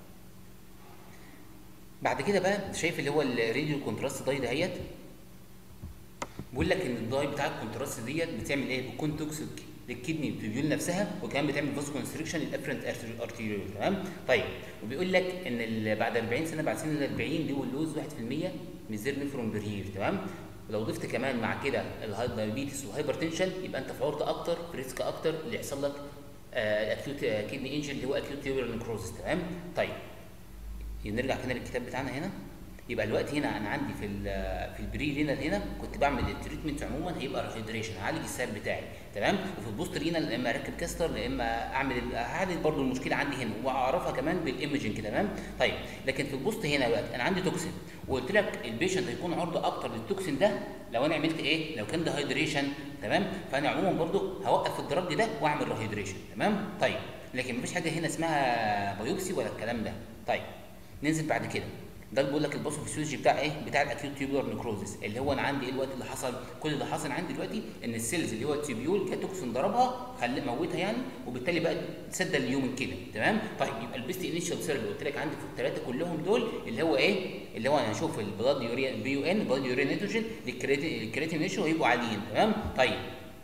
A: بعد كده بقى شايف اللي هو الراديو كونتراست داي دهيت بيقول لك ان الداي بتاع الكونتراست ديت بتعمل ايه بتكون توكسيك للكدني تيوبيول نفسها وكمان بتعمل فاسو كونستريكشن للافرنت ارتيريول تمام طيب وبيقول لك ان ال- بعد 40 سنه بعد سن ال 40 دي واللوز 1% من زير نفرون برير تمام ولو ضفت كمان مع كده الدايابيتس والهايبرتنشن يبقى انت في عرضه اكتر في ريسك اكتر اللي يحصل لك اكيوت كدني انجن اللي هو اكيوت تيوبولار نكروزس تمام طيب نرجع كده للكتاب بتاعنا هنا يبقى الوقت هنا انا عندي في ال في البري رينال هنا كنت بعمل التريتمنت عموما هيبقى ريهيدريشن هعالج السائل بتاعي تمام وفي البوست رينال يا اما اركب كاستر يا اما اعمل ال- هعالج برضو المشكله عندي هنا واعرفها كمان بالايمجنج تمام طيب لكن في البوست هنا دلوقتي انا عندي توكسين وقلت لك البيشنت هيكون عرضه اكتر للتوكسين ده لو انا عملت ايه لو كان ديهايدريشن تمام فانا عموما برضو هوقف الدرج ده واعمل ريهيدريشن تمام طيب لكن مفيش حاجه هنا اسمها بايوبسي ولا الكلام ده طيب ننزل بعد كده ده اللي بقول لك الباثوفيسيولوجي بتاع ايه بتاع الاكيوت تيوبولار نيكروزس اللي هو انا عندي ايه الوقت اللي حصل كل اللي حصل عندي دلوقتي ان السيلز اللي هو التيبيول جه توكسين ضربها خلى موتها يعني وبالتالي بقى سد اليومن كده تمام طيب يبقى البيست انيشال سيرفي قلت لك عندي في الثلاثه كلهم دول اللي هو ايه اللي هو انا هشوف البلاد يوريا بي يو ان بلاد يوريا نيتروجين الكرياتين ريشيو هيبقوا عاليين تمام طيب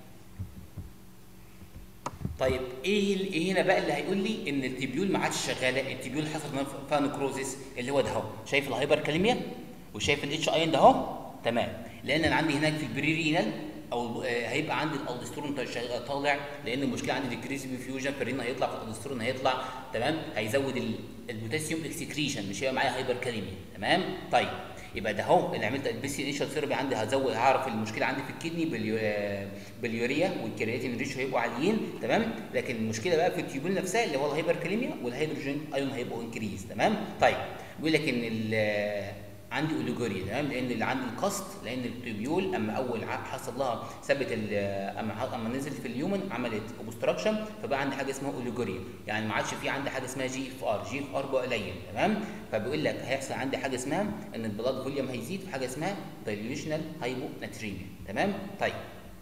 A: طيب ايه ال- ايه هنا بقى اللي هيقول لي ان التبيول ما عادش شغاله التبيول حصل فيها نكروزيس اللي هو ده اهو شايف الهايبر كاليميا وشايف الاتش اي ان ده اهو تمام لان انا عندي هناك في البريرينال او آه، هيبقى عندي الالدسترون طا- طالع لان المشكله عندي ديكريز بفيوجن فالرينا هيطلع فالالدسترون هيطلع تمام هيزود ال- البوتاسيوم اكسكريشن مش هيبقى معايا هايبر كاليميا تمام طيب يبقى ده اهو اللي عملت البيسي انيشال ثيرابي عندي هزود هعرف المشكله عندي في الكدني باليو... آه، باليوريا والكرياتين ريشيو هيبقوا عاليين تمام لكن المشكله بقى في التيوبول نفسها اللي هو الهايبر كاليميا والهيدروجين ايون هيبقوا انكريز تمام طيب بيقول لك ان ال- عندي اوليجوريا تمام لان اللي عندي القصد لان التوبيول اما اول ع- حصل لها ثبت ال- اما ح- اما نزلت في اليومن عملت اوبستراكشن فبقى عندي حاجه اسمها اوليجوريا يعني ما عادش في عندي حاجه اسمها جي اف ار جي اف ار بقى قليل تمام فبيقول لك هيحصل عندي حاجه اسمها ان البلاد فوليوم هيزيد في حاجه اسمها دايليوشنال هايبوناتريميا تمام طيب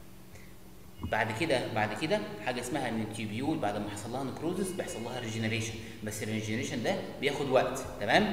A: بعد كده بعد كده حاجه اسمها ان التيوبيول بعد ما حصل لها نكروزس بيحصل لها ريجنريشن بس الريجنريشن ده بياخد وقت تمام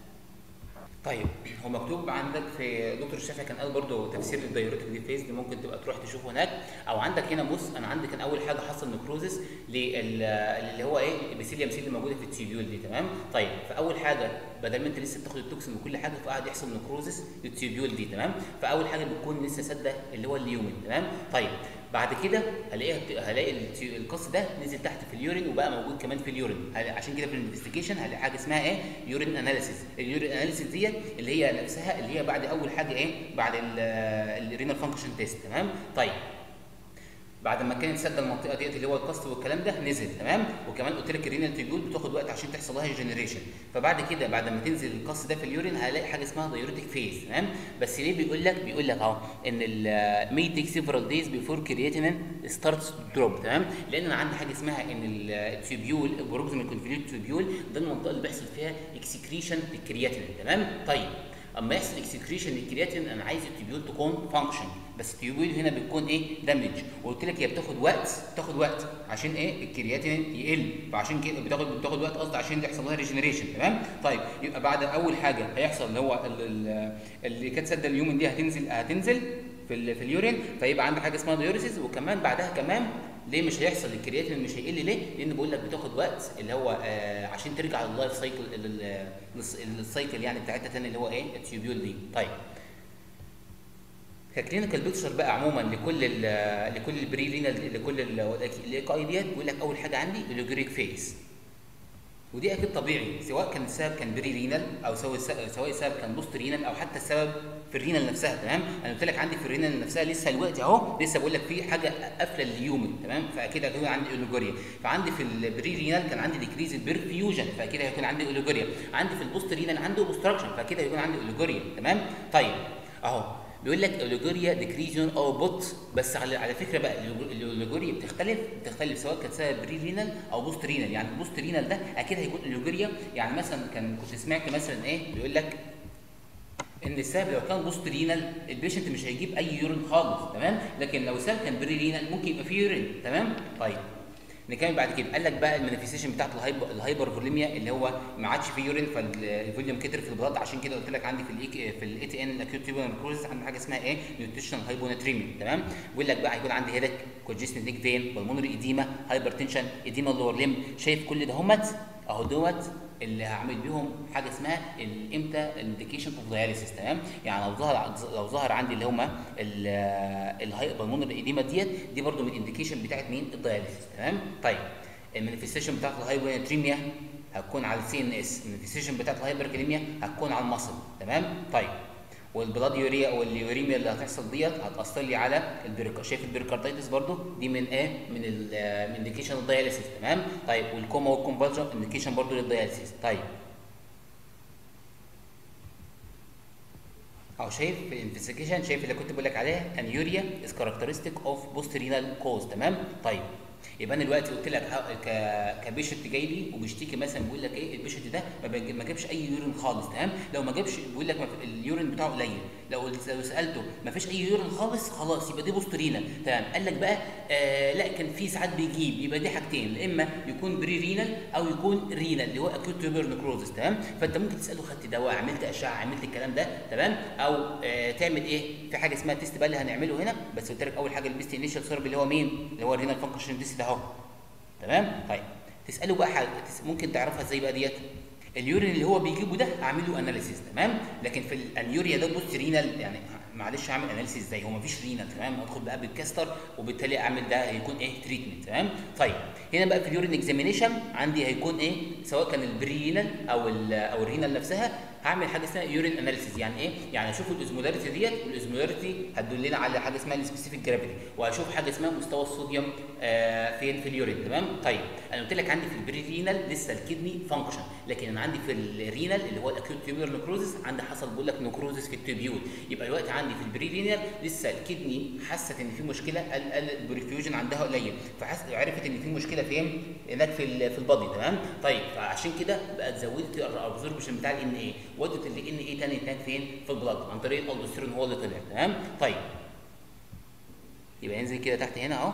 A: طيب هو مكتوب عندك في دكتور الشافعي كان قال برضه تفسير للدايوريتك دي فيز دي ممكن تبقى تروح تشوفه هناك او عندك هنا بص انا عندي كان اول حاجه حصل نكروزس لل- اللي هو ايه الابيثيليوم سيل اللي موجوده في التيوبيول دي تمام طيب فاول حاجه بدل ما انت لسه بتاخد التوكسين وكل حاجه فقعد يحصل نكروزس للتيوبيول دي تمام فاول حاجه بتكون لسه ساده اللي هو اليومن تمام طيب بعد كده هلاقيها بت- هلاقي التي- القص ده نزل تحت في اليورين وبقى موجود كمان في اليورين هل- عشان كده في الانفستيجيشن هلاقي حاجه اسمها ايه يورين اناليسيس اليورين اناليسيس ديت اللي هي نفسها اللي هي بعد اول حاجه ايه بعد الرينال فانكشن تيست تمام طيب بعد ما كانت سد المنطقه ديت اللي هو القص والكلام ده نزل تمام وكمان قلت لك الرينال تيبول بتاخد وقت عشان تحصل لها ريجنريشن فبعد كده بعد ما تنزل القص ده في اليورين هلاقي حاجه اسمها دايوريتك فيز تمام بس ليه بيقول لك بيقول لك اهو ان ال may take several days before creatinine starts to drop تمام لان انا عندي حاجه اسمها ان ال- التيوبيول البروكسيمال كونفليكت تيوبيول ده المنطقه اللي بيحصل فيها اكسكريشن للكرياتينين تمام طيب اما يحصل اكسكريشن للكرياتين انا عايز التيبيول تكون فانكشن بس التيبيول هنا بتكون ايه دامج وقلت لك هي بتاخد وقت بتاخد وقت عشان ايه الكرياتين يقل فعشان كده بتاخد بتاخد وقت قصدي عشان يحصل لها ريجنريشن تمام طيب يبقى بعد اول حاجه هيحصل اللي هو ال- ال- اللي كانت سد اليومن دي هتنزل هتنزل في ال- في اليورين فيبقى عندك حاجه اسمها ديوريسيس وكمان بعدها كمان ليه مش هيحصل الكرياتين مش هيقل ليه؟ لان بقول لك بتاخد وقت اللي هو آه عشان ترجع لللايف سايكل ال- ال- الس- السايكل يعني بتاعتها تاني اللي هو ايه؟ التيوبيول دي. طيب. ككلينيكال بيكتشر بقى عموما لكل ال لكل البري رينال لكل الايك اي ديت بيقول لك اول حاجه عندي اللوجريك فيس ودي اكيد طبيعي سواء كان السبب كان بري رينال او سواء سواء السبب كان بوست رينال او حتى السبب في الرينال نفسها تمام انا قلت لك عندي في الرينال نفسها لسه دلوقتي اهو لسه بقول لك في حاجه قافله اليومن تمام فاكيد هيكون عندي اوليجوريا فعندي في البري رينال كان عندي ديكريز البرفيوجن فاكيد هيكون عندي اوليجوريا عندي في البوست رينال عندي اوبستراكشن فاكيد هيكون عندي اوليجوريا تمام طيب اهو بيقول لك اوليجوريا ديكريجن او بوت بس على على فكره بقى الأوليجو- الاوليجوريا بتختلف بتختلف سواء كانت سبب بري رينال او بوست رينال يعني البوست رينال ده اكيد هيكون اوليجوريا يعني مثلا كان كنت سمعت مثلا ايه بيقول لك ان السبب لو كان بوست رينال البيشنت مش هيجيب اي يورين خالص تمام لكن لو السبب كان بري رينال ممكن يبقى فيه يورين تمام طيب نكمل بعد كده قال لك بقى المانيفستيشن بتاعت الهايبر الهايبر فوليميا اللي هو ما عادش فيه يورين فالفوليوم كتر في البلاد عشان كده قلت لك عندي في الاي في الاي تي ان الاكيوت تيوبر كروز عندي حاجه اسمها ايه نيوتريشنال هايبوناتريميا تمام بيقول لك بقى هيكون عندي هيدك كونجستنت نيك فين بالمونري ايديما هايبر تنشن ايديما اللور ليم شايف كل ده همت اهو دوت اللي هعمل بيهم حاجه اسمها ال- امتى الانديكيشن اوف داياليسيس تمام يعني لو ظهر لو ظهر عندي اللي هم الهايبرمونر ايديما ديت دي برضو من الانديكيشن بتاعت مين الداياليسيس تمام طيب المانيفستيشن بتاعت الهايبوناتريميا هتكون على السي ان اس المانيفستيشن بتاعت الهايبركليميا هتكون على المصل تمام طيب والبلاد يوريا واليوريميا اللي هتحصل ديت هتاثر لي على البريكا شايف البريكاردايتس برضو دي من ايه من ال من انديكيشن الداياليسيس تمام طيب والكوما والكونفالجن انديكيشن برضو للداياليسيس طيب اهو شايف في الانفستيجيشن شايف اللي كنت بقول لك عليها ان يوريا از كاركترستيك اوف بوست رينال كوز تمام طيب يبقى انا دلوقتي قلت لك ه- ك- كبيشنت جاي لي وبيشتكي مثلا بيقول لك ايه البيشنت ده ما بيج- ما جابش اي يورين خالص تمام لو ما جابش بيقول لك ما في- اليورين بتاعه قليل لو لو سالته ما فيش اي يورين خالص خلاص يبقى دي بوسترينا تمام قال لك بقى آه لا كان في ساعات بيجيب يبقى دي حاجتين يا اما يكون بري رينال او يكون رينال اللي هو اكيوت تيوبر نكروزس تمام فانت ممكن تساله خدت دواء عملت اشعه عملت الكلام ده تمام او آه تعمل ايه في حاجه اسمها تيست بقى اللي هنعمله هنا بس قلت لك اول حاجه البيست انيشال سيرب اللي هو مين اللي هو الرينال فانكشن تيست ده اهو تمام طيب تساله بقى حاجه تس- ممكن تعرفها ازاي بقى ديت اليورين اللي هو بيجيبه ده اعمل له اناليسيس تمام لكن في الانيوريا ده بص رينال يعني معلش هعمل اناليسيس ازاي هو مفيش رينال تمام ادخل بقى بالكاستر وبالتالي اعمل ده هيكون ايه تريتمنت تمام طيب هنا بقى في اليورين اكزامينيشن عندي هيكون ايه سواء كان البرينال او ال او الرينال نفسها هعمل حاجه اسمها يورين اناليسيس يعني ايه يعني اشوف الاوزمولاريتي ديت والاوزمولاريتي هتدلنا على حاجه اسمها السبيسيفيك جرافيتي واشوف حاجه اسمها مستوى الصوديوم آه فين في اليورين تمام طيب انا قلت لك عندي في البري رينال لسه الكدني فانكشن لكن انا عندي في الرينال اللي هو الاكيوت تيوبولار نكروزس عندي حصل بقول لك نكروزس في التيبيول يبقى دلوقتي عندي في البري رينال لسه الكدني حست ان في مشكله ال- ال- البريفيوجن عندها قليل فحس عرفت ان في مشكله فين هناك في ال- في البادي تمام طيب فعشان كده بقت زودت الابزوربشن بتاع الان ايه ودت ال ان ايه تاني هناك فين في البلاد عن طريق الالدوستيرون هو اللي طلع تمام طيب يبقى ينزل كده تحت هنا اهو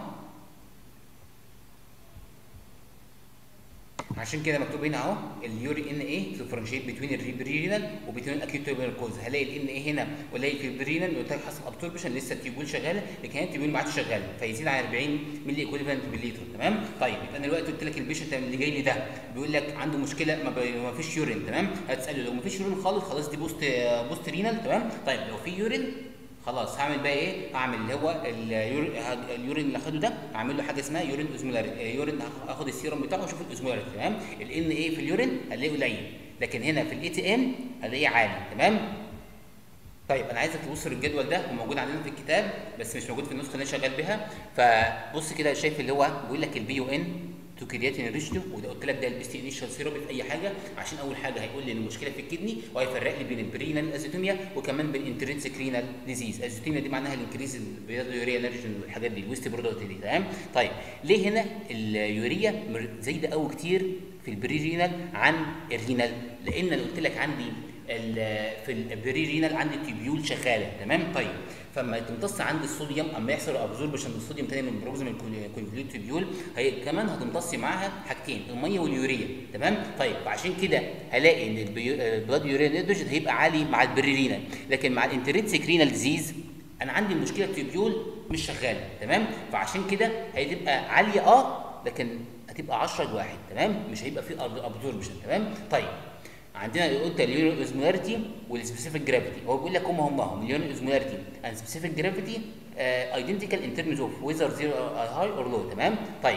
A: عشان كده مكتوب هنا اهو اليوري ان ايه ديفرنشيت بين الريبرينال وبين الاكيوت تيوبولار كوز هلاقي الان ايه هنا قليل في البرينال قلت لك حصل ابسوربشن لسه التيوبول شغاله لكن هي التيوبول ما عادش شغاله فيزيد عن 40 ملي ايكويفالنت بالليتر تمام طيب يبقى انا دلوقتي قلت لك البيشنت اللي جاي لي ده بيقول لك عنده مشكله ما, ب... ما فيش يورين تمام هتساله لو ما فيش يورين خالص خلاص دي بوست بوست رينال تمام طيب لو في يورين خلاص هعمل بقى ايه؟ هعمل اللي هو اليورين, اليورين اللي اخده ده هعمل له حاجه اسمها يورين اوزمولاريتي يورين اخد السيرم بتاعه واشوف الاوزمولاريتي تمام؟ الان ايه في اليورين هلاقيه قليل لكن هنا في الاي تي ان هلاقيه عالي تمام؟ طيب انا عايزك تبص للجدول ده هو موجود عندنا في الكتاب بس مش موجود في النسخه اللي انا شغال بيها فبص كده شايف اللي هو بيقول لك البي يو ان تو كرياتين ريشيو وده قلت لك ده البيستي انيشال سيرابي في اي حاجه عشان اول حاجه هيقول لي ان المشكله في الكدني وهيفرق لي بين البرينال ازيتوميا وكمان بين انترنسيك رينال ديزيز ازيتوميا دي معناها الانكريز اليوريا نيرجن والحاجات دي الويست برودكت دي تمام طيب ليه هنا اليوريا مر- زايده قوي كتير في البري رينال عن الرينال لان انا قلت لك عندي ال- في البري رينال عندي تيبيول شغاله تمام طيب فما تمتص عندي الصوديوم اما يحصل ابزوربشن للصوديوم تاني من بروكسيمال كونفليوت تيبيول هي كمان هتمتص معاها حاجتين الميه واليوريا تمام طيب فعشان كده هلاقي ان البيو- البلاد يوريا نيتروجين هيبقى عالي مع البري رينال لكن مع الانترنسيك رينال ديزيز انا عندي مشكله التيبيول مش شغاله تمام فعشان كده هتبقى عاليه اه لكن هتبقى 10 لواحد تمام مش هيبقى في ابزوربشن تمام طيب عندنا قلت اليورين اوزمولاريتي والسبيسيفيك جرافيتي هو بيقول لك هم هم هم اليورين اوزمولاريتي اند سبيسيفيك جرافيتي ايدنتيكال ان ترمز اوف ويزر زيرو هاي اور لو تمام طيب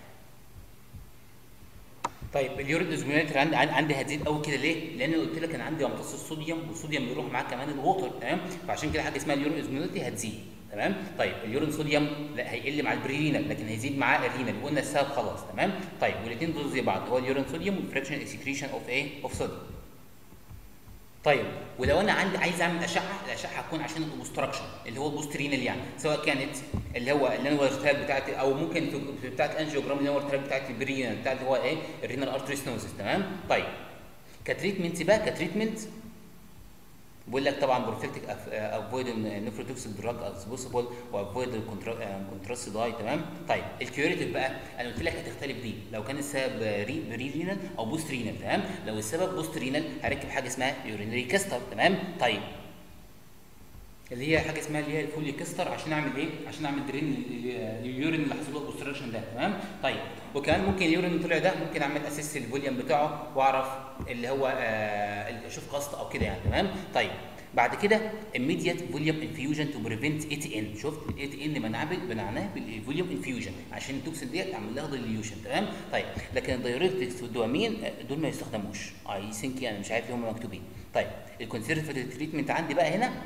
A: طيب اليورين اوزمولاريتي عندي عندي هتزيد قوي كده ليه؟ لان قلت لك انا عندي امتص الصوديوم والصوديوم بيروح معاه كمان الووتر تمام فعشان كده حاجه اسمها اليورين اوزمولاريتي هتزيد تمام طيب اليورين صوديوم لا هيقل مع البرينال لكن هيزيد معاه الرينال قلنا السبب خلاص تمام طيب والاثنين دول زي بعض هو اليورين صوديوم والفراكشن اكسكريشن اوف ايه اوف صوديوم طيب ولو انا عندي عايز اعمل اشعه الاشعه هتكون عشان الاوبستراكشن اللي هو البوست رينال يعني سواء كانت اللي هو اللي هو الارتهاب بتاعت او ممكن في في بتاعت الانجيوجرام اللي هو الارتهاب بتاعت البرينال بتاعت اللي هو ايه الرينال ارتري ستنوزس تمام طيب كتريتمنت بقى كتريتمنت بقول لك طبعا بروفيلتيك افويد النفروتوكسيك دراج از بوسيبل وافويد الكونتراست داي تمام طيب الكيوريتيف بقى انا قلت لك هتختلف دي لو كان السبب ري بري رينال او بوست رينال تمام لو السبب بوست رينال هركب حاجه اسمها يورينري كاستر تمام طيب اللي هي حاجه اسمها اللي هي الفولي كاستر عشان اعمل ايه؟ عشان اعمل درين لليورين اللي حصل له اوبستراكشن ده تمام؟ طيب وكمان ممكن اليورين اللي طلع ده ممكن اعمل اسيس الفوليوم بتاعه واعرف اللي هو آه اشوف قسط او كده يعني تمام؟ طيب بعد كده immediate volume infusion to prevent ATN شفت ال ATN منعبل منعناه بالفوليوم انفيوجن عشان التوكسين ديت اعمل لها ديليوشن تمام طيب لكن الدايوريتكس والدوامين آه، دول ما يستخدموش اي ثينك يعني مش عارف ليه هم مكتوبين طيب الكونسيرفتيف تريتمنت عندي بقى هنا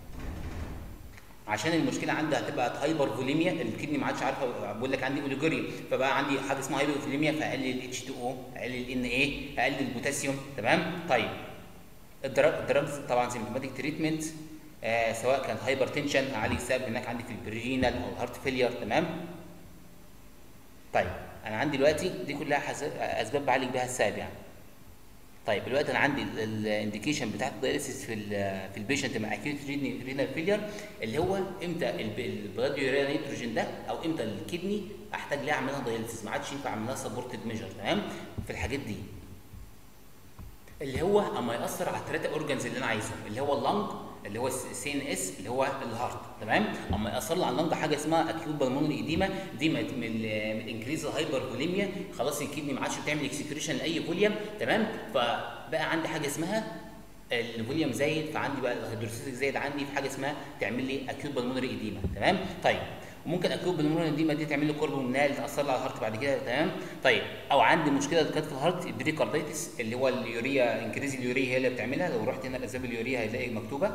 A: عشان المشكله عندي هتبقى هايبر فوليميا الكدني ما عادش عارفه بقول لك عندي اوليجوريا فبقى عندي حاجه اسمها هايبر فوليميا فاقلل الاتش 2 او اقلل الان ايه اقلل البوتاسيوم تمام طيب الدراجز طبعا سيمبتوماتيك تريتمنت آه سواء كان هايبر تنشن اعالج السبب هناك عندي في البرينال او الهارت فيلير تمام طيب انا عندي دلوقتي دي كلها حس... اسباب بعالج بيها السبب يعني طيب دلوقتي انا عندي الانديكيشن بتاعت الدايليسيس في ال في البيشنت مع اكيوت رينال فيلير اللي هو امتى البلاد يوريا نيتروجين ده او امتى الكدني احتاج ليه اعملها دايليسيس ما عادش ينفع اعمل لها سبورتد ميجر تمام في الحاجات دي اللي هو اما ياثر على الثلاثه اورجانز اللي انا عايزهم اللي هو اللنج اللي هو السي ان اس اللي هو الهارت تمام اما ياثر لي على اللنج حاجه اسمها اكيوت بالمونري ايديما دي من من انكريز الهايبر فوليميا خلاص الكدني ما عادش بتعمل اكسكريشن لاي فوليوم تمام فبقى عندي حاجه اسمها الفوليوم زايد فعندي بقى الهيدروسيتك زايد عندي في حاجه اسمها تعمل لي اكيوت بالمونري ايديما تمام طيب وممكن اكيوت بالمونري ايديما دي تعمل لي كوربومنال تاثر لي على الهارت بعد كده تمام طيب او عندي مشكله كانت في الهارت البريكارديتس اللي هو اليوريا انكريز اليوريا هي اللي بتعملها لو رحت هنا الاسباب اليوريا هتلاقي مكتوبه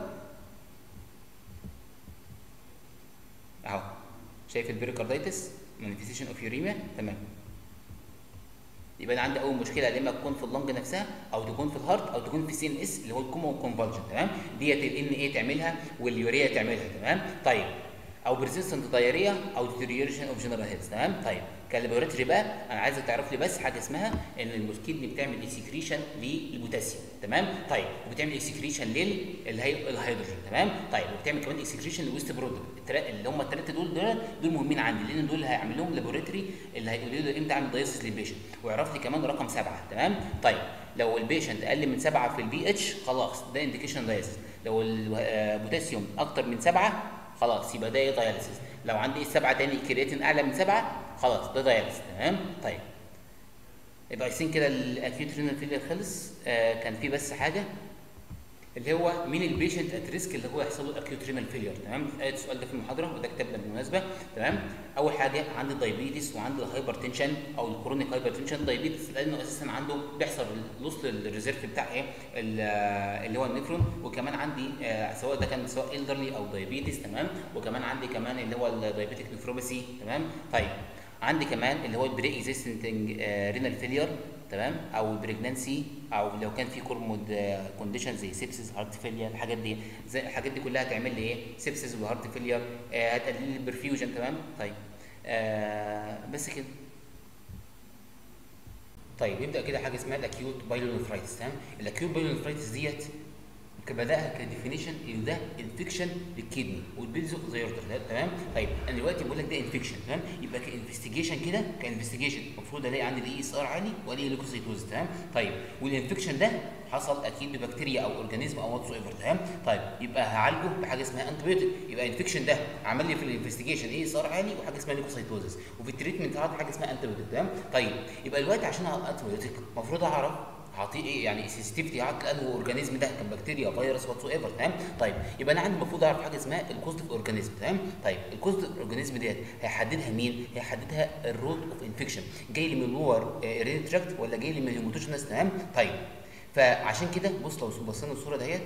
A: اهو شايف البريكارديتس مانيفيستيشن اوف يوريميا تمام يبقى انا عندي اول مشكله يا اما تكون في اللنج نفسها او تكون في الهارت او تكون في السي ان اس اللي هو الكومون كونفالجن تمام ديت الان ايه تعملها واليوريا تعملها تمام طيب او بريزيستنت دايريا او ديتيريوريشن اوف جنرال هيلث تمام طيب كالبوراتري بقى انا عايزك تعرف لي بس حاجه اسمها ان الكدني بتعمل اكسكريشن للبوتاسيوم تمام طيب وبتعمل اكسكريشن للهيدروجين تمام طيب وبتعمل كمان اكسكريشن للويست برودكت اللي هم الثلاثه دول دول دول مهمين عندي لان دول هيعمل لهم لابوراتري اللي هيقولوا لي امتى اعمل دايسيس للبيشنت ويعرف لي كمان رقم سبعه تمام طيب لو البيشنت اقل من سبعه في البي اتش خلاص ده انديكيشن دايسيس لو البوتاسيوم اكتر من سبعه خلاص يبقى ده ايه داياليسيس لو عندي السبعه تاني كرياتين اعلى من سبعه خلاص ده داياليسيس تمام طيب يبقى عايزين كده الاكيوت رينال فيلير خلص آه كان في بس حاجه اللي هو مين البيشنت ات ريسك اللي هو يحصل له اكيوت رينال فيلير تمام السؤال ده في المحاضره وده كتابنا بالمناسبه تمام اول حاجه عندي الدايبيتس وعندي الهايبر تنشن او الكرونيك هايبر تنشن دايبيتس لانه اساسا عنده بيحصل لوس للريزيرف بتاع ايه اللي هو النفرون وكمان عندي آه سواء ده كان سواء الدرلي او دايبيتس تمام وكمان عندي كمان اللي هو الدايبيتيك نفروباثي تمام طيب عندي كمان اللي هو البري اكزيستنت رينال فيلير تمام او البريجنانسي او لو كان في كورمود كونديشن زي سيبسيس هارت فيلير الحاجات دي زي الحاجات دي كلها هتعمل لي ايه سيبسيس وهارت فيلير آه هتقلل لي البرفيوجن تمام طيب آه بس كده طيب يبدا كده حاجه اسمها الاكيوت بايلونفرايتس تمام الاكيوت بايلونفرايتس ديت كبداها كديفينيشن ان ده انفكشن للكدني والبيلزو زيورتر تمام طيب انا دلوقتي بقول لك ده انفكشن تمام يبقى كانفستيجيشن كده كانفستيجيشن المفروض الاقي عندي الاي اس ار عالي والاقي ليكوسيتوز تمام طيب والانفكشن ده حصل اكيد ببكتيريا او اورجانيزم او واتس ايفر تمام طيب يبقى هعالجه بحاجه اسمها انتبيوتيك يبقى الانفكشن ده عمل لي في الانفستيجيشن اي اس ار عالي وحاجه اسمها ليكوسيتوزس وفي التريتمنت هعطي حاجه اسمها انتبيوتيك تمام طيب يبقى دلوقتي عشان اعطي انتبيوتيك المفروض اعرف هعطيه ايه يعني سنسيتيفيتي هعطي انه اورجانيزم ده كان بكتيريا فيروس واتس ايفر تمام طيب يبقى انا عندي المفروض اعرف حاجه اسمها الكوزتيف اورجانيزم تمام طيب الكوزتيف اورجانيزم ديت هيحددها مين هيحددها الروت اوف انفكشن جاي لي من اللور ريد تراكت ولا جاي لي من الهيموتوجينس تمام طيب فعشان كده بص لو بصينا الصوره ديت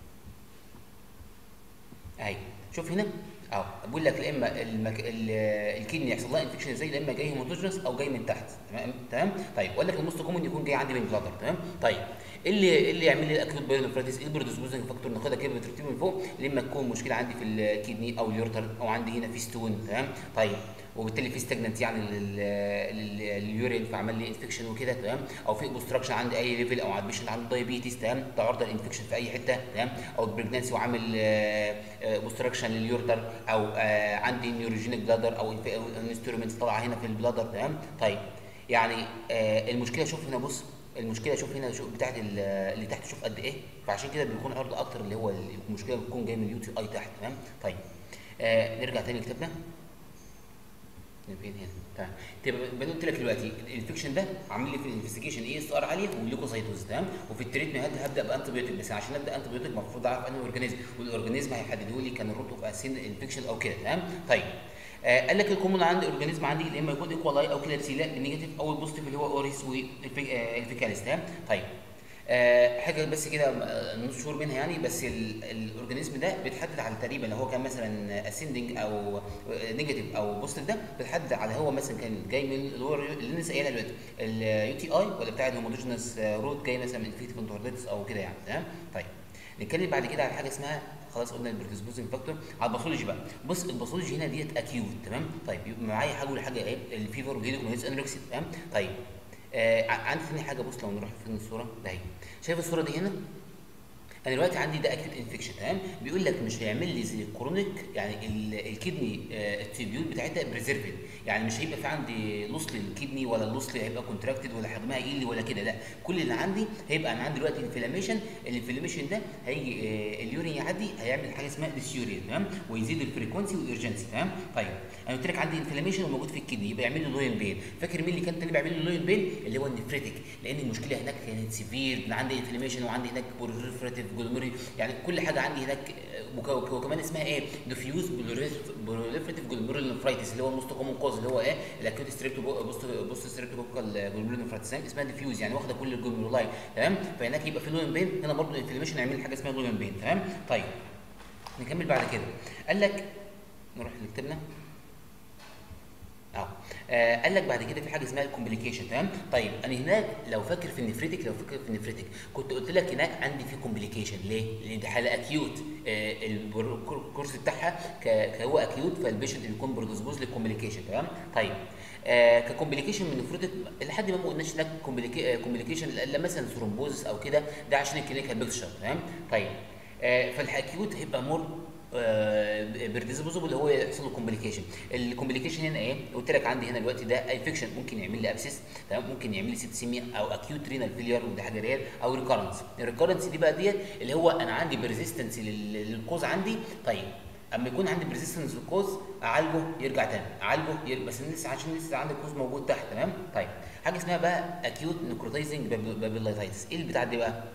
A: اهي شوف هنا اهو بقول لك يا اما المك... الكدني يحصل لها انفكشن ازاي يا اما جاي هيموتوجينس او جاي من تحت تمام تمام طيب وقال لك الموست كومن يكون جاي عندي من البلادر تمام طيب ايه اللي ايه اللي يعمل لي الاكيوت بايلونفرايتس ايه البرودوسبوزنج فاكتور ناخدها كده بالترتيب من فوق لما تكون مشكله عندي في الكدني او اليورتر او عندي هنا في ستون تمام طيب وبالتالي في ستاجننت يعني لليورين فعمل لي انفكشن وكده تمام او في اوبستراكشن عند اي ليفل او عند بيشنت عنده دايابيتس تمام تعرض للانفكشن في اي حته تمام او البريجنانسي وعامل اوبستراكشن لليورتر او عندي نيوروجينيك بلادر او انسترومنتس طالعه هنا في البلادر تمام طيب يعني المشكله شوف هنا بص المشكله شوف هنا شوف بتاعت اللي تحت شوف قد ايه فعشان كده بيكون عرض اكتر اللي هو المشكله بتكون جايه من اليو تي اي تحت تمام طيب آه نرجع تاني لكتابنا فين هنا تمام طيب قلت لك دلوقتي الانفكشن ده عامل لي في الانفستيجيشن اي اس ار عاليه والليكوسايتوز تمام وفي التريتمنت هبدا بانتي بس عشان ابدا انتي المفروض اعرف انهي اورجانيزم والاورجانيزم هيحددوا لي كان الروت اوف اسين انفكشن او كده تمام طيب آه قال لك الكومون عندي اورجانيزم عندي يا اما يكون ايكوالاي او كلارسيلا النيجاتيف او البوزيتيف اللي هو اوريس والفيكاليس تمام طيب آه حاجه بس كده نص شهور منها يعني بس الاورجانيزم ده بيتحدد على تقريبا لو هو كان مثلا اسندنج او نيجاتيف او بوزيتيف ده بيتحدد على هو مثلا كان جاي من اللي هو اللي انا لسه قايلها دلوقتي اليو تي اي ولا بتاع الهوموجينس روت جاي مثلا من انفيتيف انتورديتس او كده يعني تمام طيب نتكلم بعد كده على حاجه اسمها خلاص قلنا البريدسبوزنج فاكتور على الباثولوجي بقى بص الباثولوجي هنا ديت اكيوت تمام طيب يبقى معايا حاجه ولا حاجه ايه الفيفر وجيلوكوميز انوركسيا تمام طيب آه ع- عندي ثاني حاجه بص لو نروح فين الصوره ده اهي شايف الصوره دي هنا انا دلوقتي عندي ده اكيوت انفكشن تمام بيقول لك مش هيعمل لي زي الكرونيك يعني ال- الكدني آه، التيبيول بتاعتها بريزيرفد يعني مش هيبقى في عندي لوس للكدني ولا اللوس هيبقى كونتراكتد ولا حجمها يقل ولا كده لا كل اللي عندي هيبقى انا عندي دلوقتي انفلاميشن الانفلاميشن ده هيجي آه، اليورين يعدي هيعمل حاجه اسمها ديسيوريا تمام ويزيد الفريكونسي والارجنسي تمام طيب انا قلت لك عندي انفلاميشن وموجود في الكدني يبقى يعمل له لوين بين فاكر مين اللي كان تاني بيعمل له لوين بين اللي هو النفريتك لان المشكله هناك كانت سيفير انا عندي انفلاميشن وعندي هناك بورفريتيف جلوميري يعني كل حاجه عندي هناك آه، وك- وك- وكمان اسمها ايه ديفيوز بوليفريتيف جلوميرول نفرايتس اللي هو الموست كومن كوز اللي هو ايه الاكيوت ستريبتو بوست بوست ستريبتوكوكال جلوميرول نفرايتس اسمها ديفيوز يعني واخده كل الجلوميرولاي تمام فهناك يبقى في لوين بين هنا برضه الانفلاميشن يعمل حاجه اسمها لوين بين تمام طيب نكمل بعد كده قال لك نروح نكتبنا اه آه، قال لك بعد كده في حاجه اسمها الكومبليكيشن تمام طيب انا هناك لو فاكر في النفريتك لو فاكر في النفريتك كنت قلت لك هناك عندي في كومبليكيشن ليه لان دي حاله اكيوت آه البر- الكورس بتاعها ك- كهو اكيوت فالبيشنت بيكون برودوسبوز للكومبليكيشن تمام طيب آه ككومبليكيشن من النفروتك لحد ما ما قلناش هناك كومبليكيشن الا مثلا ثرومبوزس او كده ده عشان الكلينيكال بيكتشر تمام طيب آه فالاكيوت هيبقى مور بيرديزبوزبل اللي هو يحصل له كومبليكيشن الكومبليكيشن هنا ايه قلت لك عندي هنا دلوقتي ده انفكشن ممكن يعمل لي ابسس تمام ممكن يعمل لي سيبسيميا او اكيوت رينال فيلير وده حاجه ريال او ريكارنس الريكارنس دي بقى ديت اللي هو انا عندي بريزيستنس للكوز عندي طيب اما يكون عندي بريزيستنس للكوز اعالجه يرجع تاني اعالجه يرجع بس لسه عشان لسه عندي الكوز موجود تحت تمام طيب حاجه اسمها بقى اكيوت نيكروتايزنج بابيلايتايتس ايه البتاع دي بقى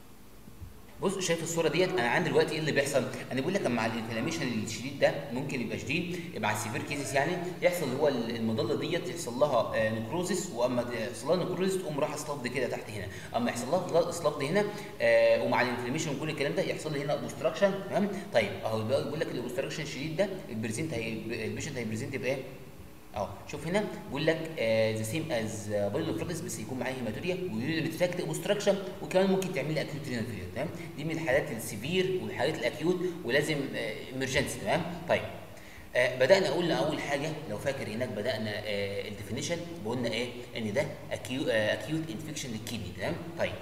A: بص شايف الصوره ديت انا عندي دلوقتي ايه اللي بيحصل انا بقول لك مع الانفلاميشن الشديد ده ممكن يبقى شديد مع السيفير كيسز يعني يحصل اللي هو المضله ديت يحصل لها آه، نكروزس واما يحصل لها نكروزس تقوم رايحه سلافد كده تحت هنا اما يحصل لها سلافد هنا آه، ومع الانفلاميشن وكل الكلام ده يحصل لي هنا اوبستراكشن تمام طيب اهو بقى بيقول لك الاوبستراكشن الشديد ده البريزنت هي البيشنت هيبريزنت بايه؟ اهو شوف هنا بيقول لك ذا سيم از بايلوفراكس بس يكون معاه هيماتوريا ويوريتراكت اوبستراكشن وكمان ممكن تعمل لي اكيوت رينال فيلير تمام دي من الحالات السيفير والحالات الاكيوت ولازم امرجنسي تمام طيب آه بدانا قلنا اول حاجه لو فاكر هناك بدانا آه الديفينيشن قلنا ايه ان ده اكيوت اكيوت انفكشن للكيدني تمام طيب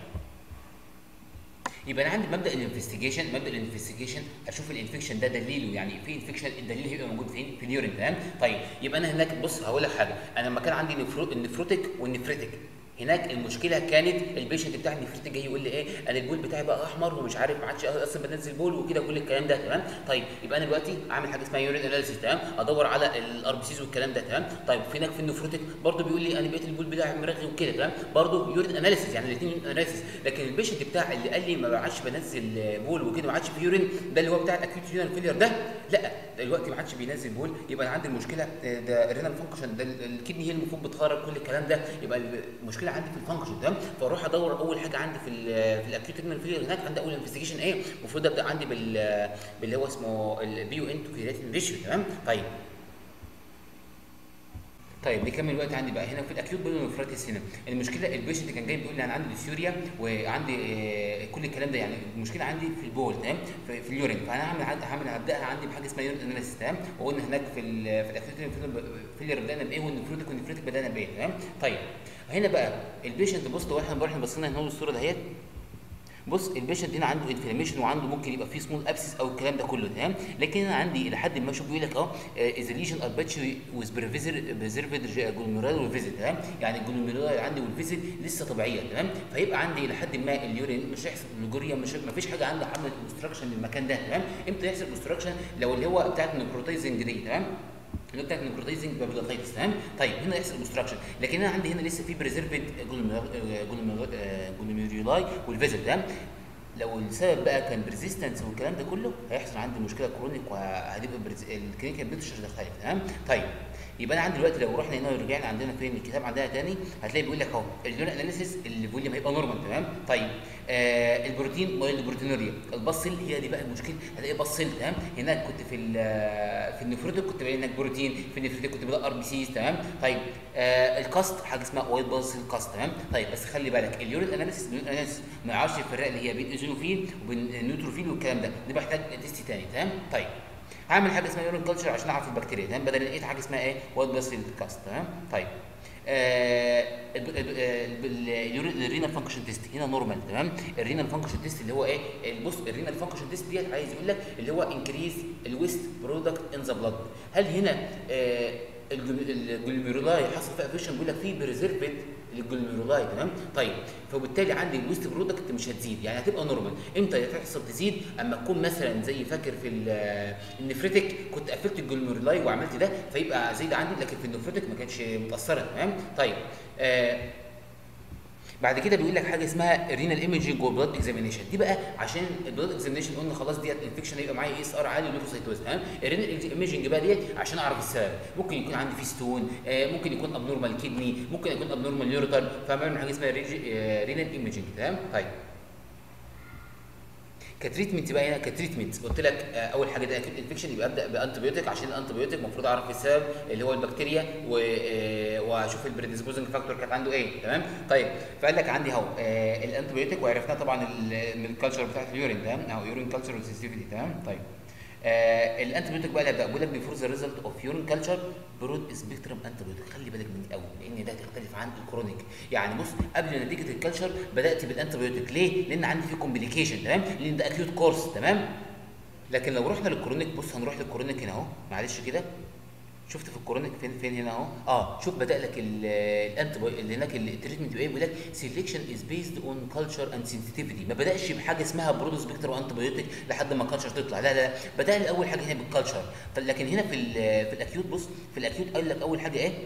A: يبقى انا عندي مبدا الانفستيجيشن مبدا الانفستيجيشن اشوف الانفكشن ده دليله يعني في انفكشن الدليل هيبقى موجود فين في اليورين تمام طيب يبقى انا هناك بص هقول لك حاجه انا لما كان عندي نفرو النفروتك والنفريتك هناك المشكله كانت البيشنت بتاع النفريتك جاي يقول لي ايه انا البول بتاعي بقى احمر ومش عارف ما عادش اصلا بنزل بول وكده كل الكلام ده تمام طيب يبقى انا دلوقتي اعمل حاجه اسمها يورين اناليسيس تمام ادور على الار بي سيز والكلام ده تمام طيب في هناك في النفروتك برضه بيقول لي انا بقيت البول بتاعي مرغي وكده تمام برضه يورين اناليسيس يعني الاثنين يورين اناليسيس لكن البيشنت بتاع اللي قال لي ما عادش بنزل بول وكده ما عادش في يورين ده اللي هو بتاع الاكيوت رينال فيلير ده لا دلوقتي ما عادش بينزل بول يبقى انا عندي المشكله آه، ده الرينال فانكشن ده ال- الكدني هي المفروض بتخرج كل الكلام ده يبقى المشكله عندي في الفانكشن تمام فاروح ادور اول حاجه عندي في ال في الاكيوت رينال فيلير هناك عندي اول انفستيجيشن ايه المفروض ابدا عندي بال باللي هو اسمه البي او ان تو كرياتين ريشيو تمام طيب طيب نكمل الوقت عندي بقى هنا في الاكيوت بيلونفراتيس هنا المشكله البيشنت كان جاي بيقول لي انا عندي ديسيوريا وعندي آه، كل الكلام ده يعني المشكله عندي في البول تمام في, في اليورين فانا هعمل عند- هعمل هبداها عندي بحاجه اسمها يورين اناليسيس تمام وقلنا هناك في ال في الاكيوت فيلير بدانا بايه والنفروتك والنفروتك بدانا بايه تمام طيب هنا بقى البيشنت بص لو احنا احنا بصينا هنا الصوره دهيت بص البيشنت هنا عنده انفلاميشن وعنده ممكن يبقى فيه سمول ابسس او الكلام ده كله تمام لكن انا عندي الى حد ما شوف بيقول لك اهو از ليجن ار باتشي ويز بريزرفد جلوميرال والفيزيت تمام يعني الجلوميرال عندي والفيزيت لسه طبيعيه تمام فيبقى عندي الى حد ما اليورين مش هيحصل لجوريا مش ما فيش حاجه عندها عملت اوبستراكشن للمكان ده تمام امتى يحصل اوبستراكشن لو اللي هو بتاعت النيكروتايزنج دي تمام اللي هو بتاعت النيكروتايزنج بابيلاتايتس تمام طيب هنا يحصل اوبستراكشن لكن انا عندي هنا لسه في بريزرفد جلوميرولاي والفيزيت تمام لو السبب بقى كان بريزيستنس والكلام ده كله هيحصل عندي مشكله كرونيك وهتبقى الكلينيكال بيكتشر تختلف تمام طيب يبقى انا عندي دلوقتي لو رحنا هنا ورجعنا عندنا فين الكتاب عندنا تاني هتلاقي بيقول لك اهو اليون اناليسيس الفوليوم هيبقى نورمال تمام طيب آه البروتين مايل بروتينوريا البصل هي دي بقى المشكله هتلاقي بصل تمام هناك كنت في ال- في النفروتك كنت بلاقي هناك بروتين في النفروتك كنت بلاقي ار بي سيز تمام طيب آه الكاست حاجه اسمها وايت بصل كاست تمام طيب بس خلي بالك اليورين اناليسيس اليورين اناليسيس ما يعرفش يفرق لي هي بين ايزوفيل وبين نيوتروفيل والكلام ده ده بحتاج تيست تاني تمام طيب هعمل حاجه اسمها يورين كلتشر عشان اعرف البكتيريا تمام بدل لقيت حاجه اسمها ايه وايت بلس كاست تمام طيب الرينال فانكشن تيست هنا نورمال تمام الرينال فانكشن تيست اللي هو ايه بص الرينال فانكشن تيست ديت عايز يقول لك اللي هو انكريز الويست برودكت ان ذا بلاد هل هنا آه الجلوميرولاي حصل فيها افيشن بيقول لك في بريزرفد للجلوميرولاي تمام طيب فبالتالي عندي الويست برودكت مش هتزيد يعني هتبقى نورمال امتى هتحصل تزيد اما تكون مثلا زي فاكر في النفريتك كنت قفلت الجلوميرولاي وعملت ده فيبقى زايد عندي لكن في النفريتك ما كانتش متاثره تمام طيب آه بعد كده بيقول لك حاجه اسمها رينال ايمجنج وبلاد اكزامينيشن دي بقى عشان البلاد اكزامينيشن قلنا خلاص ديت انفكشن هيبقى معايا اي اس ار عالي وليكوسايتوز تمام الرينال ايمجنج بقى ديت عشان اعرف السبب ممكن يكون عندي في ستون آه ممكن يكون ابنورمال كدني ممكن يكون ابنورمال نيوروتر فبعمل حاجه اسمها رينال ايمجنج تمام طيب كتريتمنت بقى هنا كتريتمنت قلت لك آه اول حاجه ده اكيد انفكشن يبقى ابدا بانتبيوتيك عشان الانتبيوتيك المفروض اعرف السبب اللي هو البكتيريا و... آه واشوف البريديسبوزنج فاكتور كانت عنده ايه تمام طيب فقال لك عندي اهو آه الانتبيوتيك وعرفناه طبعا من الكالتشر بتاعت اليورين تمام اهو يورين كالتشر سنسيتيفيتي تمام طيب آه الانتيبيوتيك بقى اللي هبدا بقول لك بيفور ذا ريزلت اوف يورين كلتشر برود سبيكترم انتيبيوتيك خلي بالك من قوي لان ده تختلف عن الكرونيك يعني بص قبل نتيجه الكلتشر بدات بالانتيبيوتيك ليه؟ لان عندي في كومبليكيشن تمام لان ده اكيوت كورس تمام لكن لو رحنا للكرونيك بص هنروح للكرونيك هنا اهو معلش كده شفت في الكورونيك فين فين هنا اهو اه شوف بدا لك الانت اللي هناك التريتمنت ايه بيقول لك سيلكشن از بيزد اون كلتشر اند سنسيتيفيتي ما بداش بحاجه اسمها برودو سبيكتر وانتي بايوتيك لحد ما الكلتشر تطلع لا لا بدا لي اول حاجه هنا بالكلتشر لكن هنا في في الاكيوت بص في الاكيوت قال لك اول حاجه ايه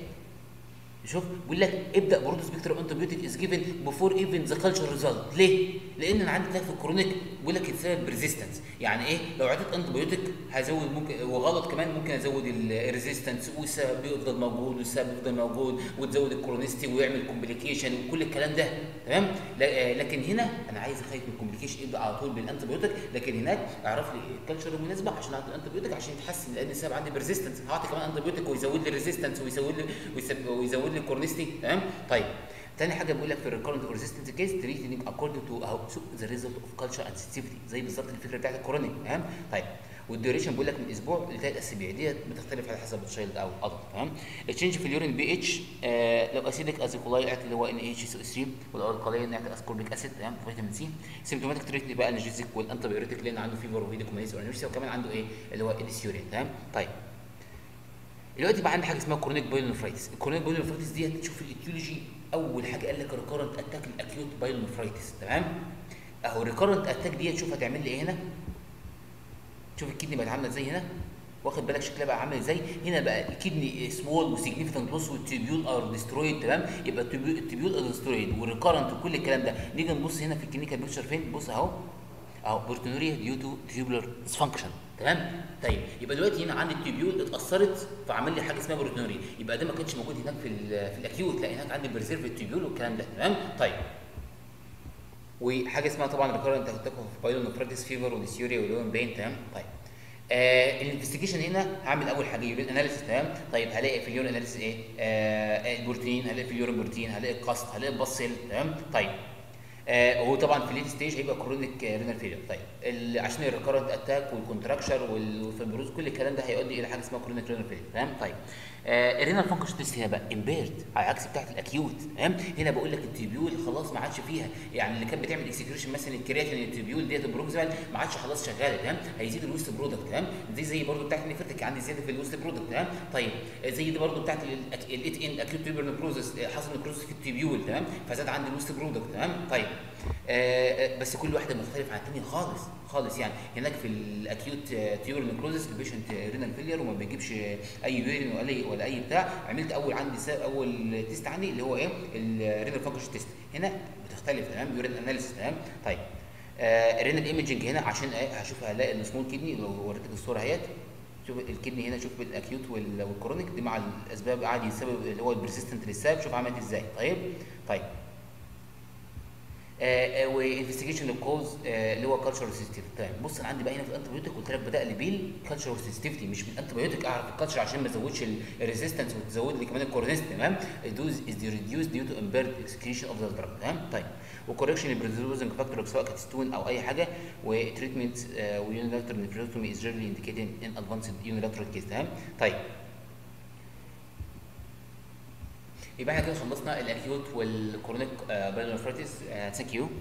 A: شوف بيقول لك ابدا برودو سبيكتر انتي بايوتيك از جيفن بيفور ايفن ذا كلتشر ريزلت ليه؟ لان انا عندي في الكرونيك بيقول لك السبب ريزيستنس يعني ايه لو عطيت انتي بايوتيك هزود ممكن وغلط كمان ممكن ازود الريزيستنس والسبب بيفضل موجود والسبب بيفضل موجود وتزود الكرونيستي ويعمل كومبليكيشن وكل الكلام ده تمام لكن هنا انا عايز اخاف من الكومبليكيشن ابدا على طول بالانتي بايوتيك لكن هناك اعرف لي الكلتشر المناسبه عشان اعطي الانتي بايوتيك عشان يتحسن لان السبب عندي بريزيستنس هعطي كمان انتي بايوتيك ويزود لي الريزيستنس ويزود لي ويزود لي الكرونيستي تمام طيب تاني حاجه بيقول لك في الريكورنت ريزيستنت كيس تريتنج اكوردنج تو اهو ذا ريزلت اوف كلتشر اند سنسيتيفيتي زي بالظبط الفكره بتاعت الكورونيك تمام طيب والديوريشن بيقول لك من اسبوع لثلاث اسابيع ديت بتختلف على حسب الشايلد او الادلت تمام التشينج في اليورين بي اتش آه لو اسيدك ازيكولاي اعطي اللي هو ان اتش سي 3 ولو القليل نعطي اسكوربيك اسيد تمام فيتامين سي سيمتوماتيك تريتمنت بقى انرجيزيك والانتي بايوتيك لان عنده فيفر وفيديكومينيس وانرجيزيا وكمان عنده ايه اللي هو الاسيورين تمام طيب دلوقتي بقى عندي حاجه اسمها كرونيك بايلونفرايتس الكرونيك بايلونفرايتس دي تشوف الايتيولوجي اول حاجه قال لك ريكورنت اتاك الاكيوت بايلونفرايتس تمام اهو ريكورنت اتاك دي شوف هتعمل لي ايه هنا شوف الكدني بقت عامله ازاي هنا واخد بالك شكلها بقى عامل ازاي هنا بقى الكدني سمول وسيجنيفيكانت لوس والتيبيول ار ديسترويد تمام يبقى التيبيول ار ديسترويد والريكورنت وكل الكلام ده نيجي نبص هنا في الكلينيكال بيكتشر فين بص اهو اهو بورتونوريا ديو تو تيوبولار ديسفانكشن تمام طيب يبقى دلوقتي هنا عندي التيبيول اتاثرت فعمل لي حاجه اسمها بروتونوريا يبقى ده ما كانش موجود هناك في في الاكيوت لا هناك عندي بريزيرف التيبيول والكلام ده تمام طيب وحاجه اسمها طبعا ريكورنت اتاك اوف بايلونفرايتس فيفر وديسيوريا ولون بين تمام طيب آه الانفستيجيشن هنا هعمل اول حاجه يورين اناليسيس تمام طيب هلاقي في اليورين اناليسيس ايه آه البروتين هلاقي في اليورين بروتين هلاقي القسط هلاقي البصل تمام طيب آه وهو طبعا في الليت ستيج هيبقى كرونيك رينال فيلير طيب عشان الريكارنت اتاك والكونتراكشر والفيبروز كل الكلام ده هيؤدي الى حاجه اسمها كرونيك رينال فيلير تمام طيب آه الرينال فانكشن تيست هنا بقى امبيرد على عكس بتاعت الاكيوت تمام هنا بقول لك التيبيول خلاص ما عادش فيها يعني اللي كانت بتعمل اكسكريشن مثلا الكرياتين التيبيول ديت البروكسيمال ما عادش خلاص شغاله تمام هيزيد الويست برودكت تمام دي زي برضو بتاعت النيفرتك عندي زياده في الويست برودكت تمام طيب زي دي برضو بتاعت الايت ان اكيوت تيوبر نكروزس حصل نكروزس في التيبيول تمام فزاد عندي الويست برودكت تمام طيب آه بس كل واحده مختلفه عن الثانيه خالص خالص يعني هناك في الاكيوت تيور نكروزس البيشنت رينال فيلير وما بيجيبش اي يورين ولا اي ولا اي بتاع عملت اول عندي اول تيست عندي اللي هو ايه الرينال فانكشن تيست هنا بتختلف تمام يورين اناليسيس تمام طيب آه الرينال ايمجنج هنا عشان ايه هشوف هلاقي السمول كدني لو وريتك الصوره اهيت شوف الكدني هنا شوف بالاكيوت والكرونيك دي مع الاسباب عادي السبب اللي هو البرسيستنت للسبب شوف عملت ازاي طيب طيب وانفستيجيشن للكوز اللي هو كالتشر سيستيف تمام بص انا عندي بقى هنا في الانتي قلت لك بدا لي بيل كالتشر سيستيفتي مش بالانتي بايوتيك اعرف الكالتشر عشان ما ازودش الريزيستنس وتزود لي كمان الكورنيست تمام الدوز از ريديوس ديو تو امبيرد اكسكريشن اوف ذا دراج تمام طيب وكوركشن البريزوزنج فاكتور سواء كانت ستون او اي حاجه وتريتمنت ويونيلاترال نيفروتومي از ريلي انديكيتد ان ادفانسد يونيلاترال كيس تمام طيب يبقى احنا كده خلصنا الاكيوت والكرونيك بالونفريتس ثانك يو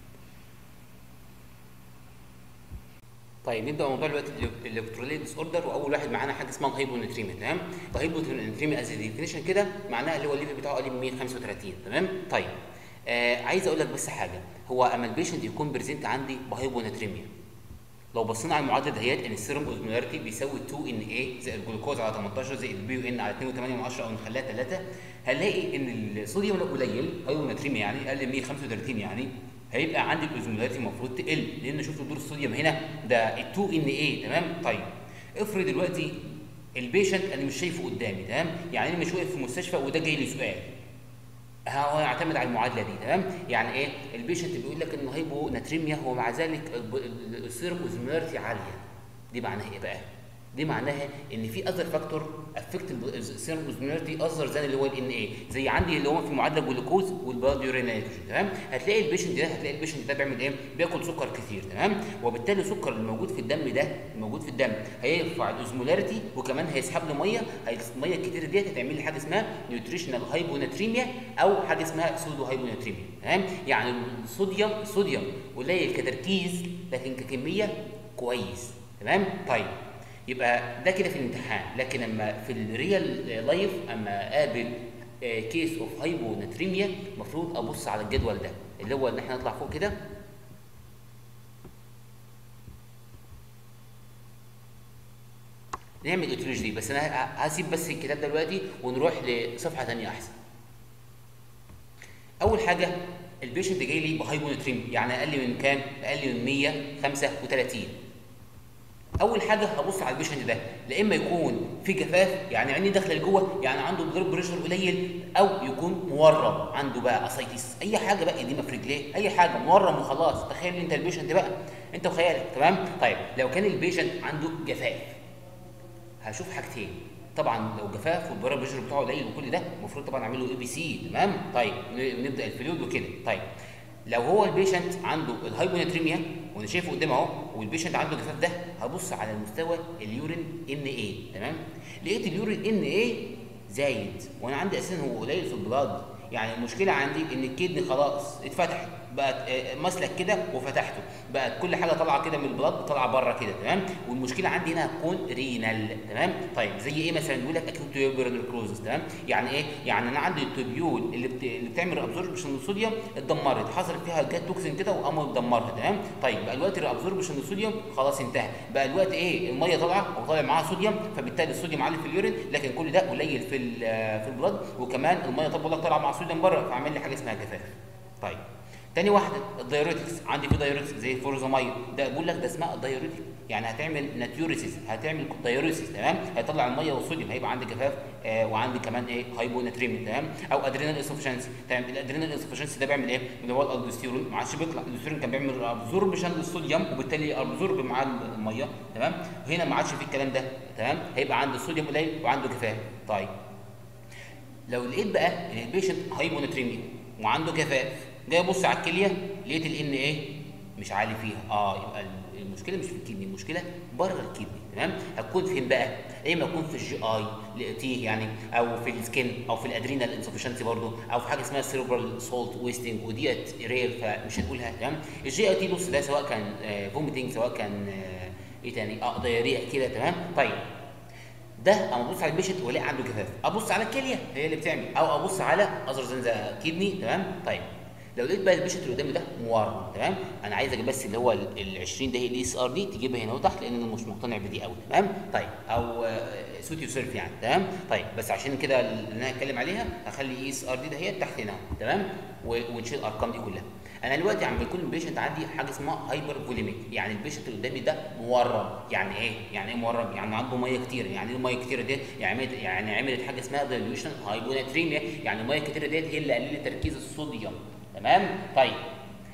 A: طيب نبدا موضوع دلوقتي الالكتروليت ديس اوردر واول واحد معانا حاجه اسمها الهايبونتريميا تمام الهايبونتريميا از ديفينيشن كده معناها اللي هو الليفل بتاعه اقل من 135 تمام طيب آه عايز اقول لك بس حاجه هو اما البيشنت يكون بريزنت عندي بهايبونتريميا لو بصينا على المعادله دهيت ان السيروم اوزمولاريتي بيساوي 2 ان اي زائد الجلوكوز على 18 زائد البي يو ان على 2.8 او نخليها 3 هنلاقي ان الصوديوم قليل هايبونتريميا يعني اقل من 135 يعني هيبقى عندي الاوزمولاريتي المفروض تقل لان شفت دور الصوديوم هنا ده ال 2 ان اي تمام طيب افرض دلوقتي البيشنت انا مش شايفه قدامي تمام يعني انا مش واقف في مستشفى وده جاي لي سؤال هو يعتمد على المعادله دي تمام يعني ايه البيشنت بيقول لك ان هايبو ناتريميا هو مع ذلك السيرم اوزمولاريتي عاليه دي معناها ايه بقى دي معناها ان في اذر فاكتور افكت السيرم اوزمولاريتي اذر ذان اللي هو الان اي زي عندي اللي هو في معادله الجلوكوز والبلاد يورين نيتروجين تمام هتلاقي البيشنت ده هتلاقي البيشنت ده بيعمل ايه بياكل سكر كتير تمام وبالتالي السكر الموجود في الدم ده الموجود في الدم هيرفع الاوزمولاريتي وكمان هيسحب لي ميه الميه الكتير ديت هتعمل لي حاجه اسمها نيوتريشنال هايبوناتريميا او حاجه اسمها سودو هايبوناتريميا تمام يعني الصوديوم الصوديوم قليل كتركيز لكن ككميه كويس تمام طيب يبقى ده كده في الامتحان لكن اما في الريال لايف اما اقابل كيس اوف هايبوناتريميا المفروض ابص على الجدول ده اللي هو ان احنا نطلع فوق كده نعمل ايتيولوجي دي بس انا هسيب بس الكتاب ده دلوقتي ونروح لصفحه ثانيه احسن اول حاجه البيشنت جاي لي بهايبوناتريميا يعني اقل من كام اقل من 135 اول حاجه هبص على البيشنت ده لا اما يكون في جفاف يعني عينيه داخله لجوه يعني عنده بلاد بريشر قليل او يكون مورم عنده بقى اسايتس اي حاجه بقى اديمه في رجليه اي حاجه مورم وخلاص تخيل انت البيشنت بقى انت وخيالك تمام طيب لو كان البيشنت عنده جفاف هشوف حاجتين طبعا لو جفاف والبلاد بريشر بتاعه قليل وكل ده المفروض طبعا اعمل له اي بي سي تمام طيب نبدا الفلويد وكده طيب لو هو البيشنت عنده الهايبوناتريميا وانا شايفه قدامي اهو والبيشنت عنده جفاف ده هبص على المستوى اليورين ان اي تمام لقيت اليورين ان اي زايد وانا عندي اساسا هو قليل في البلاد يعني المشكله عندي ان الكدن خلاص اتفتحت بقت مسلك كده وفتحته بقت كل حاجه طالعه كده من البلاد طالعه بره كده تمام والمشكله عندي هنا هتكون رينال تمام طيب زي ايه مثلا بيقول لك اكيوت تيوبرال كروزس تمام يعني ايه يعني انا عندي التوبيول اللي بت... اللي بتعمل ابزوربشن للصوديوم اتدمرت حصل فيها جات توكسين كده وقاموا اتدمرت تمام طيب بقى الوقت الابزوربشن للصوديوم خلاص انتهى بقى الوقت ايه الميه طالعه وطالع معاها صوديوم فبالتالي الصوديوم عالي في اليورين لكن كل ده قليل في في البلاد وكمان الميه طب لك طالعه مع الصوديوم بره فعمل لي حاجه اسمها جفاف طيب تاني واحده الدايوريتكس عندي في دايوريتكس زي الفورزامايد ده بقول لك ده اسمها الدايوريتك يعني هتعمل ناتيوريسيس هتعمل دايوريسيس تمام هيطلع الميه والصوديوم هيبقى عندي جفاف آه وعندي كمان ايه هايبوناتريميا تمام او ادرينال انسفشنسي تمام الادرينال انسفشنسي ده بيعمل ايه اللي هو الالدوستيرون ما عادش بيطلع الالدوستيرون كان بيعمل ابزوربشن للصوديوم وبالتالي ابزورب مع الميه تمام هنا ما عادش في الكلام ده تمام هيبقى عندي الصوديوم قليل وعنده جفاف طيب لو لقيت بقى ان البيشنت هايبوناتريميا وعنده جفاف جاي ابص على الكليه لقيت الان ايه مش عالي فيها اه يبقى المشكله مش في الكدني المشكله بره الكدني تمام هتكون فين بقى يا اما تكون في الجي اي لقيتيه يعني او في السكن او في الادرينال انسفشنسي برضه او في حاجه اسمها سيربرال سولت ويستنج وديت رير فمش هنقولها تمام الجي اي تي بص ده سواء كان فوميتنج سواء كان آه ايه تاني اه دايريا كده تمام طيب ده اما ابص على البيشنت والاقي عنده جفاف ابص على الكليه هي اللي بتعمل او ابص على اذر ذان ذا كدني تمام طيب لو لقيت بقى البيشنت اللي قدامي ده مورم تمام انا عايز اجيب بس اللي هو ال 20 ده هي الاي اس ار دي تجيبها هنا وتحت لان انا مش مقتنع بدي قوي تمام طيب او سوت يور سيلف يعني تمام طيب بس عشان كده اللي انا هتكلم عليها هخلي اي اس ار دي ده هي تحت هنا تمام ونشيل الارقام دي كلها انا دلوقتي عم بيكون البيشنت عندي حاجه اسمها هايبر فوليميك يعني البيشنت اللي قدامي ده مورم يعني ايه يعني ايه مورم يعني عنده ميه كتير يعني ايه الميه الكتيره ديت يعني عملت يعني عملت حاجه اسمها دايلوشن هايبوناتريميا يعني الميه الكتيره ديت هي اللي قللت تركيز الصوديوم تمام طيب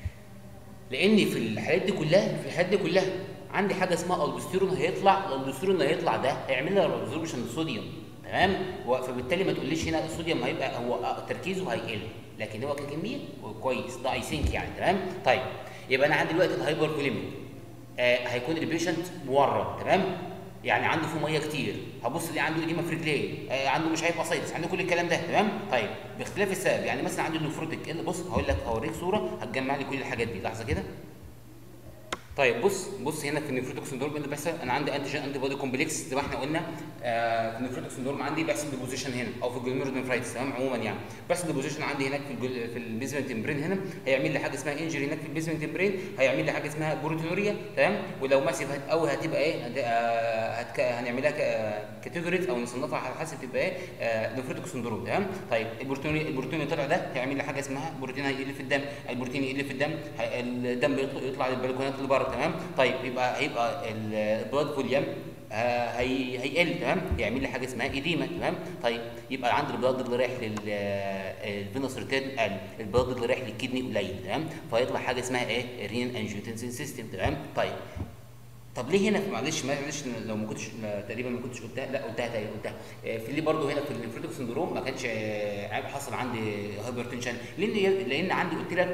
A: لان في الحالات دي كلها في الحالات دي كلها عندي حاجه اسمها البستيرون هيطلع الالبستيرون اللي هيطلع ده هيعمل لي ابزوربشن للصوديوم تمام و- فبالتالي ما تقوليش هنا الصوديوم هيبقى هو تركيزه هيقل لكن هو ككميه هو كويس ده اي ثينك يعني تمام طيب يبقى انا عندي دلوقتي الهايبر فوليميك آه هيكون البيشنت مورم تمام يعني عنده فيه ميه كتير هبص ليه عنده اديمه في رجليه آه عنده مش عارف اسايتس عنده كل الكلام ده تمام طيب باختلاف السبب يعني مثلا عنده نفروتك بص هقول لك هوريك صوره هتجمع لي كل الحاجات دي لحظه كده طيب بص بص هنا في النيفروتيك سندروم اللي بيحصل انا عندي انتيجين انتي بودي كومبلكس زي ما احنا قلنا آه في النيفروتيك سندروم عندي بيحصل ديبوزيشن هنا او في الجلوميرولونيفرايتس تمام عموما يعني بيحصل ديبوزيشن عندي هناك في الجل... في البيزمنت امبرين هنا هيعمل لي حاجه اسمها انجري هناك في البيزمنت امبرين هيعمل لي حاجه اسمها بروتينوريا تمام ولو ماسف هت... او هتبقى ايه هت... آه هت... هنعملها ك... كاتيجوريز او نصنفها على حسب تبقى ايه آه نيفروتيك سندروم تمام طيب البروتينوريا البروتين اللي طلع ده هيعمل لي حاجه اسمها بروتين هيقل في الدم البروتين يقل في الدم هي... الدم يطلع, يطلع للبلكونات اللي بره تمام طيب يبقى هيبقى البلاد فوليوم آه هي هيقل تمام يعمل لي حاجه اسمها ايديما تمام طيب يبقى عندي البلاد اللي رايح للفينوس ريتيرن قل البلاد اللي رايح للكدني قليل تمام فيطلع حاجه اسمها ايه رين انجيوتنسين سيستم تمام طيب طب ليه هنا معلش معلش لو ما كنتش تقريبا ما كنتش قلتها لا قلتها تقريبا قلتها في اللي برضه هنا في النفروتيك سندروم ما كانش عيب حصل عندي هايبرتنشن لان لان عندي قلت لك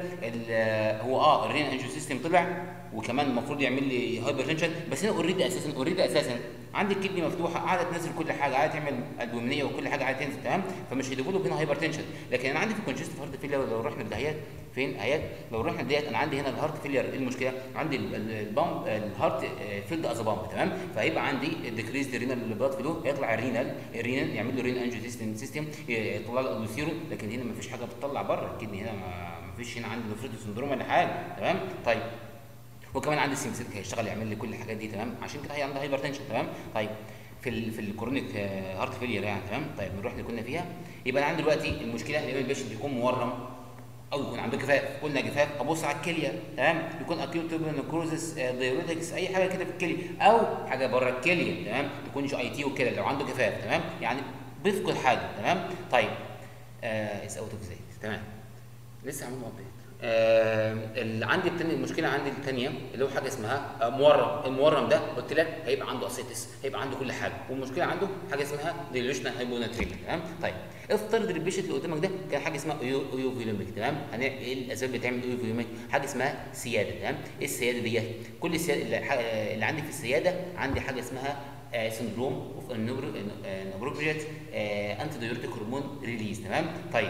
A: هو اه الرين انجيو سيستم طلع وكمان المفروض يعمل لي هايبرتنشن بس انا اوريدي اساسا اوريدي اساسا عندي الكدني مفتوحه قاعده تنزل كل حاجه قاعده تعمل ادومنيه وكل حاجه قاعده تنزل تمام فمش هيديفلوب هنا هايبرتنشن لكن انا عندي في الكونجستيف هارت فيلير لو رحنا لدهيات فين ايات لو رحنا ديت انا عندي هنا الهارت فيلير ايه المشكله عندي البامب الهارت فيلد از بامب تمام فهيبقى عندي ديكريز رينال بلاد فلو هيطلع الرينال الرينال يعمل له رين انجيو سيستم سيستم يطلع له الوسيرون لكن هنا ما فيش حاجه بتطلع بره الكدني هنا ما فيش هنا عندي نفروتيك سندروم ولا حاجه تمام طيب وكمان عندي السيمسيتك هيشتغل يعمل لي كل الحاجات دي تمام عشان كده هي عندها هايبرتنشن تمام طيب في ال في الكرونيك هارت فيلير يعني تمام طيب نروح اللي كنا فيها يبقى انا عندي دلوقتي المشكله ان البيشنت يكون مورم او يكون عنده جفاف قلنا جفاف ابص على الكليه تمام يكون اكيوت نكروزس دايوريتكس اي حاجه كده في الكليه او حاجه بره الكليه تمام تكون جي اي تي وكده لو عنده جفاف تمام يعني بيفقد حاجه تمام طيب از اوت اوف تمام لسه عامل ابديت آه اللي عندي التاني المشكله عندي الثانيه اللي هو حاجه اسمها آه مورم المورم ده قلت لك هيبقى عنده اسيتس هيبقى عنده كل حاجه والمشكله عنده حاجه اسمها ديلوشنال هايبوناتريميا تمام طيب افترض البيشنت اللي قدامك ده كان حاجه اسمها اويو فيلوميك تمام ايه الاسباب اللي بتعمل اويو فيلوميك حاجه اسمها سياده تمام ايه السياده ديت كل السياده اللي, اللي عندي في السياده عندي حاجه اسمها آه سندروم اوف انابروبريت انتي دايوريتيك هرمون ريليز تمام طيب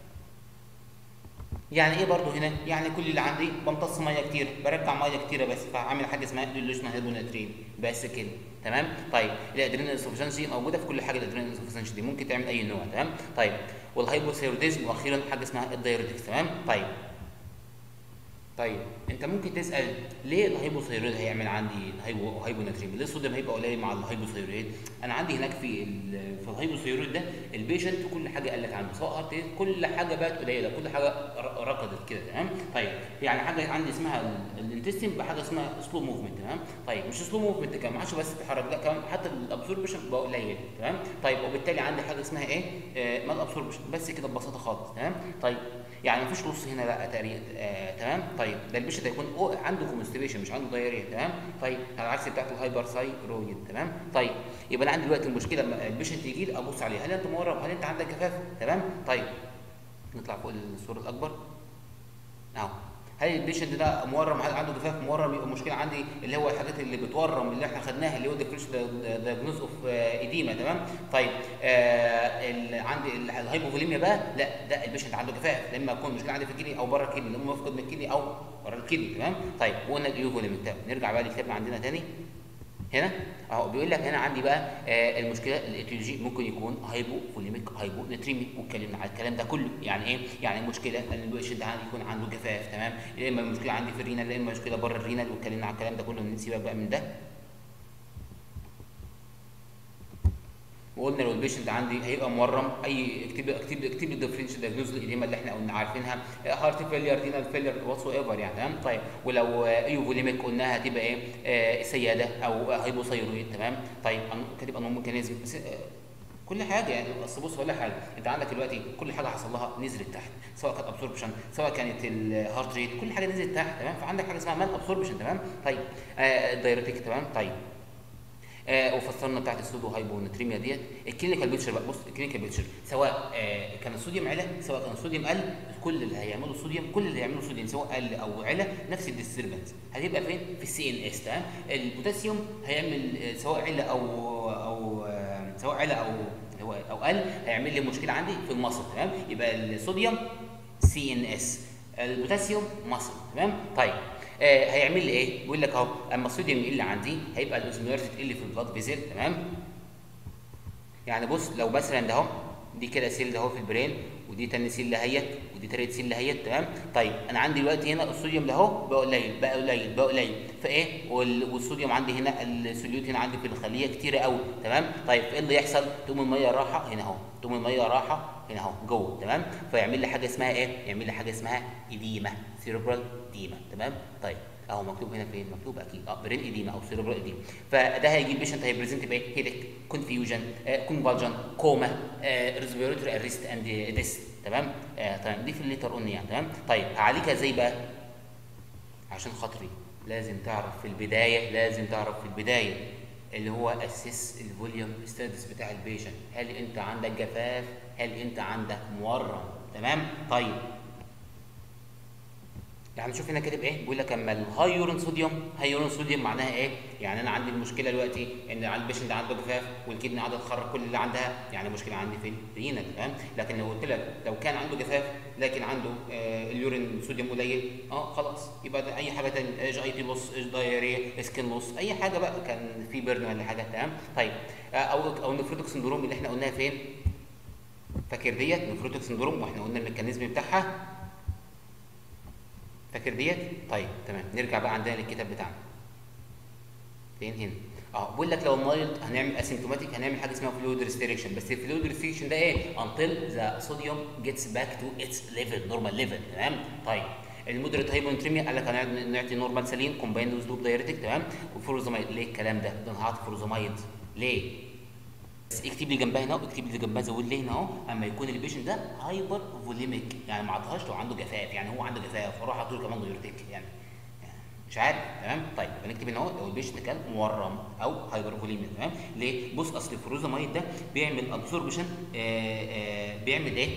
A: يعني ايه برضه هنا؟ يعني كل اللي عندي بمتص ميه كتير برجع ميه كتيره بس فعامل حاجه اسمها ديلوشنال هيدوناترين بس كده تمام؟ طيب الادرينال انسفشنسي موجوده في كل حاجه الادرينال انسفشنسي دي ممكن تعمل اي نوع تمام؟ طيب والهايبوثيروديزم واخيرا حاجه اسمها الدايوريتكس تمام؟ طيب طيب انت ممكن تسال ليه الهايبوثيرويد هيعمل عندي هايبو هايبوناتريم ليه الصوديوم هيبقى قليل مع الهايبوثيرويد انا عندي هناك في في الهايبوثيرويد ده البيشنت كل حاجه قلت عنده سواء هارت كل حاجه بقت قليله كل حاجه ركضت كده تمام طيب يعني حاجه عندي اسمها الانتستين بحاجه اسمها سلو موفمنت تمام طيب مش سلو موفمنت كمان ما عادش بس بيتحرك لا كمان حتى الابسوربشن بقى قليل تمام طيب وبالتالي عندي حاجه اسمها ايه آه مال ابسوربشن بس كده ببساطه خالص تمام طيب يعني مفيش نص هنا لا تقريبا آه تمام طيب ده البيشنت هيكون عنده كونستيبيشن مش عنده دايريا تمام طيب على العكس بتاعت الهايبر سايرويد تمام طيب يبقى انا عندي دلوقتي المشكله لما البيشنت يجي لي ابص عليه هل انت مورم هل انت عندك جفاف تمام طيب نطلع فوق الصوره الاكبر اهو هل البيشنت ده مورم هل عنده جفاف مورم يبقى المشكله عندي اللي هو الحاجات اللي بتورم اللي احنا خدناها اللي هو ديفريش دايجنوز اوف ايديما تمام طيب آه عندي الهايبوفوليميا بقى لا ده البيشنت عنده جفاف لما يكون مشكله عندي في الكدني او بره الكدني لما يفقد من الكدني او بره الكدني تمام طيب وقلنا الايوفوليميك طب نرجع بقى لكتابنا عندنا تاني هنا اهو بيقول لك هنا عندي بقى آه المشكله الاتيولوجي ممكن يكون هايبو فوليميك هايبو نتريمي واتكلمنا على الكلام ده كله يعني ايه يعني المشكله ان البيشنت عندي يكون عنده جفاف تمام يا اما المشكله عندي في الرينال يا اما مشكله بره الرينال واتكلمنا على الكلام ده كله نسيبك بقى من ده وقلنا لو البيشنت عندي هيبقى مورم اي اكتب اكتب اكتب الديفرنشال دايجنوز الاديمه اللي احنا قلنا عارفينها هارت فيلير رينال فيلير واتس ايفر يعني تمام طيب ولو ايوفوليميك قلناها هتبقى ايه آه سياده او هايبوثايرويد تمام طيب كاتب انون ميكانيزم كل حاجه يعني اصل بص ولا حاجه انت عندك دلوقتي كل حاجه حصل لها نزلت تحت سواء كانت ابسوربشن سواء كانت الهارت ريت كل حاجه نزلت تحت تمام فعندك حاجه اسمها مال ابسوربشن تمام طيب آه الدايرتيك تمام طيب آه وفسرنا بتاعت السودو هايبونتريميا ديت الكلينيكال بيكتشر بقى بص الكلينيكال بيكتشر سواء آه كان الصوديوم علا سواء كان الصوديوم قل كل اللي هيعملوا صوديوم كل اللي هيعملوا صوديوم سواء قل او علا نفس الديستربنس هتبقى فين في السي ان اس تمام البوتاسيوم هيعمل آه، سواء علا او او آه سواء علا او هو او قل هيعمل لي مشكله عندي في المصل تمام يبقى الصوديوم سي ان اس البوتاسيوم مصل تمام طيب آه هيعمل لي ايه بيقول لك اهو اما الصوديوم يقل عندي هيبقى الاوزمولاريتي تقل في البلاد فيزل تمام يعني بص لو مثلا ده اهو دي كده سيل ده اهو في البرين ودي تاني سيل لهيت ودي تالت سيل لهيت تمام طيب انا عندي دلوقتي هنا الصوديوم ده اهو بقى قليل بقى قليل بقى قليل فايه وال- والصوديوم عندي هنا السوليوت هنا عندي في الخليه كتير قوي تمام طيب ايه اللي يحصل تقوم الميه راحه هنا اهو تقوم الميه راحه هنا اهو جوه تمام فيعمل لي حاجه اسمها ايه يعمل لي حاجه اسمها ايديما سيربرال ايديما تمام طيب اهو مكتوب هنا فين مكتوب اكيد اه برين ايديما او سيربرال ايديما فده هيجي البيشنت هيبريزنت بايه هيدك كونفيوجن كونفالجن كوما ريسبيراتوري اريست اند ديس تمام آه تمام دي في الليتر اون يعني تمام طيب هعالجها ازاي بقى عشان خاطري لازم تعرف في البدايه لازم تعرف في البدايه اللي هو اسس الفوليوم ستاتس بتاع البيشنت هل انت عندك جفاف هل انت عندك مورم تمام طيب يعني شوف هنا كاتب ايه بيقول لك اما الهاي يورين صوديوم هاي يورين صوديوم معناها ايه يعني انا عندي المشكله دلوقتي ان على البيشنت عنده جفاف والكدني قاعده تخرج كل اللي عندها يعني المشكله عندي في الرينال تمام لكن لو قلت لك لو كان عنده جفاف لكن عنده آه اليورين صوديوم قليل اه خلاص يبقى ده اي حاجه تانية ايش اي تي لوس ايش دايريا سكين لوس اي حاجه بقى كان في بيرن ولا حاجه تمام طيب آه او او النفروتك سندروم اللي احنا قلناها فين فاكر ديت نفروتك سندروم واحنا قلنا الميكانيزم بتاعها فاكر ديت؟ طيب تمام نرجع بقى عندنا للكتاب بتاعنا. فين هنا؟ اه بيقول لك لو المايلد هنعمل اسيمتوماتيك هنعمل حاجه اسمها فلويد ريستريكشن بس الفلويد ريستريكشن ده ايه؟ until the sodium gets back to its level normal level تمام؟ طيب المودريت هايبونتريميا قال لك هنعمل نعطي نورمال سالين كومبايند ويز لوب دايريتك تمام؟ وفوروزامايد ليه الكلام ده؟ ده انا هعطي فوروزامايد ليه؟ بس اكتب لي جنبها هنا واكتب لي جنبها زود لي هنا اهو اما يكون البيشنت ده هايبر فوليميك يعني ما عطاهاش لو عنده جفاف يعني هو عنده جفاف واروح اعطيه كمان دايورتيك يعني يعني مش عارف تمام طيب يبقى نكتب هنا اهو لو البيشنت كان مورم او هايبر فوليميك تمام ليه بص اصل الفروزامايد ده بيعمل ابسوربشن بيعمل ايه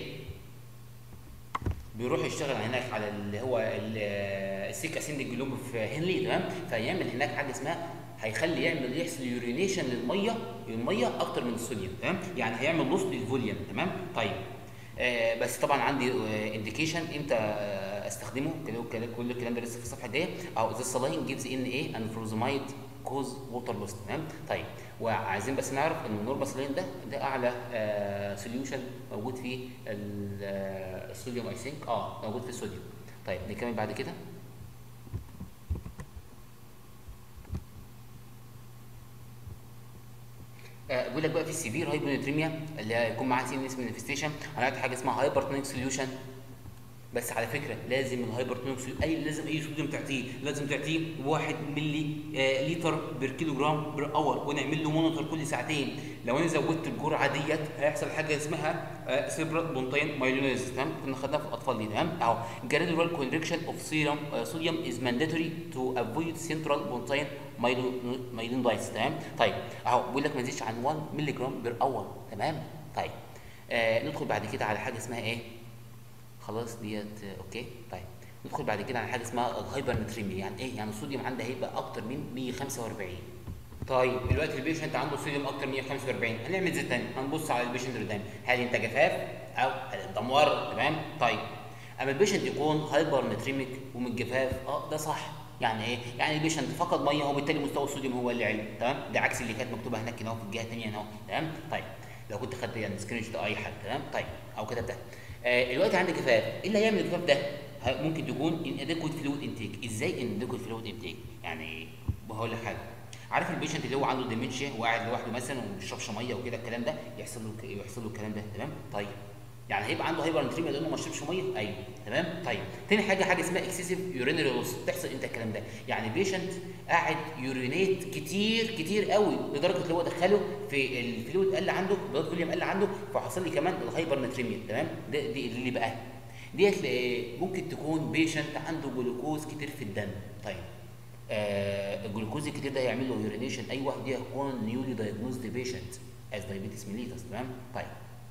A: بيروح يشتغل هناك على اللي هو ال- السيكا سند جلوب في هنلي تمام فيعمل هناك حاجه اسمها هيخلي يعمل يحصل يورينيشن للميه الميه اكتر من الصوديوم تمام يعني هيعمل نص للفوليوم تمام طيب آه بس طبعا عندي انديكيشن امتى آه استخدمه كده كده كل الكلام ده لسه في الصفحه الجايه او ذا سلاين جيفز ان ايه ان فروزمايد كوز ووتر لوس تمام طيب وعايزين بس نعرف ان النورباسلين ده ده اعلى آه سوليوشن موجود في ال- آه، الصوديوم اي ثينك اه موجود في الصوديوم طيب نكمل بعد كده آه، بيقول لك بقى في السيفير هايبونيتريميا اللي هيكون معاها سي ان اس مانيفستيشن هنعمل حاجه اسمها هايبرتونيك سوليوشن بس على فكره لازم الهايبرتونيك سوليوشن اي لازم اي صوديوم تعطيه لازم تعطيه 1 ملي آه لتر بير كيلو جرام بير اور ونعمل له مونيتور كل ساعتين لو انا زودت الجرعه ديت هيحصل حاجه اسمها آه سيبرات بونتين مايلونيز تمام كنا خدناها في الاطفال دي تمام اهو جراديوال كونريكشن اوف سيرم صوديوم از مانداتوري تو افويد سنترال بونتين مايلونيز تمام طيب اهو بيقول لك ما يزيدش عن 1 ملي جرام بير اور تمام طيب آه ندخل بعد كده على حاجه اسمها ايه خلاص ديت آه، اوكي طيب ندخل بعد كده على حاجه اسمها الهايبر نتريميا يعني ايه يعني الصوديوم عندها هيبقى اكتر من 145 طيب دلوقتي البيشنت عنده صوديوم اكتر من 145 هنعمل زي تاني هنبص على البيشنت اللي قدامي هل انت جفاف او هل انت مورم تمام طيب اما البيشنت يكون هايبر نتريميك ومن جفاف اه ده صح يعني ايه يعني البيشنت فقد ميه وبالتالي مستوى الصوديوم هو اللي عالي تمام ده عكس اللي كانت مكتوبه هناك هنا في الجهه الثانيه هنا اهو تمام طيب لو كنت خدت يعني سكرين شوت او اي حاجه تمام طيب او كتبتها آه دلوقتي عندي جفاف ايه اللي هيعمل الجفاف ده ه- ممكن تكون inadequate fluid intake ازاي inadequate fluid intake يعني هقول لك حاجه عارف البيشنت اللي هو عنده ديمنشيا وقاعد لوحده مثلا وما بيشربش ميه وكده الكلام ده يحصل له ك- يحصل له الكلام ده تمام طيب يعني هيبقى عنده هايبر نتريميا لانه ما شربش ميه ايوه تمام طيب تاني حاجه حاجه اسمها اكسسيف يورينري لوس بتحصل امتى الكلام ده يعني بيشنت قاعد يورينيت كتير كتير قوي لدرجه اللي هو دخله في الفلويد قل عنده بلاد فوليوم قل عنده فحصل لي كمان الهايبر نتريميا تمام ده دي اللي بقى ديت ممكن تكون بيشنت عنده جلوكوز كتير في الدم طيب آه الجلوكوز الكتير ده هيعمل له يورينيشن ايوه دي هتكون نيولي دايجنوزد بيشنت از دايابيتس ميليتس تمام طيب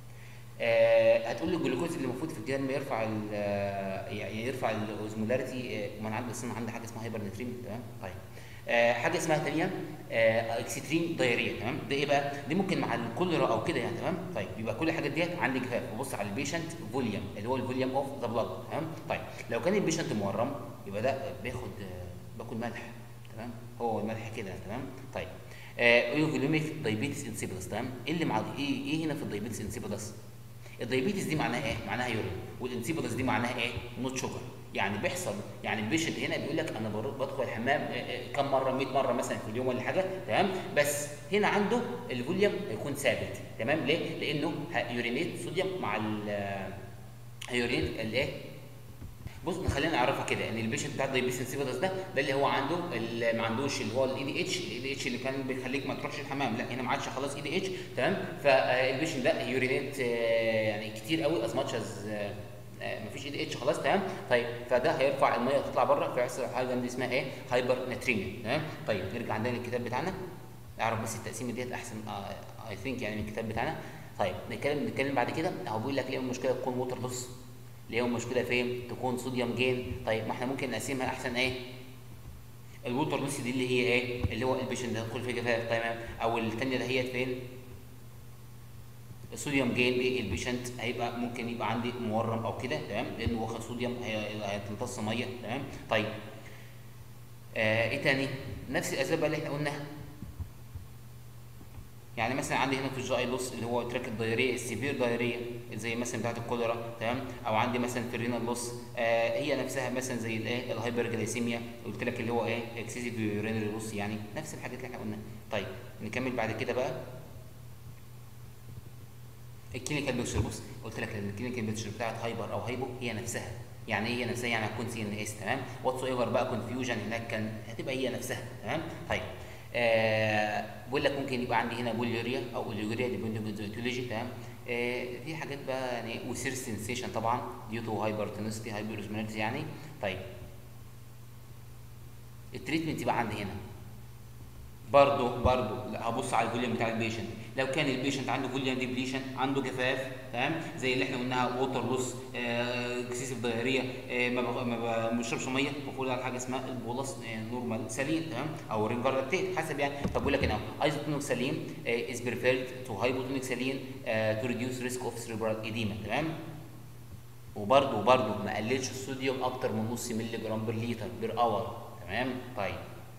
A: آه هتقول لي الجلوكوز اللي المفروض في الدم يرفع ال يعني يرفع الاوزمولاريتي آه ما انا عندي اصلا عندي حاجه اسمها هايبر نتريميا تمام طيب آه حاجه اسمها ثانيه آه اكستريم دايريا تمام ده ايه بقى دي ممكن مع الكوليرا او كده يعني تمام طيب يبقى كل الحاجات ديت عندي جفاف ببص على البيشنت فوليوم اللي هو الفوليوم اوف ذا بلاد تمام طيب لو كان البيشنت مورم يبقى ده بياخد آه باكل ملح تمام هو الملح كده تمام طيب ايوفوليميك دايبيتس انسيبلس تمام ايه اللي مع ايه ايه هنا في الدايبيتس انسيبلس الدايبيتس دي معناها ايه معناها يورين والانسيبلس دي معناها ايه نوت شوجر يعني بيحصل يعني البيشنت هنا بيقول لك انا بدخل الحمام كم مره 100 مره مثلا في اليوم ولا حاجه تمام بس هنا عنده الفوليوم هيكون ثابت تمام ليه؟ لانه يورينيت صوديوم مع ال هيورينيت الايه؟ بص خلينا نعرفها كده ان البيشنت بتاع الدايبيتس انسيبيدس ده ده اللي هو عنده اللي ما عندوش اللي هو الاي دي اتش الاي دي اتش اللي كان بيخليك ما تروحش الحمام لا هنا ما عادش خلاص اي دي اتش تمام فالبيشنت ده يورينيت يعني كتير قوي از ماتش از مفيش اي دي اتش خلاص تمام طيب فده هيرفع الميه تطلع بره فيحصل حاجه دي اسمها ايه هايبر نتريميا تمام طيب نرجع عندنا للكتاب بتاعنا اعرف بس التقسيمه ديت احسن اي ثينك يعني من الكتاب بتاعنا طيب نتكلم نتكلم بعد كده هو بيقول لك ليه المشكله تكون ووتر لوس ليه المشكله فين تكون صوديوم جين طيب ما احنا ممكن نقسمها احسن ايه الووتر لوس دي اللي هي ايه اللي هو البيشنت هيدخل في جفاف تمام او الثانيه دهيت فين الصوديوم جين دي البيشنت هيبقى ممكن يبقى عندي مورم او كده تمام لانه واخد صوديوم هتمتص ميه تمام طيب آه ايه تاني نفس الاسباب اللي احنا قلناها يعني مثلا عندي هنا في الجي اي لوس اللي هو تراك الدايريه السيفير دايريه زي مثلا بتاعت الكوليرا تمام او عندي مثلا في الرينال لوس آه هي نفسها مثلا زي الايه الهايبر جلايسيميا قلت لك اللي هو ايه اكسسيف يورينري لوس يعني نفس الحاجات اللي احنا قلناها طيب نكمل بعد كده بقى الكلينيكال بيكتشر بص قلت لك الكلينيكال بيكتشر بتاعت هايبر او هايبو هي نفسها يعني هي نفسها يعني هتكون سي ان اس تمام واتس ايفر بقى كونفيوجن هناك كان هتبقى هي نفسها تمام طيب آه بقول لك ممكن يبقى عندي هنا بوليوريا او اوليوريا ديبندنت تمام آه في حاجات بقى يعني وسير سنسيشن طبعا ديو تو هايبرتونستي هايبروزمالتي يعني طيب التريتمنت يبقى عندي هنا برضه برضه هبص على الفوليوم بتاع البيشنت لو كان البيشنت عنده فوليوم ديبليشن عنده جفاف تمام زي اللي احنا قلناها ووتر لوس اكسسيف دايريا ما ما بشربش ميه المفروض على حاجه اسمها البولس نورمال سليم تمام او ريفرتيت حسب يعني طب بقول لك هنا ايزوتونيك سليم از بريفيرد تو هايبوتونيك سليم تو ريديوس ريسك اوف سيريبرال ايديما تمام وبرده وبرده ما قللش الصوديوم اكتر من نص مللي جرام بر لتر بير اور تمام طيب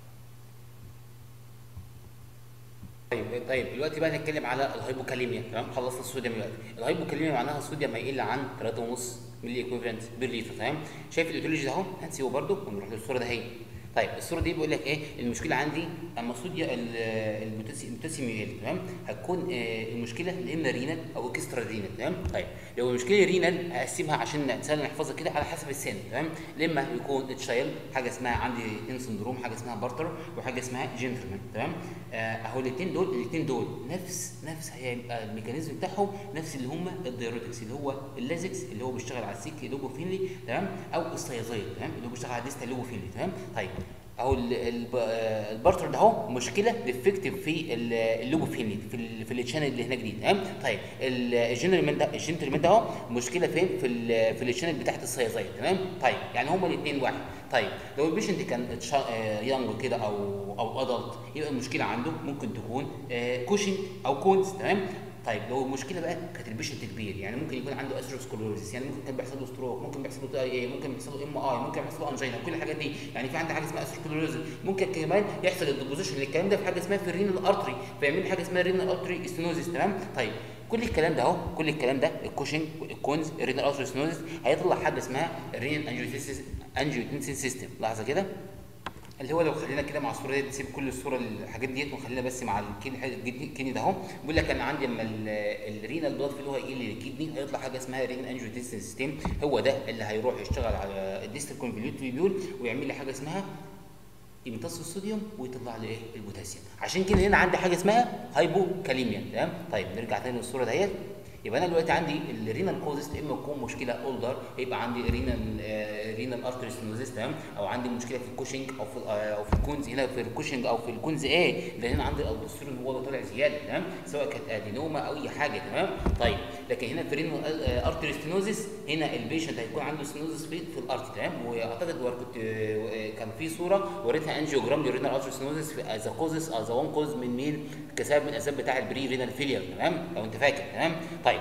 A: طيب طيب دلوقتي بقى نتكلم على الهايبوكاليميا تمام خلصنا الصوديوم دلوقتي الهايبوكاليميا معناها الصوديوم هيقل عن 3.5 مللي ايكويفالنت بير لتر تمام شايف الايديولوجي ده اهو هنسيبه برده ونروح للصوره ده اهي طيب الصوره دي بيقول لك ايه المشكله عندي اما الصوديوم البوتاسيوم يقل تمام هتكون آه المشكله يا اما رينال او اكسترا رينال تمام طيب لو المشكله رينال هقسمها عشان سهل نحفظها كده على حسب السن تمام لما يكون تشايلد حاجه اسمها عندي اثنين سندروم حاجه اسمها بارتر وحاجه اسمها جنتلمان تمام آه اهو الاثنين دول الاثنين دول نفس نفس هيبقى الميكانيزم بتاعهم نفس اللي هم الدايوريتكس اللي هو اللازكس اللي هو بيشتغل على السيك لوبوفينلي تمام او السيازايد تمام اللي هو بيشتغل على الديستا لوبوفينلي تمام طيب اهو البارتر ده اهو مشكله ديفكتيف في اللوبوفينلي في ال في الشانل اللي هناك دي تمام طيب الجنرال ده الجنرال ده اهو مشكله فين في ال في الشانل بتاعت السيازايد تمام طيب يعني هما الاثنين واحد طيب لو البيشنت كان يانج كده او او ادلت يبقى المشكله عنده ممكن تكون كوشن او كونز تمام طيب لو المشكله بقى كانت البيشنت كبير يعني ممكن يكون عنده اثيروسكلوروزيس يعني ممكن كان بيحصل له ستروك ممكن بيحصل له اي ممكن بيحصل له ام اي ممكن بيحصل له انجينا كل الحاجات دي يعني في عندي حاجه اسمها اثيروسكلوروزيس ممكن كمان يحصل الديبوزيشن للكلام ده في حاجه اسمها في الرينال ارتري فيعمل حاجه اسمها رينال ارتري ستينوزيس تمام طيب كل الكلام ده اهو كل الكلام ده الكوشنج الكونز الرينال ارتري ستينوزيس هيطلع حاجه اسمها الرينال انجيوتنسين سيستم لحظه كده اللي هو لو خلينا كده مع الصوره دي نسيب كل الصوره الحاجات ديت وخلينا بس مع الكيدني الكيدني ده اهو بيقول لك انا عندي لما الرينال بلاد فلو هيقل للكيدني هيطلع حاجه اسمها رين انجيوتنسين سيستم هو ده اللي هيروح يشتغل على الديستال كونفوليوت تيبيول ويعمل لي حاجه اسمها يمتص الصوديوم ويطلع لي ايه البوتاسيوم عشان كده هنا عندي حاجه اسمها هايبوكاليميا تمام طيب نرجع تاني للصوره ديت يبقى انا دلوقتي عندي الرينال كوزس اما تكون مشكله اولدر يبقى عندي رينال آه رينال ارتري ستينوزيس تمام او عندي مشكله في الكوشنج او في آه او في الكونز هنا في الكوشنج او في الكونز ايه لان هنا عندي الالدوستيرون هو اللي طالع زياده تمام سواء كانت ادينوما او اي حاجه تمام طيب لكن هنا في رينال آه ارتري ستينوزيس هنا البيشنت هيكون عنده ستينوزيس في, في الارتري تمام واعتقد كنت كان في صوره وريتها انجيوجرام للرينال ارتري ستينوزيس في از كوزس از وان كوز من مين كسبب من الاسباب بتاع البري رينال فيلير تمام لو انت فاكر تمام طيب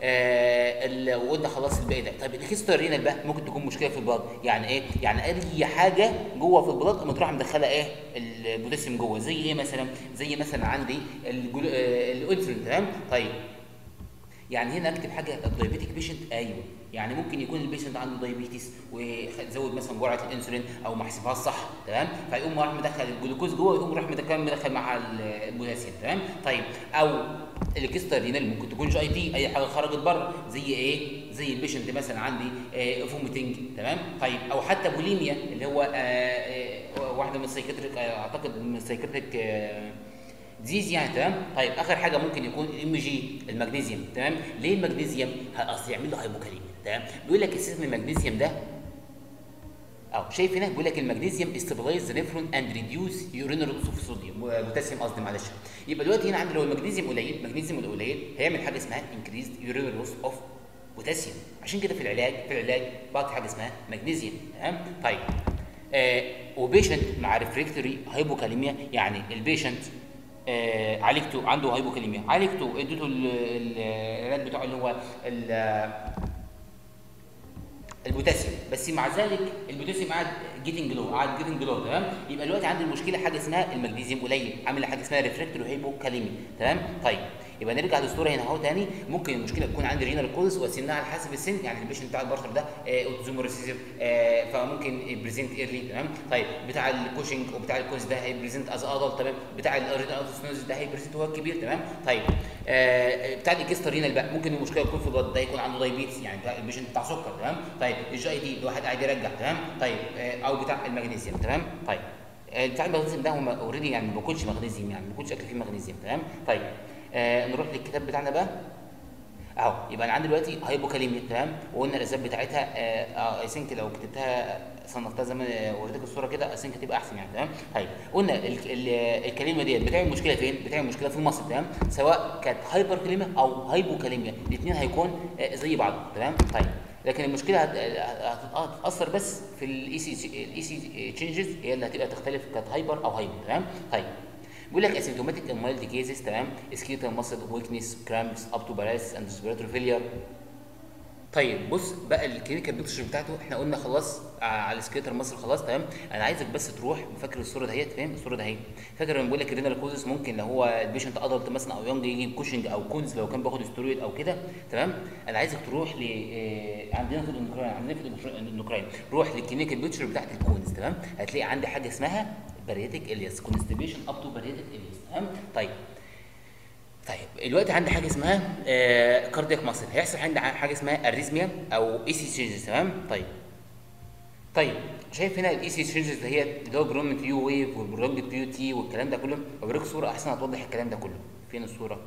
A: آه وقلنا خلاص الباقي ده طيب الكيستر رينال بقى ممكن تكون مشكله في البلاد يعني ايه يعني اي حاجه جوه في البلاد قامت تروح مدخله ايه البوتاسيوم جوه زي ايه مثلا زي مثلا عندي الانسولين تمام طيب يعني هنا اكتب حاجه الدايبيتيك بيشنت ايوه يعني ممكن يكون البيشنت عنده دايبيتس وزود مثلا جرعه الانسولين او ما حسبهاش صح تمام فيقوم راح مدخل الجلوكوز جوه يقوم راح مدخل مدخل مع البوتاسيوم تمام طيب او الكيستر رينال ممكن تكون جي اي تي اي حاجه خرجت بره زي ايه زي البيشنت مثلا عندي آه فوميتنج تمام طيب او حتى بوليميا اللي هو آه آه واحده من السايكتريك اعتقد من السايكتريك آه ديزيز يعني تمام طيب اخر حاجه ممكن يكون الام جي المغنيسيوم تمام ليه المغنيسيوم اصل يعمل له هايبوكاليميا تمام بيقول لك اساس المغنيسيوم ده اه شايف هنا بيقول لك المغنيسيوم استابلايز ذا نيفرون اند ريديوس يورينال اوف صوديوم بوتاسيوم قصدي معلش يبقى دلوقتي هنا عندي لو المغنيسيوم قليل المغنيسيوم القليل هيعمل حاجه اسمها انكريزد يورينال لوس اوف بوتاسيوم عشان كده في العلاج في العلاج بعطي حاجه اسمها مغنيسيوم تمام طيب آه وبيشنت مع ريفريكتوري هايبوكاليميا يعني البيشنت آه عالجته عنده هايبوكاليميا عالجته اديته العلاج بتاعه اللي هو البوتاسيوم بس مع ذلك البوتاسيوم قاعد جيتنج لو قاعد جيتنج لو تمام يبقى دلوقتي عندي المشكله حاجه اسمها المغنيسيوم قليل عامل حاجه اسمها ريفريكتوري هايبوكاليميا تمام طيب يبقى نرجع للصوره هنا اهو تاني ممكن المشكله تكون عندي رينال كوزس وسنها على حسب السن يعني البيشنت بتاع البرشر ده اوتوزوم ريسيسيف آه فممكن بريزنت ايرلي تمام طيب بتاع الكوشنج وبتاع الكوز ده هيبريزنت از ادلت تمام بتاع الرينال ده هيبريزنت وهو كبير تمام طيب آه بتاع الاكسترا رينال بقى ممكن المشكله تكون في البلد ده يكون عنده دايبيتس يعني بتاع البيشنت بتاع سكر تمام طيب الجي اي تي الواحد قاعد يرجع تمام طيب آه او بتاع المغنيسيوم تمام طيب بتاع المغنيسيوم ده هو اوريدي يعني ما باكلش مغنيسيوم يعني ما باكلش اكل فيه مغنيسيوم تمام طيب آه نروح للكتاب بتاعنا بقى اهو يبقى انا عندي دلوقتي هايبوكاليميا تمام وقلنا الاسباب بتاعتها اه اي ثينك لو كتبتها صنفتها زي ما وريتك الصوره كده اي ثينك هتبقى احسن يعني تمام طيب قلنا الكاليميا ديت بتعمل مشكله فين؟ بتعمل مشكله في المصل تمام سواء كانت هايبر كاليميا او هايبوكاليميا الاثنين هيكون آه زي بعض تمام طيب لكن المشكله هتتاثر بس في الاي سي الاي سي تشينجز هي اللي هتبقى تختلف كانت هايبر او هايبو تمام طيب بيقول لك اسيمتوماتيك مايلد كيسز تمام سكيتال ماسل ويكنس كرامبس اب تو باراس اند ريسبيراتوري فيلير طيب بص بقى الكلينيكال بيكتشر بتاعته احنا قلنا خلاص على السكيتر مصر خلاص تمام انا عايزك بس تروح فاكر الصوره دهيت فاهم الصوره دهي فاكر لما بقول لك الرينال كوزس ممكن لو هو البيشنت ادلت مثلا او يونج يجي كوشنج او كونز لو كان بياخد سترويد او كده تمام انا عايزك تروح ل عندنا في الاندوكراين عندنا في الاندوكراين روح للكلينيكال بيكتشر بتاعت الكونز تمام هتلاقي عندي حاجه اسمها باريتيك الياس كونستيبيشن اب تو باريتيك الياس تمام طيب طيب دلوقتي عندي حاجه اسمها آه كاردياك ماسل هيحصل عندي حاجه اسمها اريزميا او اي سي تشينجز تمام طيب طيب شايف هنا الاي سي تشينجز اللي هي اللي هو برونج يو ويف والبرونج بيو تي والكلام ده كله اوريك صوره احسن هتوضح الكلام ده كله فين الصوره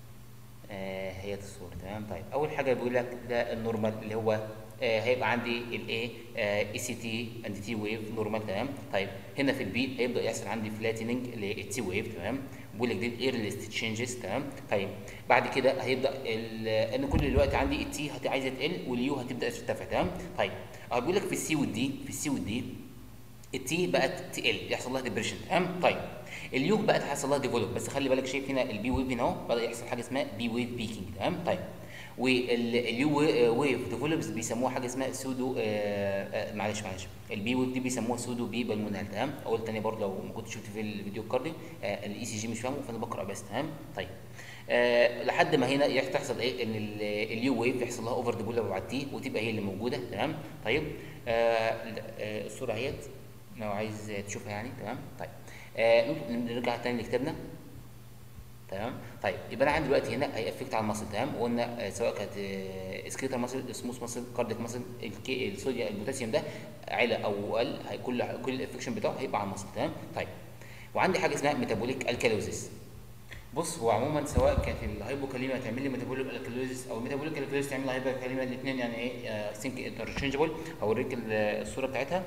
A: آه هي دي الصوره تمام طيب اول حاجه بيقول لك ده النورمال اللي هو آه هيبقى عندي الاي اي سي تي اند تي ويف نورمال تمام طيب هنا في البي هيبدا يحصل عندي فلاتننج للتي ويف تمام بقول لك دي الايرليست تشينجز تمام طيب بعد كده هيبدا ان كل الوقت عندي التي عايزه تقل واليو هتبدا ترتفع تمام طيب اه بيقول لك في السي والدي في السي والدي التي بقت تقل يحصل لها ديبريشن تمام طيب اليو بقت هيحصل لها ديفلوب بس خلي بالك شايف هنا البي ويف هنا اهو بدا يحصل حاجه اسمها بي ويف بيكينج تمام طيب واليو ويف ديفلوبز بيسموها حاجه اسمها سودو آه آه معلش معلش البي ويف دي بيسموها سودو بي بالمونال تمام اقول تاني برضه لو ما كنت شفت في الفيديو الكارديو آه الاي سي جي مش فاهمه فانا بقرا بس تمام طيب آه لحد ما هنا تحصل ايه ان اليو ويف يحصل لها اوفر ديفلوب على التي وتبقى هي اللي موجوده تمام طيب آه آه الصوره اهيت لو عايز تشوفها يعني تمام طيب آه نرجع تاني لكتابنا تمام طيب يبقى انا عندي دلوقتي هنا هي افكت على المصل تمام وقلنا آه سواء كانت آه سكريتال مصل سموث مصل كارديك مصل الصوديوم البوتاسيوم ده عالي او قل كل كل الافكشن بتاعه هيبقى على المصل تمام طيب وعندي حاجه اسمها ميتابوليك الكالوزيس بص هو عموما سواء كانت الهايبوكاليميا تعمل لي ميتابوليك الكالوزيس او الميتابوليك الكالوزيس تعمل لي هايبوكاليميا الاثنين يعني ايه سينك انترشينجبل هوريك الصوره بتاعتها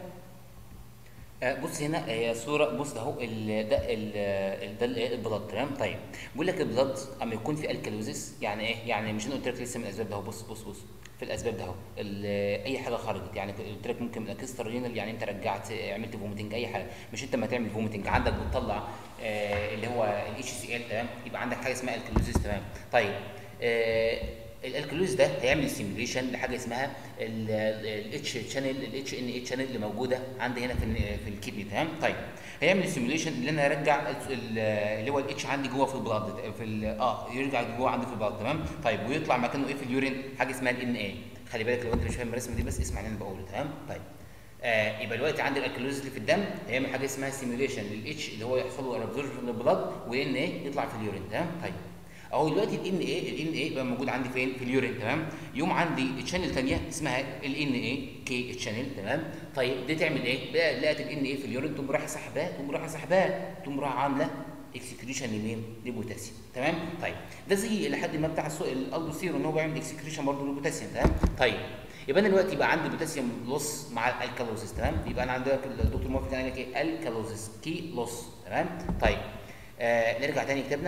A: بص هنا هي صوره بص ده اهو ده ال ده البلاد تمام طيب بيقول لك البلاد اما يكون في الكالوزيس يعني ايه يعني مش انا قلت لك لسه من الاسباب ده اهو بص بص بص في الاسباب ده اهو اي حاجه خرجت يعني قلت لك ممكن من اكسترا رينال يعني انت رجعت عملت فوميتنج اي حاجه مش انت ما تعمل فوميتنج عندك بتطلع آه اللي هو الاتش سي ال تمام يبقى عندك حاجه اسمها الكالوزيس تمام طيب آه الالكالوز ده هيعمل ستيميوليشن لحاجه اسمها الاتش شانل الاتش ان اي شانل اللي موجوده عندي هنا في في الكدني تمام طيب هيعمل ستيميوليشن ان انا ارجع اللي هو الاتش عندي جوه في البلاد في اه يرجع جوه عندي في البلاد تمام طيب ويطلع مكانه ايه في اليورين حاجه اسمها الان اي خلي بالك لو انت مش فاهم الرسمه دي بس اسمع اللي انا بقوله تمام طيب آه يبقى دلوقتي عندي الالكالوز اللي في الدم هيعمل حاجه اسمها ستيميوليشن للاتش اللي هو يحصل له ابزوربشن للبلاد والان اي يطلع في اليورين تمام طيب اهو دلوقتي الان اي الان اي بقى موجود عندي فين في اليورين تمام يوم عندي تشانل ثانيه اسمها الان اي كي تشانل تمام طيب دي تعمل ايه بقى لقت الان اي في اليورين تقوم رايحه سحباه تقوم رايحه سحباه تقوم رايحه عامله اكسكريشن لمين للبوتاسيوم تمام طيب ده زي لحد ما بتاع الالبوسيرو ان هو بيعمل اكسكريشن برضه للبوتاسيوم تمام طيب يبقى انا دلوقتي يبقى عندي بوتاسيوم لوس مع الكالوزيس تمام يبقى انا عندي الدكتور موافق قال لك ايه الكالوزيس كي لوس تمام طيب آه نرجع تاني كتابنا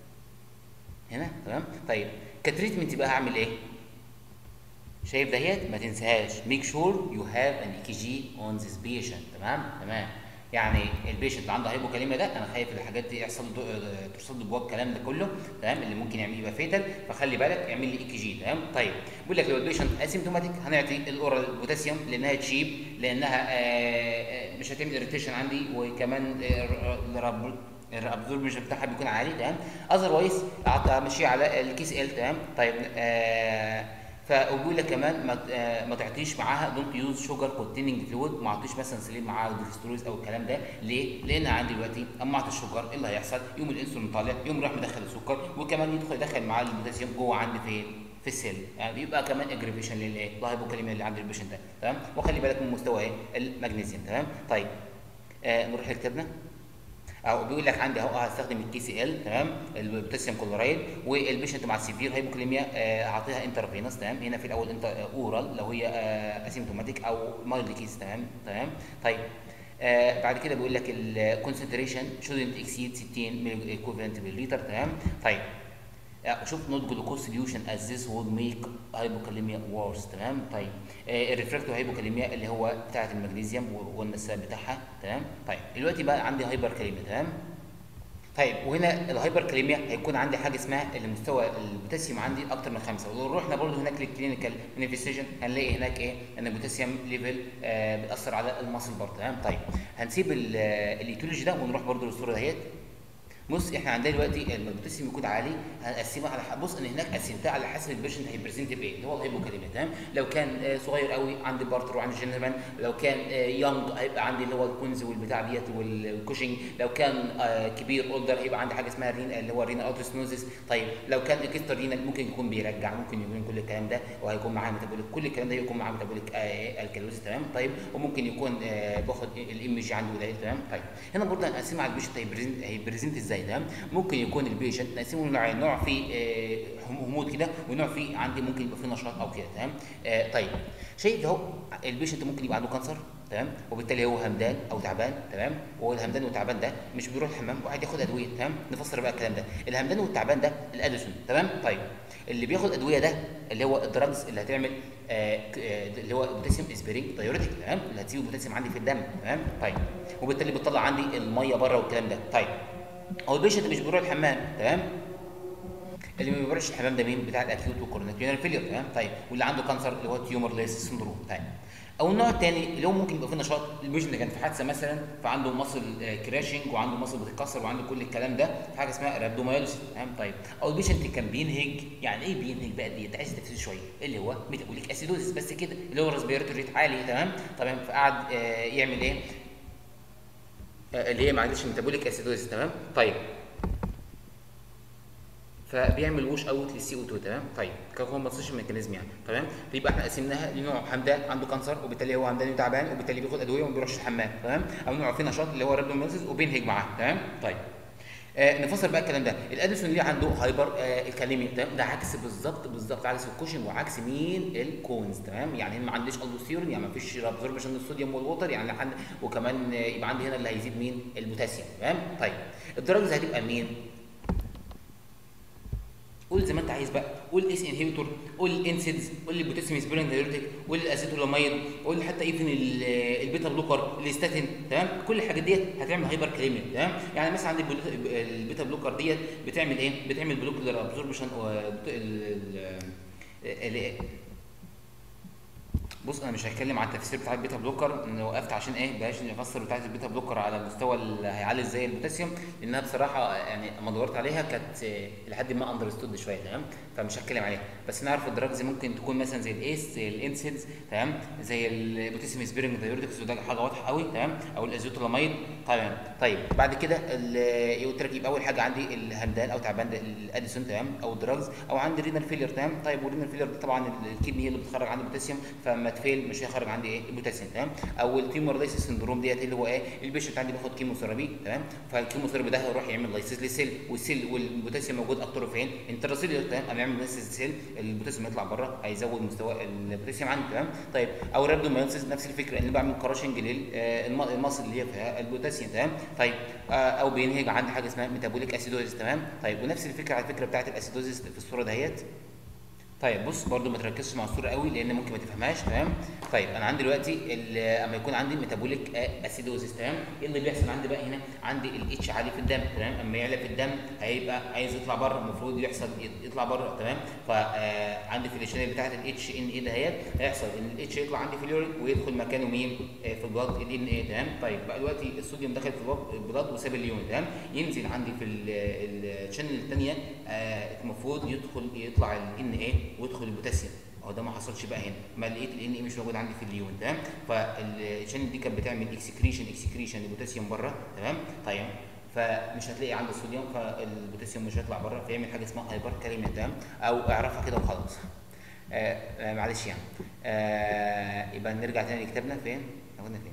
A: هنا تمام طيب كتريتمنت بقى هعمل ايه شايف دهيت ما تنساهاش ميك شور يو هاف ان اي كي جي اون ذيس بيشنت تمام تمام يعني البيشنت اللي عنده هايبوكاليميا ده انا خايف الحاجات دي يحصل ترصد جواه الكلام ده كله تمام اللي ممكن يعمل يبقى فيتال فخلي بالك اعمل لي اي كي جي تمام طيب بيقول لك لو البيشنت اسيمتوماتيك هنعطي الاورال بوتاسيوم لانها تشيب لانها آآ مش هتعمل اريتيشن عندي وكمان الابزوربشن بتاعها بيكون عالي تمام اذروايز امشي على الكيس ال تمام طيب آه فبيقول لك كمان ما آه ما تعطيش معاها دونت يوز شوجر كونتيننج فلويد ما اعطيش مثلا سليم معاها ديكستروز او الكلام ده ليه؟ لان عندي دلوقتي اما اعطي الشوجر ايه اللي هيحصل؟ يوم الانسولين طالع يوم راح مدخل السكر وكمان يدخل يدخل معاه البوتاسيوم جوه عندي فين؟ في السيل يعني بيبقى كمان اجريفيشن للايه؟ الهايبوكاليميا اللي عند البيشنت ده تمام؟ وخلي بالك من مستوى ايه؟ المغنيسيوم تمام؟ طيب آه نروح لكتابنا او بيقول لك عندي اهو هستخدم الكي سي ال تمام البوتاسيوم كلورايد والبيشنت مع السيفير هايبوكليميا هعطيها انترافينوس تمام هنا في الاول انت اورال لو هي اسيمتوماتيك او مايلد كيس تمام تمام طيب آه بعد كده بيقول لك الكونسنتريشن شودنت اكسيد 60 ملي ايكوفالنت بالليتر تمام طيب شوف نوت جلوكوز سوليوشن از ذس وود ميك هايبوكاليميا وورس تمام طيب آه الريفراكتو هايبوكاليميا اللي هو بتاعه المغنيسيوم وقلنا السبب بتاعها تمام طيب دلوقتي بقى عندي هايبر كاليميا تمام طيب وهنا الهايبر كاليميا هيكون عندي حاجه اسمها المستوى البوتاسيوم عندي اكتر من خمسه ولو رحنا برضو هناك للكلينيكال انفستيجن هنلاقي هناك ايه ان البوتاسيوم ليفل آه بيأثر على المصل برضه تمام طيب هنسيب الايتولوجي ده ونروح برضو للصوره ديت بص احنا عندنا دلوقتي البوتاسيوم يكون عالي هنقسمها على بص ان هناك قسمتها على حسب البيشنت هيبريزنت بايه اللي هو الهيبوكاليميا تمام لو كان صغير قوي عندي بارتر وعندي جنرمان لو كان يونج هيبقى عندي اللي هو الكونز والبتاع ديت والكوشنج لو كان كبير اولدر هيبقى عندي حاجه اسمها رين اللي هو رينا اوتوسنوزيس طيب لو كان اكسترا رينال ممكن يكون بيرجع ممكن يكون كل الكلام ده وهيكون معاه ميتابوليك كل الكلام ده يكون معاه ميتابوليك الكالوز تمام طيب وممكن يكون باخد الام جي عنده قليل تمام طيب هنا برضه هنقسمها على البيشنت هيبريزنت ازاي تمام ممكن يكون البيشنت نقسمه لنوعين نوع فيه آه هموت كده ونوع فيه عندي ممكن يبقى فيه نشاط او كده تمام آه طيب شايف اهو البيشنت ممكن يبقى عنده كانسر تمام وبالتالي هو همدان او تعبان تمام والهمدان والتعبان ده مش بيروح الحمام وقاعد ياخد ادويه تمام نفسر بقى الكلام ده الهمدان والتعبان ده الاديسون تمام طيب اللي بياخد ادويه ده اللي هو الدراجز اللي هتعمل آه اللي هو بوتاسيوم اسبرينج دايوريتك تمام اللي هتسيب البوتاسيوم عندي في الدم تمام طيب وبالتالي بتطلع عندي الميه بره والكلام ده طيب هو البيشنت مش بيروح الحمام تمام اللي ما بيروحش الحمام ده مين بتاع الاكيوت والكورونيك فيلير تمام طيب واللي عنده كانسر اللي هو تيومر ليس سندروم طيب او النوع الثاني اللي هو ممكن يبقى فيه نشاط البيشنت كان في حادثه مثلا فعنده مصل كراشنج وعنده مصل بتتكسر وعنده كل الكلام ده في حاجه اسمها رابدومايلوس تمام طيب او البيشنت كان بينهج يعني ايه بينهج بقى دي عايز تفسير شويه اللي هو ميتابوليك اسيدوزيس بس كده اللي هو ريسبيرتوري ريت عالي تمام تمام فقعد آه يعمل ايه آه، اللي هي معلش ميتابوليك اسيدوزيس تمام طيب فبيعمل ووش اوت للسي او 2 تمام طيب ككومبنسيشن ميكانيزم يعني تمام يبقى احنا قسمناها لنوع همدان عنده كانسر وبالتالي هو همداني وتعبان وبالتالي بياخد ادويه وما بيروحش الحمام تمام او نوع فيه نشاط اللي هو رابدومينسيس وبينهج معاه تمام طيب آه نفسر بقى الكلام ده الاديسون اللي عنده هايبر آه الكاليميا تمام ده عكس بالظبط بالظبط عكس الكوشن وعكس مين الكونز تمام يعني ما عنديش الدوستيرون يعني ما فيش ابزوربشن للصوديوم والوتر يعني عند وكمان آه يبقى عندي هنا اللي هيزيد مين البوتاسيوم تمام طيب الدراجز هتبقى مين قول زي ما انت عايز بقى قول اس انهيبيتور قول انسيدز قول البوتاسيوم سبيرنج دايوريتك قول الاسيتولاميد قول حتى ايفن البيتا بلوكر الاستاتين تمام كل الحاجات ديت هتعمل هايبر كاليميا تمام يعني مثلا عندي البيتا بلوكر ديت بتعمل ايه بتعمل بلوك للابزوربشن بص انا مش هتكلم عن التفسير بتاع البيتا بلوكر انا وقفت عشان ايه بلاش نفسر بتاعت البيتا بلوكر على المستوى اللي هيعلي ازاي البوتاسيوم لانها بصراحه يعني لما دورت عليها كانت لحد ما اندرستود شويه تمام فمش هتكلم عليها بس نعرف الدراجز ممكن تكون مثلا زي الايس زي الانسيدز تمام زي البوتاسيوم سبيرنج دايوريتكس وده حاجه واضحه قوي تمام او الازوتولاميد تمام طيب بعد كده قلت لك يبقى اول حاجه عندي الهمدان او تعبان الاديسون تمام او الدراجز او عندي رينال فيلير تمام طيب والرينال فيلير طبعا الكدني هي اللي بتخرج عندي البوتاسيوم فما تفيل مش هيخرج عندي ايه البوتاسيوم تمام او التيومر لايسيس سندروم ديت اللي هو ايه البيشنت عندي بياخد كيموثيرابي تمام فالكيموثيرابي ده هيروح يعمل لايسيس للسيل والسيل والبوتاسيوم موجود اكتر فين انتراسيلولر تمام اما يعمل لايسيس للسيل البوتاسيوم يطلع بره هيزود مستوى البوتاسيوم عندي تمام طيب او الرابدومايوسيس نفس الفكره ان بعمل كراشنج للمصل اللي هي فيها البوتاسيوم تمام طيب او بينهج عندي حاجه اسمها ميتابوليك اسيدوزيس تمام طيب ونفس الفكره على فكره بتاعت الاسيدوزيس في الصوره دهيت طيب بص برضو ما تركزش مع الصوره قوي لان ممكن ما تفهمهاش تمام طيب انا عندي دلوقتي اما يكون عندي ميتابوليك اسيدوزيس تمام ايه اللي بيحصل عندي بقى هنا عندي الاتش عالي في الدم تمام اما يعلى في الدم هيبقى عايز يطلع بره المفروض يحصل يطلع بره تمام فعندي في الاشارات بتاعه الاتش ان اي دهيت هيحصل ان الاتش يطلع عندي في اليورين ويدخل مكانه مين في البلاد الان اي تمام طيب بقى دلوقتي الصوديوم دخل في البلاد وساب اليورين تمام ينزل عندي في الشانل الثانيه المفروض يدخل يطلع الان اي ويدخل البوتاسيوم اهو ده ما حصلش بقى هنا ما لقيت الان اي مش موجود عندي في اليون تمام فالشانل دي كانت بتعمل اكسكريشن اكسكريشن البوتاسيوم بره تمام طيب فمش هتلاقي عند الصوديوم فالبوتاسيوم مش هيطلع بره فيعمل حاجه اسمها هايبر كاليميا تمام او اعرفها كده وخلاص آه آه معلش يعني آه يبقى نرجع تاني لكتابنا فين؟ كنا فين؟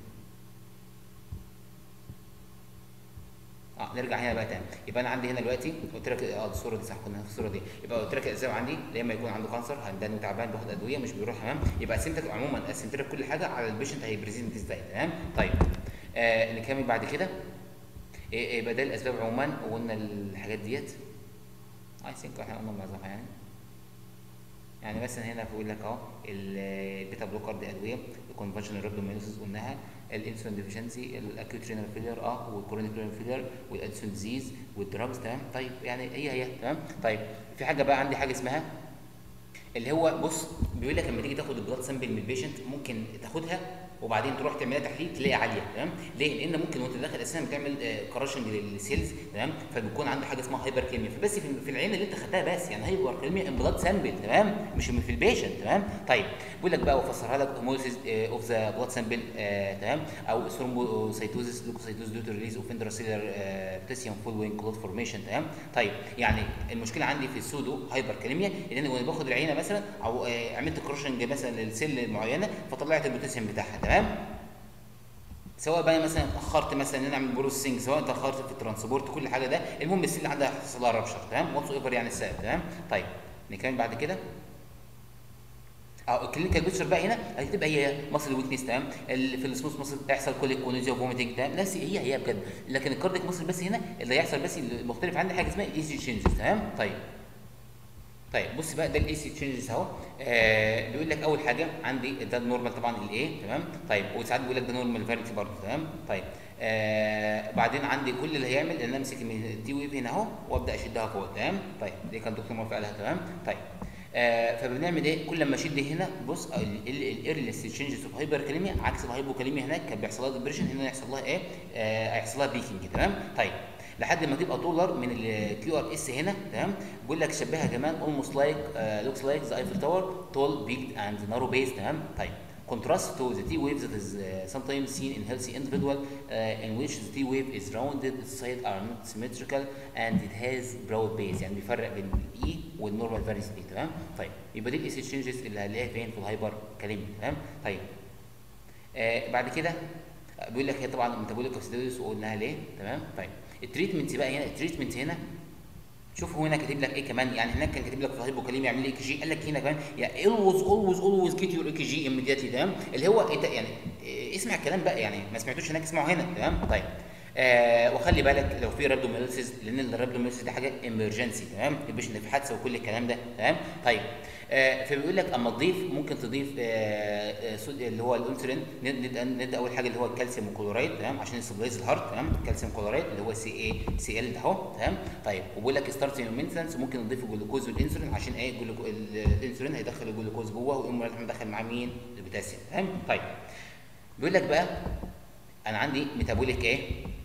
A: اه نرجع هنا بقى تاني يبقى انا عندي هنا دلوقتي قلت لك اه الصوره دي صح كنا في الصوره دي يبقى قلت لك الاسباب عندي لما يكون عنده كانسر همدان وتعبان بياخد ادويه مش بيروح حمام يبقى قسمت لك عموما قسمت لك كل حاجه على البيشنت هيبريزنت ازاي تمام طيب آه نكمل بعد كده إيه يبقى ده الاسباب عموما وقلنا الحاجات ديت اي ثينك احنا قلنا معظمها يعني يعني مثلا هنا بيقول لك اهو البيتا بلوكر دي ادويه الكونفشنال رابدومينوسيس قلناها الانسولين ديفيشنسي الاكيوت رينال فيلير اه والكرونيك رينال فيلير والادسون ديزيز والدراجز تمام طيب يعني هي هي تمام طيب في حاجه بقى عندي حاجه اسمها اللي هو بص بيقول لك لما تيجي تاخد البلاد سامبل من البيشنت ممكن تاخدها وبعدين تروح تعملها تحليل تلاقي عاليه تمام ليه لان ممكن وانت داخل اساسا بتعمل كراشنج للسيلز تمام فبيكون عندك حاجه اسمها هايبر كيميا فبس في العين اللي انت خدتها بس يعني هايبر كيميا ان بلاد سامبل تمام مش في البيشنت تمام طيب بيقول لك بقى وفسرها لك هوموسيس اوف ذا بلاد سامبل تمام او ثرومبوسيتوزيس لوكوسيتوز دو ريليز اوف اندراسيلر بوتاسيوم فولوينج كلود فورميشن تمام طيب يعني المشكله عندي في السودو هايبر كاليميا ان انا وانا باخد العينه مثلا او عملت كروشنج مثلا للسيل معينه فطلعت البوتاسيوم بتاعها تمام سواء بقى مثلا اتاخرت مثلا ان انا اعمل بروسينج سواء اتاخرت في الترانسبورت كل حاجه ده المهم السيل عندها حصل لها رابشر تمام واتس ايفر يعني السبب تمام طيب نكمل بعد كده اه الكلينيكال بيكتشر بقى هنا هتبقى هي مصل ويكنس تمام في السموث مصل هيحصل كوليك ونوزيا وفوميتنج تمام نفس هي هي بجد لكن الكارديك مصل بس هنا اللي هيحصل بس المختلف عندي حاجه اسمها اي سي تشينجز تمام طيب طيب بص بقى ده الاي سي تشينجز اهو آه بيقول لك اول حاجه عندي ده النورمال طبعا الاي تمام طيب وساعات بيقول لك ده نورمال فاريتي برضه تمام طيب آه بعدين عندي كل اللي هيعمل ان انا امسك التي ويف هنا اهو وابدا اشدها فوق تمام طيب دي كان الدكتور موافق عليها تمام طيب آه فبنعمل ايه كل ما اشد هنا بص الايرليس تشينجز اوف هايبر كاليميا عكس الهايبوكاليميا هناك كان بيحصل لها ديبريشن هنا يحصل لها ايه آه هيحصل لها بيكينج تمام طيب لحد ما تبقى تولر من الكيو ار اس هنا تمام بيقول لك شبهها كمان اولموست لايك لوكس لايك ذا ايفل تاور تول بيج اند نارو بيس تمام طيب contrast to the T wave that is uh, sometimes seen in healthy individual uh, in which the T wave is rounded its sides are not symmetrical and it has broad base يعني بيفرق بين الاي والنورمال فارينس دي تمام طيب يبقى دي الاس تشينجز اللي هنلاقيها فين في الهايبر كاليميا تمام طيب آه بعد كده بيقول لك هي طبعا ميتابوليك اوكسيدوزيس وقلناها ليه تمام طيب التريتمنت بقى هنا التريتمنت هنا شوفوا هنا كاتب لك ايه كمان يعني هناك كان كاتب لك في الهايبوكاليميا يعمل لي اي كي جي قال لك هنا كمان يعني اولويز اولويز اولويز جيت يور اي كي جي immediately تمام اللي هو ايه ده يعني إيه اسمع الكلام بقى يعني ما سمعتوش هناك اسمعوا هنا تمام طيب آه وخلي بالك لو في رابدوميلسيس لان الرابدوميلسيس دي حاجه امرجنسي تمام مش ان في حادثه وكل الكلام ده تمام طيب آه فبيقول لك اما تضيف ممكن تضيف آه آه سود- اللي هو الانسولين نبدا نبدا اول حاجه اللي هو الكالسيوم كلورايد تمام عشان يستابلايز الهارت تمام الكالسيوم كلورايد اللي هو سي اي سي ال ده اهو تمام طيب وبيقول لك ستارتنج مينتنس ممكن نضيف الجلوكوز والانسولين عشان ايه الجلوكو- ال- الانسولين هيدخل الجلوكوز جوه ويقوم رايح مدخل معاه مين البوتاسيوم تمام طيب بيقول لك بقى انا عندي ميتابوليك ايه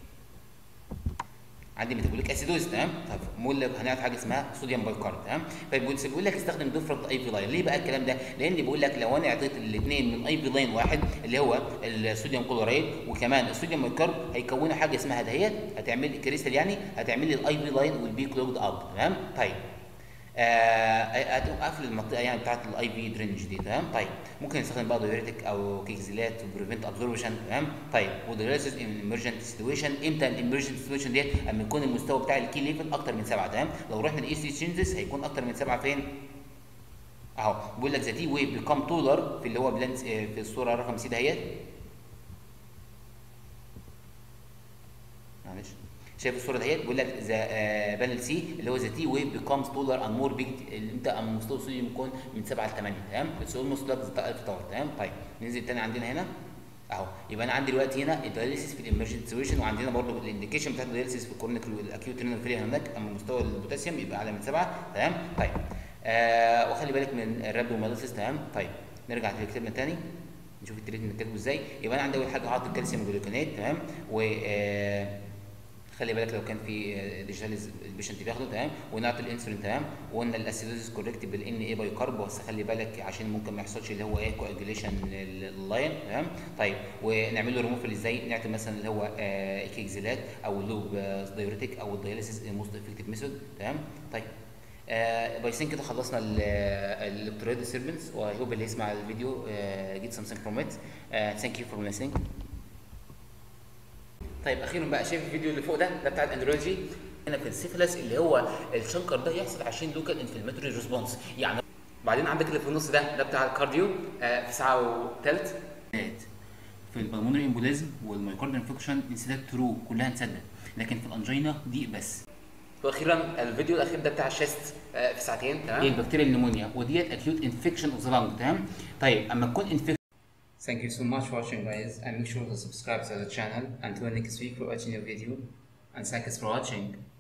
A: عندي ميتابوليك اسيدوز تمام طب مول هنعرف حاجه اسمها صوديوم بايكارب تمام فبيقول بيقول لك استخدم ديفرنت اي في لاين ليه بقى الكلام ده لان بيقول لك لو انا اعطيت الاثنين من اي في لاين واحد اللي هو الصوديوم كلورايد وكمان الصوديوم بايكارب هيكونوا حاجه اسمها دهيت هتعمل كريستال يعني هتعمل لي الاي في لاين والبي كلوجد اب تمام طيب آه هتقوم قافل المنطقه يعني بتاعت الاي في درينج دي تمام طيب ممكن نستخدم بقى دايوريتك او كيكزيلات بريفنت ابزوربشن تمام طيب ودايليسيس ان ايمرجنت سيتويشن امتى الايمرجنت سيتويشن ديت اما يكون المستوى بتاع الكي ليفل اكتر من سبعه تمام لو رحنا الاي سي تشينجز هيكون اكتر من سبعه فين اهو بيقول لك ذا تي ويف بيكام تولر في اللي هو بلانس آه، في الصوره رقم سي دهيت معلش شايف الصوره دهيت بيقول لك ذا بانل سي اللي هو ذا تي ويف بيكامز تولر اند مور بيج امتى اما مستوى الصوديوم يكون من 7 ل 8 تمام اتس اولموست لايك ذا 1000 تاور تمام طيب ننزل تاني عندنا هنا اهو يبقى انا عندي دلوقتي هنا الدايليسيس في الامرجنت سيتويشن وعندنا برضو الانديكيشن بتاعت الدايليسيس في الكورنيك والاكيوت رينال فيلير هناك اما مستوى البوتاسيوم يبقى اعلى من 7 تمام طيب آه وخلي بالك من الرابدوماليسيس تمام طيب نرجع لكتابنا تاني نشوف التريتمنت كاتبه ازاي يبقى انا عندي اول حاجه هحط الكالسيوم جلوكونات تمام و آه خلي بالك لو كان في ديجيتاليز البيشنت بياخده تمام ونعطي الانسولين تمام وقلنا الاسيدوزيس كوركت بالان اي باي كارب بس خلي بالك عشان ممكن ما يحصلش اللي هو ايه كواجوليشن اللاين تمام طيب ونعمل له ريموفل ازاي نعطي مثلا اللي هو آه كيكزيلات او لوب دايوريتك او الداياليسيس موست افكتيف ميثود تمام طيب آه بايسين كده خلصنا الالكترويد ديستربنس واي هوب اللي يسمع الفيديو جيت سمثينج فروم ات ثانك يو فور listening طيب اخيرا بقى شايف الفيديو اللي فوق ده ده بتاع الاندرولوجي هنا في السيفلس اللي هو الشنكر ده يحصل عشان لوكال انفلاماتوري ريسبونس يعني بعدين عندك اللي في النص ده ده بتاع الكارديو آه في ساعه وثلث في البلمونري امبوليزم والمايكارد انفكشن انسداد ترو كلها انسدت لكن في الانجينا ضيق بس واخيرا الفيديو الاخير ده بتاع الشيست آه في ساعتين تمام ايه البكتيريا النمونيا وديت اكيوت انفكشن اوف ذا لانج تمام طيب اما تكون انفكشن Thank you so much for watching guys and make sure to subscribe to the channel until next week for watching your video and thanks for watching